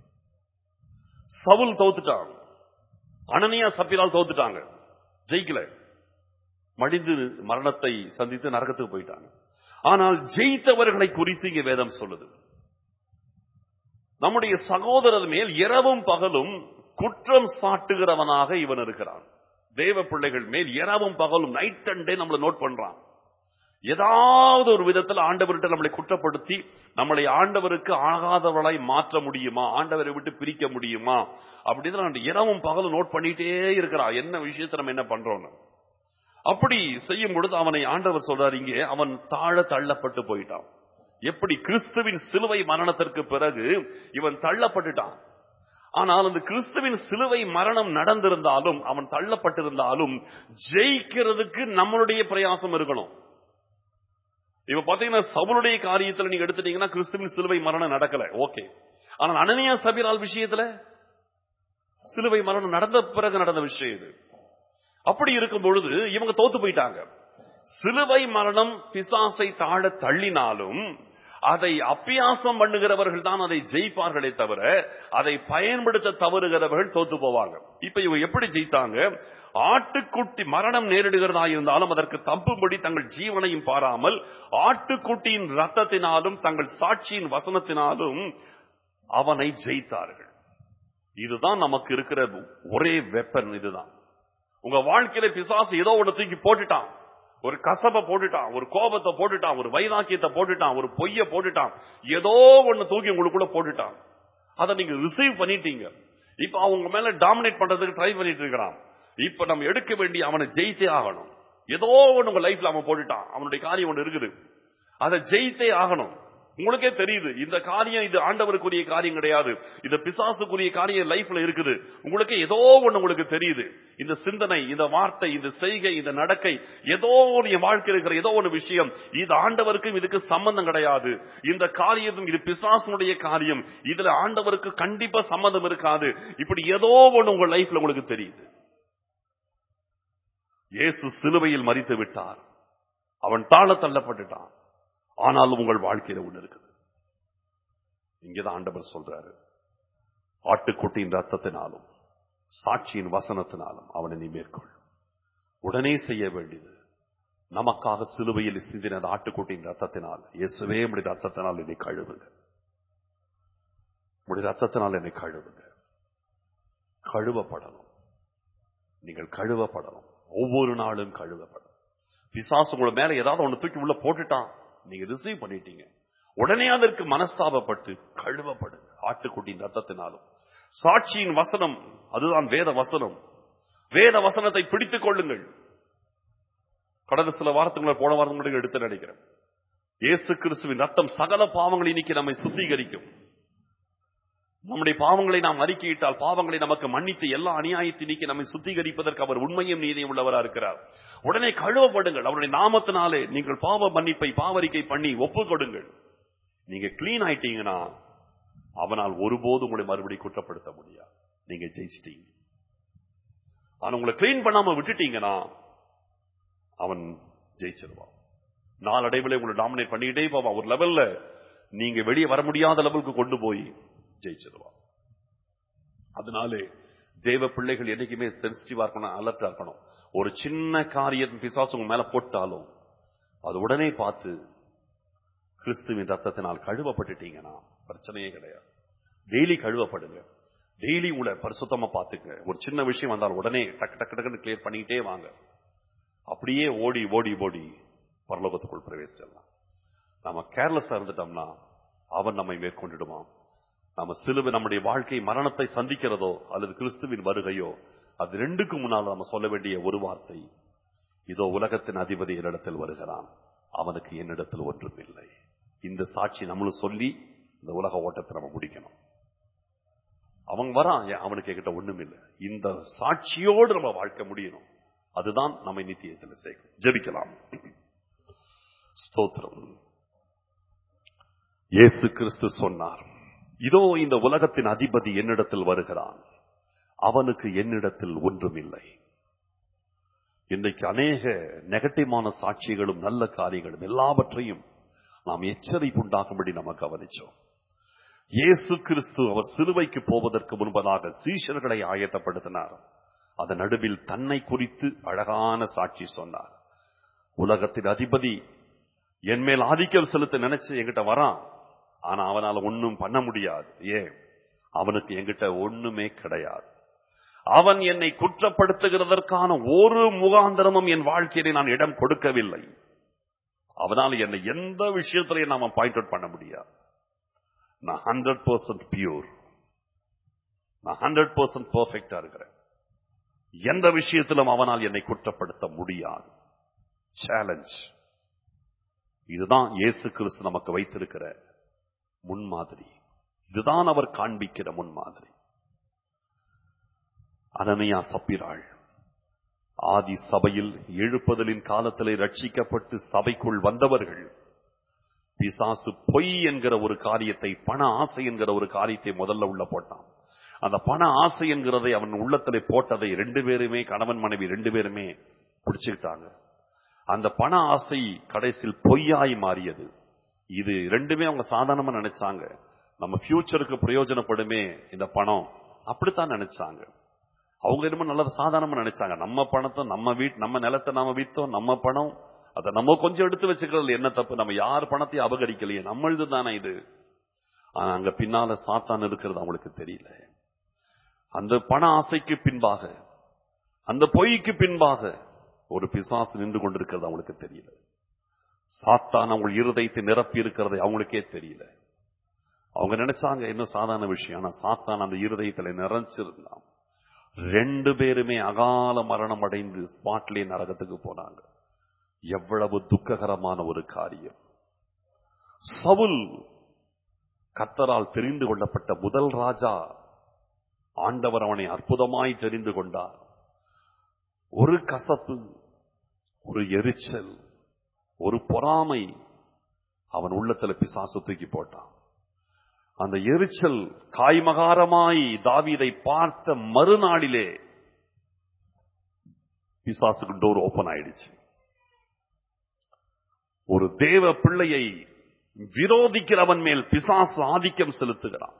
சவுல் தோத்துட்டான் அனனியா சப்பிரால் தோத்துட்டாங்க ஜெயிக்கல மடிந்து மரணத்தை சந்தித்து நரகத்துக்கு போயிட்டாங்க ஆனால் ஜெயித்தவர்களை குறித்து இங்க வேதம் சொல்லுது நம்முடைய சகோதரர் மேல் இரவும் பகலும் குற்றம் சாட்டுகிறவனாக இவன் இருக்கிறான் தேவ பிள்ளைகள் மேல் இரவும் பகலும் நைட் அண்ட் டே நம்மளை நோட் பண்றான் ஏதாவது ஒரு விதத்தில் ஆண்டவர்கிட்ட நம்மளை குற்றப்படுத்தி நம்மளை ஆண்டவருக்கு ஆகாதவளாய் மாற்ற முடியுமா ஆண்டவரை விட்டு பிரிக்க முடியுமா அப்படின்னு நான் இரவும் பகலும் நோட் பண்ணிட்டே இருக்கிறான் என்ன விஷயத்தை நம்ம என்ன பண்றோம்னு அப்படி செய்யும் பொழுது அவனை ஆண்டவர் சொல்றாரு இங்கே அவன் தாழ தள்ளப்பட்டு போயிட்டான் எப்படி கிறிஸ்துவின் சிலுவை மரணத்திற்கு பிறகு இவன் தள்ளப்பட்டுட்டான் ஆனால் அந்த கிறிஸ்துவின் சிலுவை மரணம் நடந்திருந்தாலும் அவன் தள்ளப்பட்டிருந்தாலும் ஜெயிக்கிறதுக்கு நம்மளுடைய பிரயாசம் இருக்கணும் இப்ப பாத்தீங்கன்னா சவுளுடைய காரியத்துல நீங்க எடுத்துட்டீங்கன்னா கிறிஸ்துவின் சிலுவை மரணம் நடக்கல ஓகே ஆனால் அனனியா சபிரால் விஷயத்துல சிலுவை மரணம் நடந்த பிறகு நடந்த விஷயம் இது அப்படி இருக்கும் பொழுது இவங்க தோத்து போயிட்டாங்க சிலுவை மரணம் பிசாசை தாழ தள்ளினாலும் அதை அப்பியாசம் பண்ணுகிறவர்கள் தான் அதை ஜெயிப்பார்களே தவிர அதை பயன்படுத்த தவறுகிறவர்கள் தோத்து போவாங்க இப்ப இவங்க எப்படி ஜெயித்தாங்க ஆட்டுக்குட்டி மரணம் நேரிடுகிறதா இருந்தாலும் அதற்கு தப்பும்படி தங்கள் ஜீவனையும் பாராமல் ஆட்டுக்குட்டியின் ரத்தத்தினாலும் தங்கள் சாட்சியின் வசனத்தினாலும் அவனை ஜெயித்தார்கள் இதுதான் நமக்கு இருக்கிற ஒரே வெப்பன் இதுதான் உங்க வாழ்க்கையில பிசாசு ஏதோ ஒன்று தூக்கி போட்டுட்டான் ஒரு கசப போட்டுட்டான் ஒரு கோபத்தை போட்டுட்டான் ஒரு வைராக்கியத்தை போட்டுட்டான் ஒரு பொய்ய போட்டுட்டான் ஏதோ ஒன்னு தூக்கி உங்களுக்குள்ள போட்டுட்டான் அதை நீங்க ரிசீவ் பண்ணிட்டீங்க இப்ப அவங்க மேல டாமினேட் பண்றதுக்கு ட்ரை பண்ணிட்டு இருக்கிறான் இப்ப நம்ம எடுக்க வேண்டிய அவனை ஜெயிச்சே ஆகணும் ஏதோ ஒண்ணு உங்க லைஃப்ல அவன் போட்டுட்டான் அவனுடைய காரியம் ஒண்ணு இருக்குது அதை ஜெயித்தே ஆகணும் உங்களுக்கே தெரியுது இந்த காரியம் இது ஆண்டவருக்குரிய காரியம் கிடையாது இந்த பிசாசுக்குரிய காரியம் லைஃப்ல இருக்குது உங்களுக்கு ஏதோ ஒண்ணு உங்களுக்கு தெரியுது இந்த சிந்தனை இந்த வார்த்தை இந்த செய்கை இந்த நடக்கை ஏதோ ஒரு என் வாழ்க்கையில் இருக்கிற ஏதோ ஒரு விஷயம் இது ஆண்டவருக்கும் இதுக்கு சம்பந்தம் கிடையாது இந்த காரியம் இது பிசாசுனுடைய காரியம் இதுல ஆண்டவருக்கு கண்டிப்பா சம்பந்தம் இருக்காது இப்படி ஏதோ ஒண்ணு உங்க லைஃப்ல உங்களுக்கு தெரியுது இயேசு சிலுவையில் மறித்து விட்டார் அவன் தாழ தள்ளப்பட்டுட்டான் ஆனாலும் உங்கள் வாழ்க்கையில ஒண்ணு இருக்குது இங்கதான் ஆண்டவர் சொல்றாரு ஆட்டுக்குட்டியின் ரத்தத்தினாலும் சாட்சியின் வசனத்தினாலும் அவனை நீ மேற்கொள் உடனே செய்ய வேண்டியது நமக்காக சிலுவையில் சிந்தின அந்த ஆட்டுக்குட்டியின் ரத்தத்தினால் இயேசுவே உடைய ரத்தத்தினால் என்னை கழுவுங்க உடைய ரத்தத்தினால் என்னை கழுவுங்க கழுவப்படணும் நீங்கள் கழுவப்படணும் ஒவ்வொரு நாளும் கழுவப்படணும் பிசாசு உங்களை மேல ஏதாவது ஒண்ணு தூக்கி உள்ள போட்டுட்டான் நீங்க ரிசீவ் பண்ணிட்டீங்க உடனே அதற்கு மனஸ்தாபப்பட்டு கழுவப்படுங்க ஆட்டுக்குட்டியின் ரத்தத்தினாலும் சாட்சியின் வசனம் அதுதான் வேத வசனம் வேத வசனத்தை பிடித்துக் கொள்ளுங்கள் கடந்த சில வாரத்துக்குள்ள போன வாரத்துக்கு எடுத்து நினைக்கிறேன் இயேசு கிறிஸ்துவின் ரத்தம் சகல பாவங்களை நீக்கி நம்மை சுத்திகரிக்கும் நம்முடைய பாவங்களை நாம் அறிக்கையிட்டால் பாவங்களை நமக்கு மன்னித்து எல்லா அநியாயத்தை நீக்கி நம்மை சுத்திகரிப்பதற்கு அவர் உண்மையும் நீதியும் உள்ளவரா இருக்கிறார் உடனே கழுவப்படுங்கள் அவருடைய நாமத்தினாலே நீங்கள் பாவ மன்னிப்பை பாவரிக்கை பண்ணி ஒப்புக் கொடுங்கள் நீங்க கிளீன் ஆயிட்டீங்கன்னா அவனால் ஒருபோதும் உங்களை மறுபடியும் குற்றப்படுத்த முடியாது நீங்க ஜெயிச்சிட்டீங்க ஆனா உங்களை கிளீன் பண்ணாம விட்டுட்டீங்கன்னா அவன் ஜெயிச்சிருவான் நாளடைவில் உங்களை டாமினேட் பண்ணிக்கிட்டே போவான் ஒரு லெவல்ல நீங்க வெளியே வர முடியாத லெவலுக்கு கொண்டு போய் ஜெயிச்சிருவான் அதனாலே தேவ பிள்ளைகள் என்னைக்குமே சென்சிட்டிவா இருக்கணும் அலர்ட்டா இருக்கணும் ஒரு சின்ன காரியம் பிசாசு உங்க மேல போட்டாலும் அது உடனே பார்த்து கிறிஸ்துவின் ரத்தத்தினால் கழுவப்பட்டுட்டீங்கன்னா பிரச்சனையே கிடையாது டெய்லி கழுவப்படுங்க டெய்லி உங்களை பரிசுத்தமா பார்த்துங்க ஒரு சின்ன விஷயம் வந்தால் உடனே டக்கு டக்கு டக்குன்னு கிளியர் பண்ணிக்கிட்டே வாங்க அப்படியே ஓடி ஓடி ஓடி பரலோகத்துக்குள் பிரவேசிச்சிடலாம் நாம கேர்லெஸ்ஸா இருந்துட்டோம்னா அவன் நம்மை மேற்கொண்டுடுவான் நம்ம சிலுவை நம்முடைய வாழ்க்கை மரணத்தை சந்திக்கிறதோ அல்லது கிறிஸ்துவின் வருகையோ அது ரெண்டுக்கு முன்னால் நம்ம சொல்ல வேண்டிய ஒரு வார்த்தை இதோ உலகத்தின் அதிபதி என்னிடத்தில் வருகிறான் அவனுக்கு என்னிடத்தில் ஒன்றும் இல்லை இந்த சாட்சி நம்மளும் சொல்லி இந்த உலக ஓட்டத்தை நம்ம முடிக்கணும் அவன் வரான் ஏன் அவனுக்கு என்கிட்ட ஒண்ணும் இல்லை இந்த சாட்சியோடு நம்ம வாழ்க்கை முடியணும் அதுதான் நம்மை நித்தியத்தில் சேர்க்கும் ஜெபிக்கலாம் ஸ்தோத்திரம் இயேசு கிறிஸ்து சொன்னார் இதோ இந்த உலகத்தின் அதிபதி என்னிடத்தில் வருகிறான் அவனுக்கு என்னிடத்தில் ஒன்றும் இல்லை இன்றைக்கு அநேக நெகட்டிவான சாட்சிகளும் நல்ல காரியங்களும் எல்லாவற்றையும் நாம் எச்சரிப்புண்டாகும்படி நம்ம கவனிச்சோம் இயேசு கிறிஸ்து அவர் சிலுவைக்கு போவதற்கு முன்பதாக சீஷர்களை ஆயத்தப்படுத்தினார் அதன் நடுவில் தன்னை குறித்து அழகான சாட்சி சொன்னார் உலகத்தின் அதிபதி என் மேல் ஆதிக்கம் செலுத்த நினைச்சு என்கிட்ட வரான் ஆனா அவனால ஒன்னும் பண்ண முடியாது ஏன் அவனுக்கு என்கிட்ட ஒண்ணுமே கிடையாது அவன் என்னை குற்றப்படுத்துகிறதற்கான ஒரு முகாந்திரமும் என் வாழ்க்கையிலே நான் இடம் கொடுக்கவில்லை அவனால் என்னை எந்த விஷயத்திலையும் நாம பாயிண்ட் அவுட் பண்ண முடியாது நான் ஹண்ட்ரட் பர்சன்ட் பியூர் நான் ஹண்ட்ரட் பர்சன்ட் பர்ஃபெக்டா இருக்கிறேன் எந்த விஷயத்திலும் அவனால் என்னை குற்றப்படுத்த முடியாது சேலஞ்ச் இதுதான் இயேசு கிறிஸ்து நமக்கு வைத்திருக்கிற முன்மாதிரி இதுதான் அவர் காண்பிக்கிற முன்மாதிரி அனனியா சப்பிராள் ஆதி சபையில் எழுப்புதலின் காலத்திலே ரட்சிக்கப்பட்டு சபைக்குள் வந்தவர்கள் பிசாசு பொய் என்கிற ஒரு காரியத்தை பண ஆசை என்கிற ஒரு காரியத்தை முதல்ல உள்ள போட்டான் அந்த பண ஆசை என்கிறதை அவன் உள்ளத்திலே போட்டதை ரெண்டு பேருமே கணவன் மனைவி ரெண்டு பேருமே பிடிச்சுக்கிட்டாங்க அந்த பண ஆசை கடைசியில் பொய்யாய் மாறியது இது ரெண்டுமே அவங்க சாதாரணமா நினைச்சாங்க நம்ம ஃபியூச்சருக்கு பிரயோஜனப்படுமே இந்த பணம் அப்படித்தான் நினைச்சாங்க அவங்க என்னமோ நல்லது சாதாரணமா நினைச்சாங்க நம்ம பணத்தை நம்ம வீட் நம்ம நிலத்தை நாம வித்தோம் நம்ம பணம் அதை நம்ம கொஞ்சம் எடுத்து வச்சுக்கிறது என்ன தப்பு நம்ம யார் பணத்தையும் அபகரிக்கலையே நம்மளது தானே இது ஆனா அங்க பின்னால சாத்தான் இருக்கிறது அவங்களுக்கு தெரியல அந்த பண ஆசைக்கு பின்பாக அந்த பொய்க்கு பின்பாக ஒரு பிசாசு நின்று கொண்டிருக்கிறது அவங்களுக்கு தெரியல சாத்தான் அவங்க இருதயத்தை நிரப்பி இருக்கிறதை அவங்களுக்கே தெரியல அவங்க நினைச்சாங்க இன்னும் சாதாரண விஷயம் ஆனா சாத்தான் அந்த இருதயத்துல நிறைஞ்சிருந்தான் ரெண்டு பேருமே அகால மரணம் அடைந்து ஸ்பாட்லயே நரகத்துக்கு போனாங்க எவ்வளவு துக்ககரமான ஒரு காரியம் சவுல் கர்த்தரால் தெரிந்து கொள்ளப்பட்ட முதல் ராஜா ஆண்டவர் அவனை அற்புதமாய் தெரிந்து கொண்டார் ஒரு கசப்பு ஒரு எரிச்சல் ஒரு பொறாமை அவன் உள்ளத்துல பிசாசு தூக்கி போட்டான் அந்த எரிச்சல் காய்மகாரமாய் தாவீதை பார்த்த மறுநாளிலே பிசாசுக்கு டோர் ஓபன் ஆயிடுச்சு ஒரு தேவ பிள்ளையை விரோதிக்கிறவன் மேல் பிசாசு ஆதிக்கம் செலுத்துகிறான்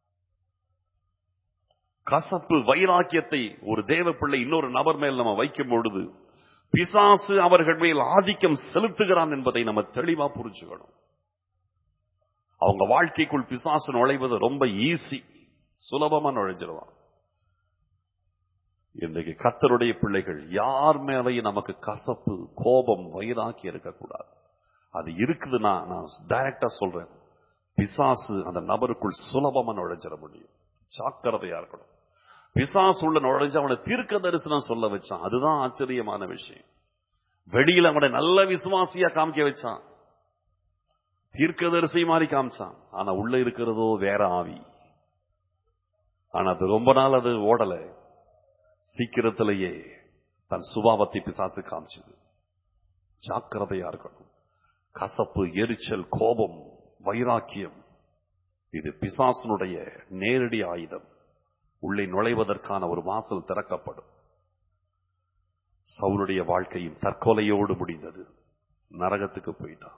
கசப்பு வைராக்கியத்தை ஒரு தேவ பிள்ளை இன்னொரு நபர் மேல் நம்ம வைக்கும் பொழுது பிசாசு அவர்கள் மேல் ஆதிக்கம் செலுத்துகிறான் என்பதை நம்ம தெளிவா புரிஞ்சுக்கணும் அவங்க வாழ்க்கைக்குள் பிசாசு நுழைவது ரொம்ப ஈஸி சுலபமா நுழைஞ்சிருவான் இன்றைக்கு கத்தருடைய பிள்ளைகள் யார் மேலேயும் நமக்கு கசப்பு கோபம் வைராக்கி இருக்கக்கூடாது அது இருக்குதுன்னா நான் டைரக்டா சொல்றேன் பிசாசு அந்த நபருக்குள் சுலபமா நுழைஞ்சிட முடியும் ஜாக்கிரதையா இருக்கணும் பிசாசு உள்ள நுழைஞ்சு அவனை தீர்க்க தரிசனம் சொல்ல வச்சான் அதுதான் ஆச்சரியமான விஷயம் வெளியில அவனை நல்ல விசுவாசியா காமிக்க வச்சான் தீர்க்கதரிசி மாதிரி காமிச்சான் ஆனா உள்ள இருக்கிறதோ வேற ஆவி ஆனா அது ரொம்ப நாள் அது ஓடல சீக்கிரத்திலேயே தன் சுபாவத்தை பிசாசு காமிச்சது ஜாக்கிரதையா இருக்கணும் கசப்பு எரிச்சல் கோபம் வைராக்கியம் இது பிசாசனுடைய நேரடி ஆயுதம் உள்ளே நுழைவதற்கான ஒரு வாசல் திறக்கப்படும் சவுளுடைய வாழ்க்கையும் தற்கொலையோடு முடிந்தது நரகத்துக்கு போயிட்டான்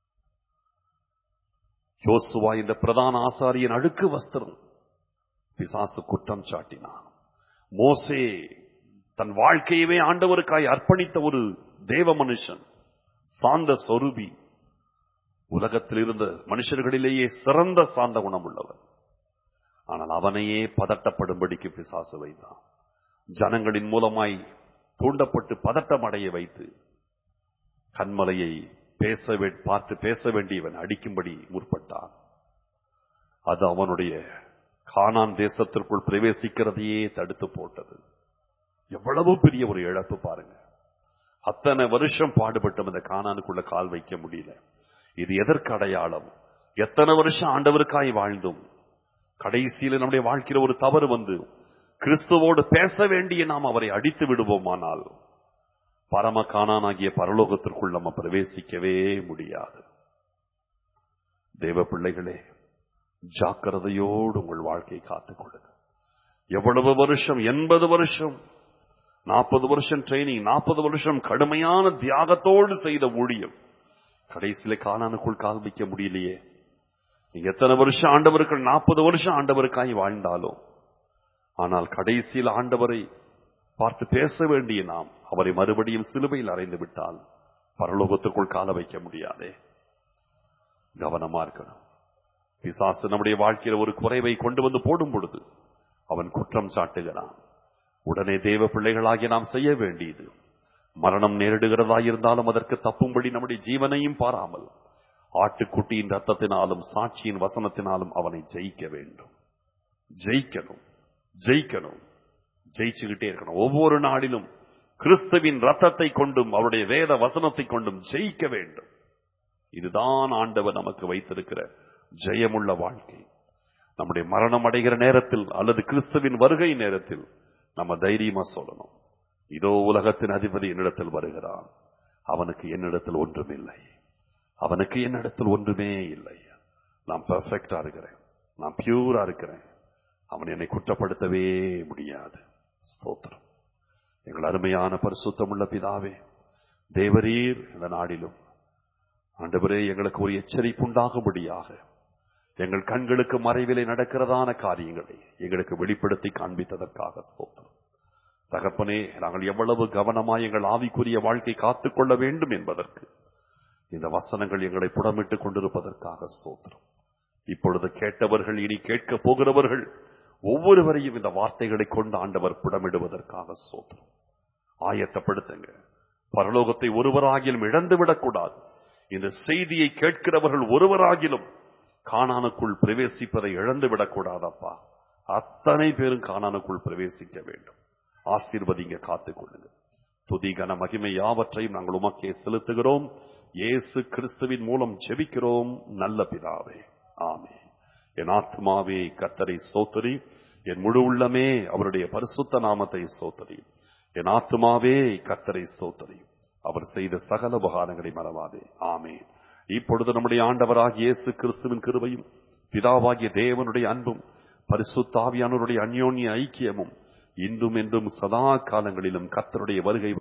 யோசுவா இந்த பிரதான ஆசாரியன் அழுக்கு வஸ்திரம் பிசாசு குற்றம் சாட்டினான் மோசே தன் வாழ்க்கையவே ஆண்டவருக்காய் அர்ப்பணித்த ஒரு தேவ மனுஷன் சாந்த சொருபி உலகத்தில் இருந்த மனுஷர்களிலேயே சிறந்த சாந்த குணம் உள்ளவர் ஆனால் அவனையே பதட்டப்படும்படிக்கு பிசாசு வைத்தான் ஜனங்களின் மூலமாய் தூண்டப்பட்டு பதட்டம் அடைய வைத்து கண்மலையை பேச வே- பார்த்து பேச வேண்டியவன் அடிக்கும்படி முற்பட்டான் அது அவனுடைய கானான் தேசத்திற்குள் பிரவேசிக்கிறதையே தடுத்து போட்டது எவ்வளவு பெரிய ஒரு இழப்பு பாருங்க அத்தனை வருஷம் பாடுபட்டும் அந்த கானானுக்குள்ள கால் வைக்க முடியல இது எதற்கு அடையாளம் எத்தனை வருஷம் ஆண்டவருக்காய் வாழ்ந்தோம் கடைசியில நம்முடைய வாழ்க்கையில ஒரு தவறு வந்து கிறிஸ்துவோடு பேச வேண்டிய நாம் அவரை அடித்து விடுவோமானால் பரம காணானாகிய பரலோகத்திற்குள் நம்ம பிரவேசிக்கவே முடியாது தேவ பிள்ளைகளே ஜாக்கிரதையோடு உங்கள் வாழ்க்கையை காத்துக் கொள்ளுங்க எவ்வளவு வருஷம் எண்பது வருஷம் நாற்பது வருஷம் ட்ரைனிங் நாற்பது வருஷம் கடுமையான தியாகத்தோடு செய்த ஊழியம் கடைசியில காணானுக்குள் கால் வைக்க முடியலையே நீங்க எத்தனை வருஷம் ஆண்டவருக்கு நாற்பது வருஷம் ஆண்டவருக்காய் வாழ்ந்தாலும் ஆனால் கடைசியில் ஆண்டவரை பார்த்து பேச வேண்டிய நாம் அவரை மறுபடியும் சிலுவையில் அறைந்து விட்டால் பரலோகத்துக்குள் கால வைக்க முடியாதே கவனமா இருக்கணும் பிசாசு நம்முடைய வாழ்க்கையில ஒரு குறைவை கொண்டு வந்து போடும் பொழுது அவன் குற்றம் சாட்டுகிறான் உடனே தேவ பிள்ளைகளாகிய நாம் செய்ய வேண்டியது மரணம் நேரிடுகிறதா இருந்தாலும் அதற்கு தப்பும்படி நம்முடைய ஜீவனையும் பாராமல் ஆட்டுக்குட்டியின் ரத்தத்தினாலும் சாட்சியின் வசனத்தினாலும் அவனை ஜெயிக்க வேண்டும் ஜெயிக்கணும் ஜெயிக்கணும் ஜெயிச்சுக்கிட்டே இருக்கணும் ஒவ்வொரு நாளிலும் கிறிஸ்துவின் ரத்தத்தை கொண்டும் அவருடைய வேத வசனத்தை கொண்டும் ஜெயிக்க வேண்டும் இதுதான் ஆண்டவர் நமக்கு வைத்திருக்கிற ஜெயமுள்ள வாழ்க்கை நம்முடைய மரணம் அடைகிற நேரத்தில் அல்லது கிறிஸ்துவின் வருகை நேரத்தில் நம்ம தைரியமா சொல்லணும் இதோ உலகத்தின் அதிபதி என்னிடத்தில் வருகிறான் அவனுக்கு என்னிடத்தில் ஒன்றுமில்லை அவனுக்கு என்னிடத்தில் ஒன்றுமே இல்லை நான் பெர்ஃபெக்டா இருக்கிறேன் நான் பியூரா இருக்கிறேன் அவன் என்னை குற்றப்படுத்தவே முடியாது ஸ்தோத்திரம் எங்கள் அருமையான பரிசுத்தமுள்ள பிதாவே தேவரீர் இந்த நாடிலும் ஆண்டவரே எங்களுக்கு ஒரு எச்சரிப்பு உண்டாகும்படியாக எங்கள் கண்களுக்கு மறைவிலே நடக்கிறதான காரியங்களை எங்களுக்கு வெளிப்படுத்தி காண்பித்ததற்காக ஸ்தோத்திரம் தகப்பனே நாங்கள் எவ்வளவு கவனமாய் எங்கள் ஆவிக்குரிய வாழ்க்கை காத்துக்கொள்ள வேண்டும் என்பதற்கு இந்த வசனங்கள் எங்களை புடமிட்டுக் கொண்டிருப்பதற்காக ஸ்தோத்திரம் இப்பொழுது கேட்டவர்கள் இனி கேட்க போகிறவர்கள் ஒவ்வொருவரையும் இந்த வார்த்தைகளை கொண்டு ஆண்டவர் புடமிடுவதற்காக ஸ்தோத்திரம் ஆயத்தப்படுத்துங்க பரலோகத்தை ஒருவராகிலும் இழந்து விடக்கூடாது இந்த செய்தியை கேட்கிறவர்கள் ஒருவராகிலும் காணானுக்குள் பிரவேசிப்பதை இழந்து விடக்கூடாதப்பா அத்தனை பேரும் காணானுக்குள் பிரவேசிக்க வேண்டும் ஆசீர்வதிங்க காத்துக் கொள்ளுங்க துதி கன மகிமை யாவற்றையும் நாங்கள் உமக்கே செலுத்துகிறோம் இயேசு கிறிஸ்துவின் மூலம் ஜெபிக்கிறோம் நல்ல பிதாவே ஆமே என் ஆத்மாவே கத்தரை சோத்தரி என் முழு உள்ளமே அவருடைய பரிசுத்த நாமத்தை சோத்தரி என் ஆத்மாவே கத்தரை சோத்தரி அவர் செய்த சகல உபகாரங்களை மறவாதே ஆமே இப்பொழுது நம்முடைய ஆண்டவராகிய இயேசு கிறிஸ்துவின் கிருபையும் பிதாவாகிய தேவனுடைய அன்பும் பரிசுத்தாவியானவருடைய அந்யோன்ய ஐக்கியமும் இன்றும் என்றும் சதா காலங்களிலும் கத்தருடைய வருகை